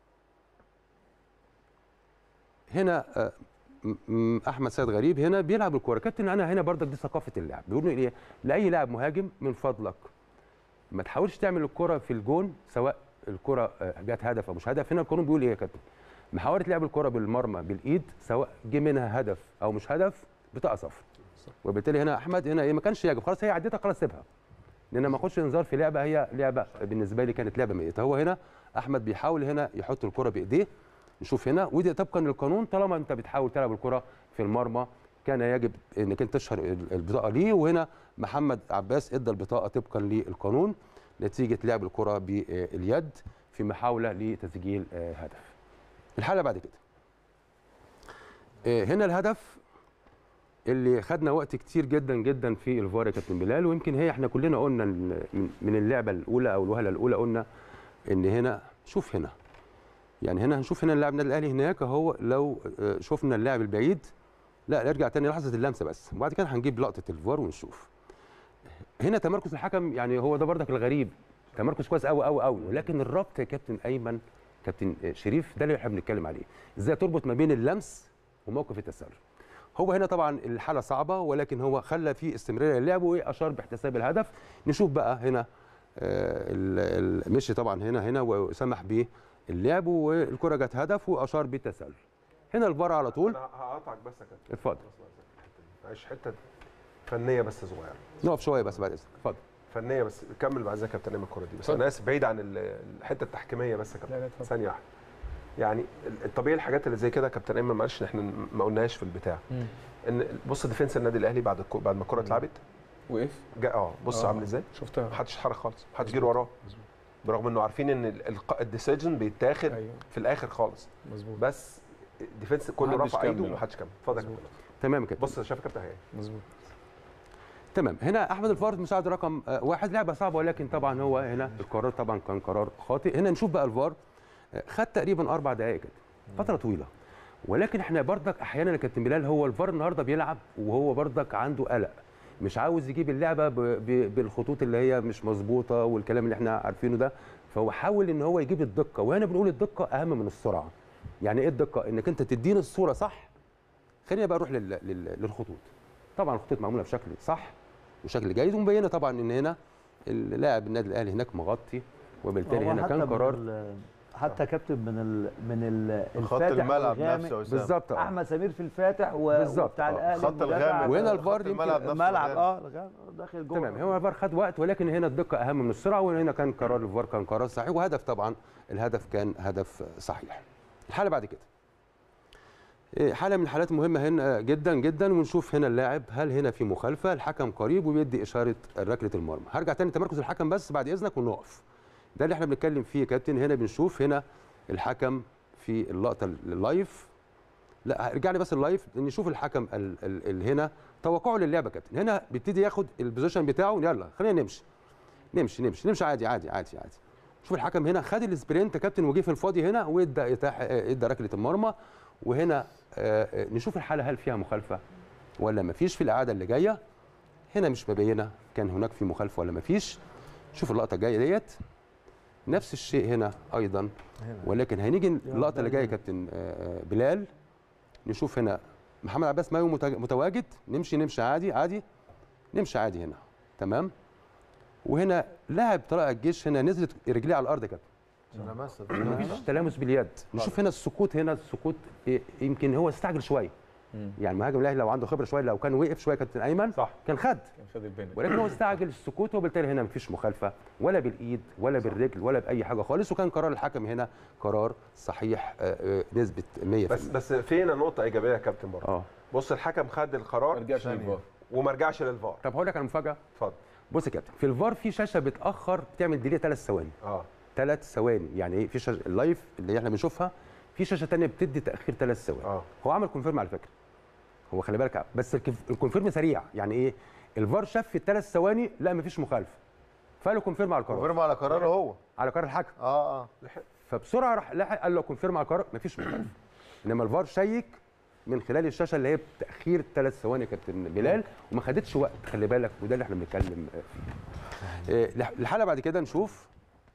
هنا آه، م- م- احمد سيد غريب هنا بيلعب الكوره كابتن انا هنا برضك دي ثقافه اللعب بيقولوا ايه لاي لاعب مهاجم من فضلك ما تحاولش تعمل الكره في الجون سواء الكره آه، جت هدف او مش هدف هنا القانون بيقول ايه يا كابتن محاوله لعب الكره بالمرمى بالايد سواء جه منها هدف او مش هدف بطاقه صفر وبالتالي هنا احمد هنا ايه ما كانش يجب خلاص هي عدتها خلاص سيبها لان ما اخش انذار في لعبه هي لعبه بالنسبه لي كانت لعبه ميته هو هنا احمد بيحاول هنا يحط الكره بايديه نشوف هنا ودي طبقا للقانون طالما انت بتحاول تلعب الكره في المرمى كان يجب انك انت تشهر ال- البطاقه ليه وهنا محمد عباس ادى البطاقه طبقا للقانون نتيجه لعب الكره باليد في محاوله لتسجيل آه، هدف الحاله بعد كده آه، هنا الهدف اللي خدنا وقت كتير جدا جدا في الفار يا كابتن بلال ويمكن هي احنا كلنا قلنا ال- من- من اللعبه الاولى او الوهله الاولى قلنا ان هنا شوف هنا يعني هنا هنشوف هنا اللاعب النادي الاهلي هناك اهو لو آه، شفنا اللاعب البعيد لا نرجع تاني لحظه اللمسه بس وبعد كده هنجيب لقطه الفار ونشوف هنا تمركز الحكم يعني هو ده بردك الغريب تمركز كويس قوي قوي قوي ولكن الربط يا كابتن ايمن كابتن آه، شريف ده اللي احنا بنتكلم عليه ازاي تربط ما بين اللمس وموقف التسلل هو هنا طبعا الحاله صعبه ولكن هو خلى في استمراريه للعب واشار باحتساب الهدف نشوف بقى هنا آه، ال- ال- مشي طبعا هنا هنا وسمح باللعب والكره جت هدف واشار بالتسلل هنا الفار على طول انا هقطعك بس يا كابتن اتفضل معلش حته فنيه بس صغيره نقف شويه بس بعد اذنك اتفضل فنيه بس كمل بعد ذلك يا كابتن ايمن الكوره دي بس اتفضل. انا اسف بعيد عن ال- الحته التحكيميه بس يا لا، لا، كابتن اتفضل. ثانيه واحده يعني ال- الطبيعي الحاجات اللي زي كده يا كابتن ايمن معلش احنا ما قلناهاش في البتاع ان بص ديفنس النادي الاهلي بعد الكو- بعد ما الكوره اتلعبت وقف جا اه بص آه. عامل ازاي شفتها محدش اتحرك خالص محدش جري وراه مظبوط. برغم انه عارفين ان الديسيجن بيتاخد ايوه في الاخر خالص مظبوط بس الديفنس كله محدش رفع ايده كمل. ومحدش كمل اتفضل يا مظبوط. كابتن تمام كده بص شايف يا كابتن اهي مظبوط تمام هنا احمد الفارد مساعد رقم آه، واحد لعبه صعبه ولكن طبعا هو هنا القرار طبعا كان قرار خاطئ هنا نشوف بقى الفار آه، خد تقريبا اربع دقائق كده فتره طويله ولكن احنا بردك احيانا يا كابتن بلال هو الفار النهارده بيلعب وهو بردك عنده قلق مش عاوز يجيب اللعبه ب- ب- بالخطوط اللي هي مش مظبوطه والكلام اللي احنا عارفينه ده فهو حاول ان هو يجيب الدقه وهنا بنقول الدقه اهم من السرعه يعني ايه الدقه انك انت تديني الصوره صح خلينا بقى نروح لل- لل- للخطوط طبعا الخطوط معموله بشكل صح وشكل جيد ومبينه طبعا ان هنا اللاعب النادي الاهلي هناك مغطي وبالتالي هو هنا حتى كان من قرار ال- حتى كابتن من ال من ال خط الفاتح الملعب والغامق. نفسه يا أسامة. بالظبط آه. احمد سمير في الفاتح و- بالظبط، وبتاع آه. الاهلي خط المدافع الغامق وهنا خط الفار يمكن الملعب نفسه الملعب غامق. اه الغامق داخل جوه تمام هو الفار خد وقت ولكن هنا الدقه اهم من السرعه وهنا كان قرار الفار كان قرار صحيح وهدف طبعا الهدف كان هدف صحيح الحاله بعد كده إيه، حاله من الحالات المهمه هنا جدا جدا ونشوف هنا اللاعب هل هنا في مخالفه الحكم قريب وبيدي اشاره ركله المرمى هرجع تاني تمركز الحكم بس بعد اذنك ونقف ده اللي احنا بنتكلم فيه يا كابتن هنا بنشوف هنا الحكم في اللقطه اللايف لا ارجع لي بس اللايف نشوف الحكم ال ال ال هنا توقعه للعبه يا كابتن هنا بيبتدي ياخد البوزيشن بتاعه يلا خلينا نمشي نمشي نمشي نمشي عادي عادي عادي عادي شوف الحكم هنا خد السبرنت يا كابتن وجه في الفاضي هنا وادى اتاح آه، ادى ركله المرمى وهنا آه، آه، نشوف الحاله هل فيها مخالفه ولا ما فيش في الاعاده اللي جايه هنا مش مبينه كان هناك في مخالفه ولا ما فيش شوف اللقطه الجايه ديت نفس الشيء هنا ايضا ولكن هنيجي اللقطه اللي جايه يا كابتن آه، آه، بلال نشوف هنا محمد عباس مايو متج- متواجد نمشي نمشي عادي عادي نمشي عادي هنا تمام وهنا لاعب طلائع الجيش هنا نزلت رجليه على الارض يا كابتن انا مثلا مفيش تلامس باليد نشوف هنا السقوط هنا السقوط إيه، يمكن هو استعجل شويه يعني مهاجم الاهلي لو عنده خبره شويه لو كان وقف شويه كابتن ايمن صح كان خد كان خد البنت ولكن هو استعجل السكوت وبالتالي هنا مفيش مخالفه ولا بالايد ولا بالرجل ولا باي حاجه خالص وكان قرار الحكم هنا قرار صحيح آه، آه، نسبه 100% بس بس فينا نقطه ايجابيه يا كابتن برضه اه بص الحكم خد ما القرار رجعش للفار وما رجعش للفار طب هقول لك على مفاجاه اتفضل بص يا كابتن في الفار في شاشه بتاخر بتعمل ديلي ثلاث ثواني اه ثلاث ثواني يعني ايه في شاشه اللايف اللي احنا بنشوفها في شاشه ثانيه بتدي تاخير ثلاث ثواني اه هو عمل كونفيرم على فكره هو خلي بالك بس الكف- الكونفيرم سريع يعني ايه الفار شاف في الثلاث ثواني لا مفيش مخالفه فقال له كونفيرم على القرار كونفيرم على قراره هو على قرار الحكم اه اه فبسرعه راح لحق قال له كونفيرم على القرار مفيش مخالفه انما الفار شيك من خلال الشاشه اللي هي بتاخير ثلاث ثواني يا كابتن بلال وما خدتش وقت خلي بالك وده اللي احنا بنتكلم فيه إيه، الح- الحاله بعد كده نشوف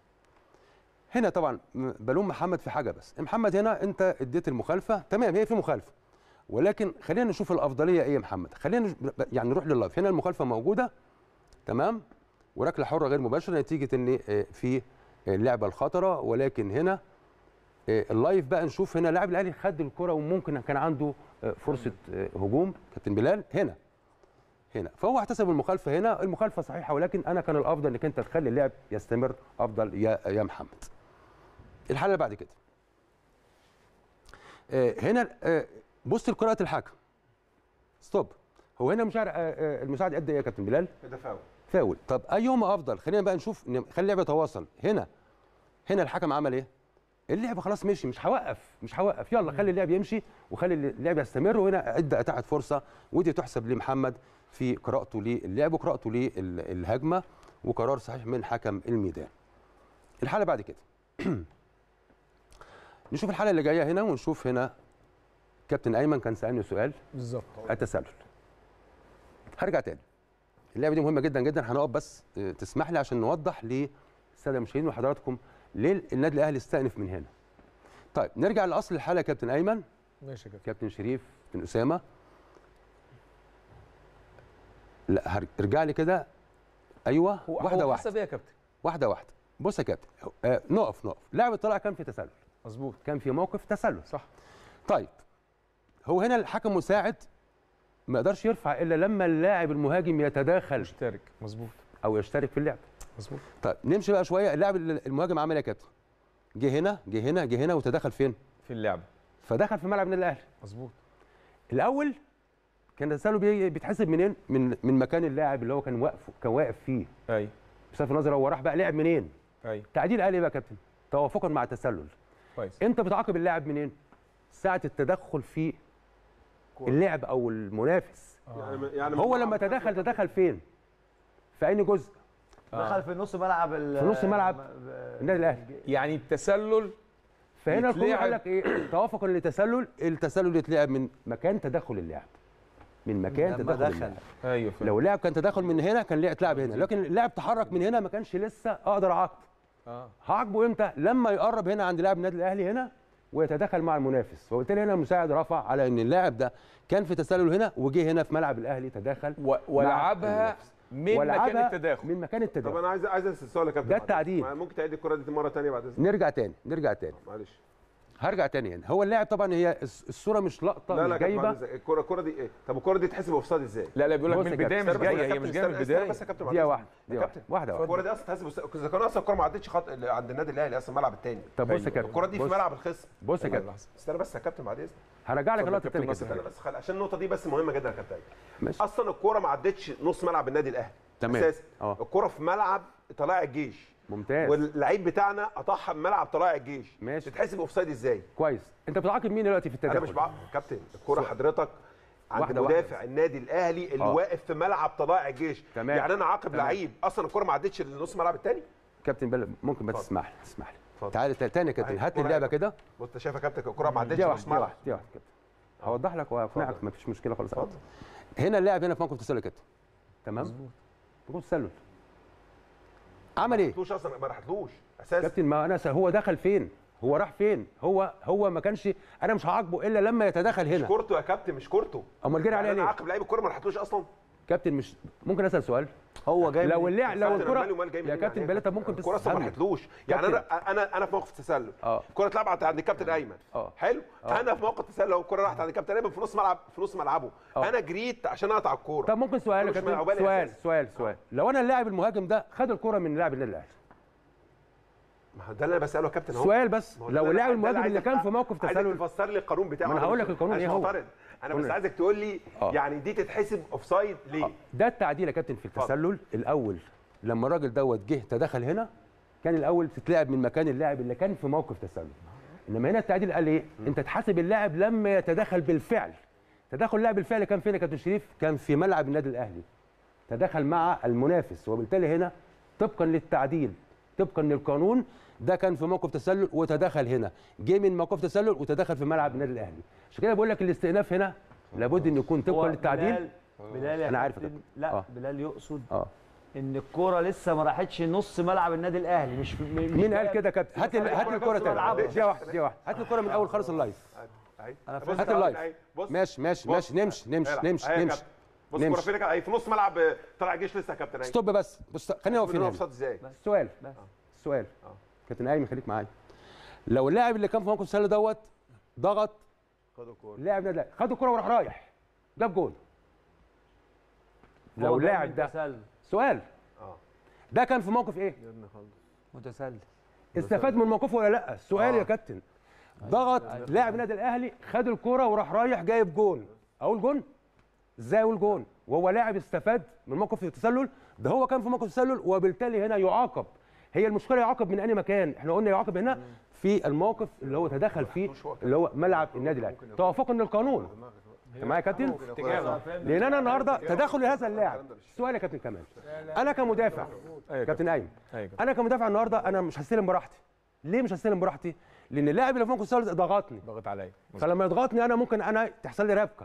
هنا طبعا م- بلوم محمد في حاجه بس محمد هنا انت اديت المخالفه تمام هي في مخالفه ولكن خلينا نشوف الافضليه ايه يا محمد خلينا نش- يعني نروح لللايف هنا المخالفه موجوده تمام وركله حره غير مباشره نتيجه ان آه، في اللعبه الخطره ولكن هنا آه، اللايف بقى نشوف هنا لاعب الاهلي خد الكره وممكن كان عنده آه، فرصه آه، هجوم كابتن بلال هنا هنا فهو احتسب المخالفه هنا المخالفه صحيحه ولكن انا كان الافضل انك انت تخلي اللعب يستمر افضل يا يا محمد الحاله اللي بعد كده آه، هنا آه، بص لقراءه الحكم ستوب هو هنا المساعد آه، آه، المساعد قد ايه يا كابتن بلال كده فاول فاول طب ايهما افضل خلينا بقى نشوف إن- خلي اللعبه يتواصل هنا هنا الحكم عمل ايه اللعب خلاص مشي مش هوقف مش هوقف يلا خلي اللعب يمشي وخلي اللعب يستمر وهنا ادى اتاحت فرصه ودي تحسب لمحمد في قراءته للعب وقراءته للهجمه وقرار صحيح من حكم الميدان الحاله بعد كده نشوف الحاله اللي جايه هنا ونشوف هنا كابتن ايمن كان سالني سؤال بالظبط التسلل هرجع تاني اللعبه دي مهمه جدا جدا هنقف بس آه، تسمح لي عشان نوضح للساده المشاهدين وحضراتكم ليه النادي الاهلي استأنف من هنا طيب نرجع لاصل الحاله يا كابتن ايمن ماشي يا كابتن كابتن شريف كابتن اسامه لا هر- ارجع لي كده ايوه هو واحده هو واحده حسب ايه يا كابتن واحده واحده بص يا كابتن آه نقف نقف لاعب الطلع كان في تسلل مظبوط كان في موقف تسلل صح طيب هو هنا الحكم مساعد ما يقدرش يرفع الا لما اللاعب المهاجم يتداخل مشترك مظبوط او يشترك في اللعب مظبوط طيب نمشي بقى شويه اللاعب المهاجم عمل ايه يا كابتن جه هنا جه هنا جه هنا وتدخل فين في اللعبه فدخل في ملعب النادي الاهلي مظبوط الاول كان التسلل بي- بيتحسب منين من من مكان اللاعب اللي هو كان واقف كان واقف فيه ايوه بصرف النظر هو راح بقى لعب منين ايوه تعديل قال ايه بقى يا كابتن توافقا مع التسلل كويس انت بتعاقب اللاعب منين ساعه التدخل في اللعب او المنافس يعني يعني هو لما تدخل تدخل فين في اي جزء دخل في نص ملعب ال- في نص ملعب النادي الاهلي يعني التسلل فهنا القانون يتلعب. قال لك ايه توافقا للتسلل التسلل يتلعب من مكان تدخل اللاعب من مكان لما تدخل دخل. اللاعب ايوه فهمت. لو اللاعب كان تدخل من هنا كان لاعب تلعب هنا لكن اللاعب تحرك من هنا ما كانش لسه اقدر اعاقبه اه هعاقبه امتى لما يقرب هنا عند لاعب النادي الاهلي هنا ويتدخل مع المنافس وبالتالي هنا المساعد رفع على ان اللاعب ده كان في تسلل هنا وجه هنا في ملعب الاهلي تداخل و- ولعبها المنافس. من مكان والعبها التداخل من مكان طب التداخل انا عايز عايز اسال سؤال يا كابتن ده معلش. التعديل. ما ممكن تعيد الكره دي مره ثانيه بعد اذنك نرجع تاني نرجع تاني معلش هرجع تاني يعني هو اللاعب طبعا هي الص- الصوره مش لقطه لا لا مش كابتن جايبه معلش، الكره الكره دي ايه طب الكره دي تحسب اوفسايد ازاي لا لا بيقول لك بص من يا البدايه كابتن، مش استنى بس جايه يا هي كابتن، مش جايه من استنى- استنى البدايه بس يا كابتن دقيقه معلش. واحده يا دقيقه واحده كابتن واحده واحده الكره دي اصلا تحسب اذا كان اصلا الكره ما عدتش خط عند النادي الاهلي اصلا الملعب الثاني طب بص يا كابتن الكره دي في بص- ملعب الخصم بص يا كابتن استنى بس يا كابتن بعد اذنك هرجع لك اتفضل اللقطه يا كابتن الثانيه ناصر. كده استنى بس خل... عشان النقطه دي بس مهمه جدا يا كابتن ماشي اصلا الكوره ما عدتش نص ملعب النادي الاهلي تمام. اساسا اه. الكوره في ملعب طلائع الجيش ممتاز واللعيب بتاعنا قطعها بملعب طلائع الجيش ماشي. تتحسب اوفسايد ازاي كويس انت بتعاقب مين دلوقتي في التداخل انا مش بعرف كابتن الكوره حضرتك عند واحدة مدافع واحدة. النادي الاهلي اللي اه. واقف في ملعب طلائع الجيش تمام. يعني انا عاقب تمام. لعيب اصلا الكوره ما عدتش لنص ملعب الثاني كابتن بل... ممكن بس اتفضل. تسمح لي تسمح لي اتفضل. تعالى تا- تاني يا كابتن أهي هات لي الكرة اللعبه أهي. كده بص انت شايف يا كابتن الكوره ما عدتش دقيقه نص واحده دقيقه ملعب واحده دقيقه واحده كابتن هوضح لك واقنعك اتفضل. مفيش مشكله خالص اتفضل. هنا اللاعب هنا في موقف تسلل يا كابتن تمام موقف تسلل عمل ايه راحتلوش اصلا ما راحتلوش اساسا كابتن ما انا س- هو دخل فين هو راح فين هو هو ما كانش انا مش هعاقبه الا لما يتدخل مش هنا كورته يا كابتن مش كورته امال جري يعني عليها انا ليه عاقب لعيب الكوره ما راحتلوش اصلا كابتن مش ممكن اسال سؤال هو جاي لو من- اللاعب لو كابتن الكره أمال ومال جاي يا منين كابتن يعني؟ بلاتة ممكن الكوره اصلا ما تفهمني. راحتلوش يعني كابتن. انا انا انا في موقف تسلل اه. الكوره اتلعبت عند الكابتن ايمن اه. حلو اه. انا في موقف تسلل لو الكوره راحت عند الكابتن ايمن في نص ملعب في نص ملعبه اه. انا جريت عشان اقطع الكوره طب ممكن سؤال يا مش من كابتن عقبالي سؤال أساساً. سؤال سؤال لو انا اللاعب المهاجم ده خد الكره من لاعب النادي الاهلي ما هو ده اللي انا بساله يا كابتن اهو سؤال بس ما هو ده لو اللي اللاعب أنا- ده اللي المهاجم عايز اللي كان أفهم- في موقف عايزك تسلل تفسر لي القانون بتاعه ما أنا أنا هقول مش- لك القانون مش إيه هو. معترض. انا بس قول. عايزك تقول لي اه. يعني دي تتحسب اوفسايد ليه ده التعديل يا كابتن في التسلل الاول لما الراجل دوت جه تدخل هنا كان الاول تتلعب من مكان اللاعب اللي كان في موقف تسلل انما هنا التعديل قال ايه انت تحاسب اللاعب لما يتدخل بالفعل تدخل اللاعب بالفعل كان فين يا كابتن شريف كان في ملعب النادي الاهلي تدخل مع المنافس وبالتالي هنا طبقا للتعديل طبقا للقانون ده كان في موقف تسلل وتدخل هنا جه من موقف تسلل وتدخل في ملعب النادي الاهلي عشان كده بقول لك الاستئناف هنا لابد ان يكون هو طبقا للتعديل بلال بلال يا أنا عارف يا كابتن، كابتن. لا آه. بلال يقصد اه ان الكوره لسه ما راحتش نص ملعب النادي الاهلي مش مش مين قال لاعب- كده يا كابتن هات لي هات لي الكوره تاني ملعبه. دقيقه واحده دقيقه واحده هات لي الكوره من اول خالص اللايف أهي. أنا بص فاهم. هات تعالى اللايف. أهي. بص ماشي ماشي بص. ماشي نمشي نمشي العب. نمشي أهي يا نمشي كابتن. بص الكوره نمشي. فين اهي في نص ملعب آه، طلع الجيش لسه يا كابتن اهي ستوب بس بص خلينا واقفين هنا اوفسايد ازاي السؤال بس. السؤال كابتن ايمن خليك معايا لو اللاعب اللي كان في موقف السله دوت ضغط خدوا الكوره لاعب نادي الأهلي، خد الكره وراح رايح جاب جول هو لو جاي اللاعب من ده تسلل. سؤال اه ده كان في موقف ايه متسلل استفاد من موقفه ولا لا السؤال آه. يا كابتن ضغط لاعب النادي الاهلي خد الكره وراح رايح جايب جون اقول جون ازاي اقول جون وهو لاعب استفاد من موقف التسلل ده هو كان في موقف التسلل وبالتالي هنا يعاقب هي المشكله يعاقب من اي مكان احنا قلنا يعاقب هنا في الموقف اللي هو تدخل فيه اللي هو ملعب النادي الاهلي توافقا للقانون انت معايا يا كابتن لان انا النهارده تدخل لهذا اللاعب السؤال يا كابتن كمان انا كمدافع أيوة كابتن ايمن أيوة كابتن. انا كمدافع النهارده انا مش هستلم براحتي ليه مش هستلم براحتي لان اللاعب اللي في موقف التسلل ضغطني ضغط عليا فلما يضغطني انا ممكن انا تحصل لي ربكه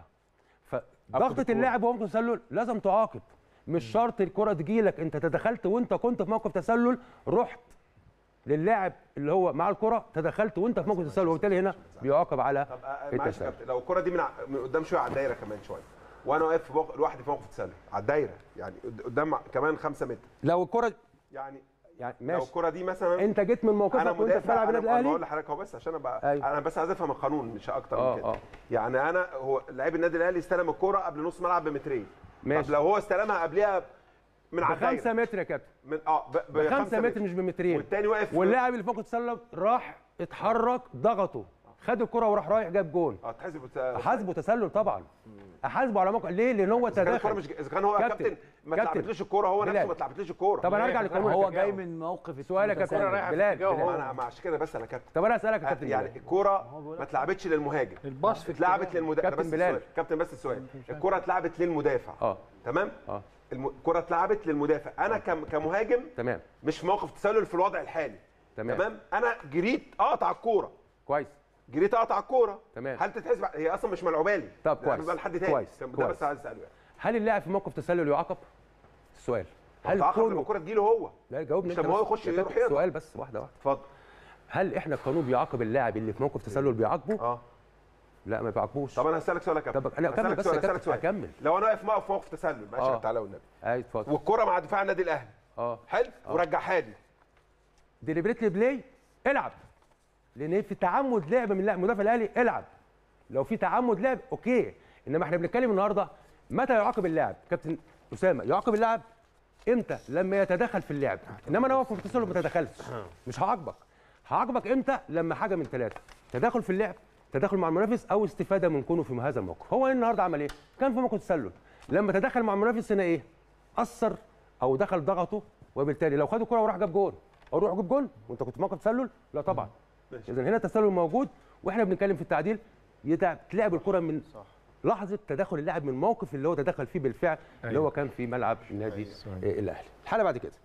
فضغطه الكرة. اللاعب وهو موقف تسلل لازم تعاقب مش شرط الكره تجيلك انت تدخلت وانت كنت في موقف تسلل رحت للاعب اللي هو مع الكره تدخلت وانت في موقف تسلل وبالتالي هنا بيعاقب على طب آه، معلش يا التسلل كابتن لو الكره دي من ع- من قدام شويه على الدايره كمان شويه وانا واقف في موق- لوحدي في موقف تسلل على الدايره يعني قد- قدام كمان 5 متر لو الكره يعني يعني لو ماشي الكره دي مثلا انت جيت من انا موقفك وانت في مدافع ملعب انا النادي أنا الاهلي بقول لحضرتك اهو بس عشان ابقى أيوة. انا بس عايز افهم القانون مش اكتر آه، من كده آه. يعني انا هو لعيب النادي الاهلي استلم الكوره قبل نص ملعب بمترين ماشي. طب لو هو استلمها قبلها من على بخمسة الدايره متر يا كابتن من اه ب- بخمسة متر مش بمترين والتاني واقف واللاعب اللي في موقف التسلل راح اتحرك ضغطه خد الكره وراح رايح جاب جون اه تحسب بت- احاسبه تسلل طبعا احاسبه على موقع ليه لان هو اذا كان الكوره تدخل مش اذا كان هو يا كابتن، كابتن ما كابتن. اتلعبتلوش الكوره هو نفسه بلال. ما اتلعبتلوش الكوره طب انا ارجع للقانون هو يا كابتن. جاي من موقف سؤال يا متسلل. كابتن بلال ما بلال. انا ما عشان كده بس انا كابتن طب انا اسالك يا كابتن يعني بلال. الكوره ما اتلعبتش للمهاجم الباص في اتلعبت اتجاه. للمدافع كابتن بس بلال. السؤال. كابتن بس السؤال الكره اتلعبت للمدافع اه تمام اه الم- الكره اتلعبت للمدافع انا كم- كمهاجم تمام مش في موقف تسلل في الوضع الحالي تمام. تمام انا جريت اقطع الكوره كويس جريت اقطع الكوره تمام. هل تتحسب هي اصلا مش ملعوبه لي طب لا، كويس. بيبقى لحد تاني كويس. ده كويس. بس عايز اساله يعني هل اللاعب في موقف تسلل يعاقب السؤال هل تعاقب لما كونه الكوره تجيله هو لا جاوبني مش انت لما هو بس. يخش يا يروح كابتن، يقطع. سؤال بس واحده واحده اتفضل هل احنا القانون بيعاقب اللاعب اللي في موقف تسلل بيعاقبه اه لا ما بيعاقبوش طب انا هسالك سؤال يا كابتن طب انا اكمل هسألك بس سؤال، يا هسألك كابتن سؤال. اكمل لو انا واقف موقف موقف تسلل معلش آه. آه. تعالى والنبي ايوه اتفضل والكره مع دفاع النادي الاهلي اه حلو ورجعها لي ديليبريتلي بلاي العب لان في تعمد لعب من لا مدافع الاهلي العب لو في تعمد لعب اوكي انما احنا بنتكلم النهارده متى يعاقب اللاعب كابتن اسامه يعاقب اللاعب امتى لما يتدخل في اللعب انما انا واقف في التصل ما تدخلش مش هعاقبك هعاقبك امتى لما حاجه من ثلاثه تداخل في اللعب تداخل مع المنافس او استفاده من كونه في هذا الموقف هو النهارده عمل ايه كان في موقف تسلل لما تدخل مع المنافس هنا ايه اثر او دخل ضغطه وبالتالي لو خد الكره وراح جاب جول او روح جاب جول وانت كنت في موقف تسلل لا طبعا اذا هنا التسلل موجود واحنا بنتكلم في التعديل يتع- تلعب الكره من صح. لحظه تدخل اللاعب من الموقف اللي هو تدخل فيه بالفعل اللي أيوة. هو كان في ملعب النادي صحيح. آه، الاهلي الحاله بعد كده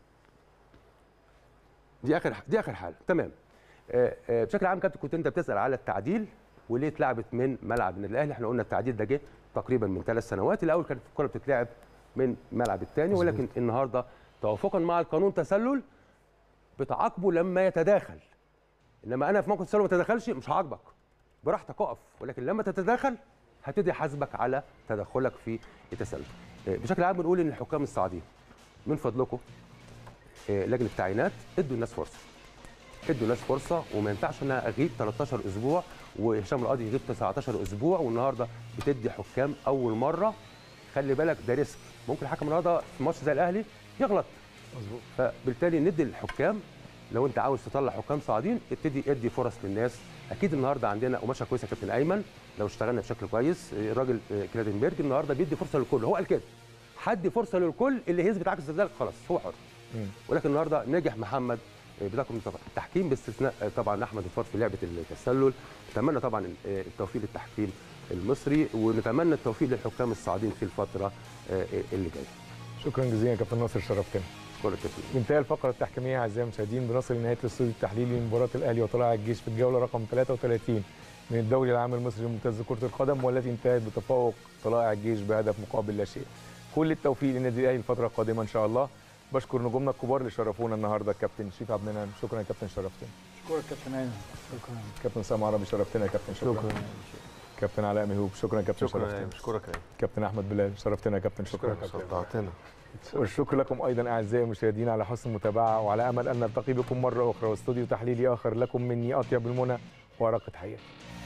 دي اخر دي اخر حاله تمام آه، آه، بشكل عام كابتن كنت انت بتسال على التعديل وليه اتلعبت من ملعب النادي الاهلي احنا قلنا التعديل ده جه تقريبا من ثلاث سنوات الاول كانت الكره بتتلعب من ملعب الثاني ولكن النهارده توافقا مع القانون تسلل بتعاقبه لما يتداخل انما انا في موقف تسلل ما تدخلش مش هعاقبك براحتك اقف ولكن لما تتداخل هبتدي احاسبك على تدخلك في التسلل آه، بشكل عام بنقول ان الحكام الصاعدين من فضلكم آه، لجنه التعيينات ادوا الناس فرصه ادوا الناس فرصه وما ينفعش ان انا اغيب 13 اسبوع وهشام القاضي يغيب 19 اسبوع والنهارده بتدي حكام اول مره خلي بالك ده ريسك ممكن الحكم النهارده في ماتش زي الاهلي يغلط مظبوط فبالتالي ندي للحكام لو انت عاوز تطلع حكام صاعدين ابتدي ادي فرص للناس اكيد النهارده عندنا قماشه كويسه يا كابتن ايمن لو اشتغلنا بشكل كويس الراجل آه، كلادنبرج النهارده بيدي فرصه للكل هو قال كده حد فرصه للكل اللي هيثبت عكس ذلك خلاص هو حر مم. ولكن النهارده نجح محمد آه، بتاعكم طبعا التحكيم باستثناء آه، طبعا احمد الفار في لعبه التسلل نتمنى طبعا آه، التوفيق للتحكيم المصري ونتمنى التوفيق للحكام الصاعدين في الفتره آه، اللي جايه شكرا جزيلا يا كابتن ناصر شرفتنا شكرا كابتن بانتهى الفقره التحكيميه اعزائي المشاهدين بنصل لنهايه الاستوديو التحليلي لمباراه الاهلي وطلائع الجيش في الجوله رقم 33 من الدوري العام المصري الممتاز لكره القدم والتي انتهت بتفوق طلائع الجيش بهدف مقابل لا شيء. كل التوفيق للنادي الاهلي الفتره القادمه ان شاء الله. بشكر نجومنا الكبار اللي شرفونا النهارده كابتن شريف عبد المنعم شكرا يا كابتن شرفتنا. شكرا كابتن ايمن شكرا كابتن سامع عربي شرفتنا يا كابتن شكرا. شكرا كابتن علاء مهوب شكرا يا كابتن شكرا يا شرفتنا. أيمن، اشكرك يا أيمن. كابتن احمد بلال شرفتنا يا كابتن شكرا. صدعتنا والشكر لكم ايضا اعزائي المشاهدين على حسن المتابعه وعلى امل ان نلتقي بكم مره اخرى واستوديو تحليلي اخر لكم مني اطيب المنى وارق تحياتي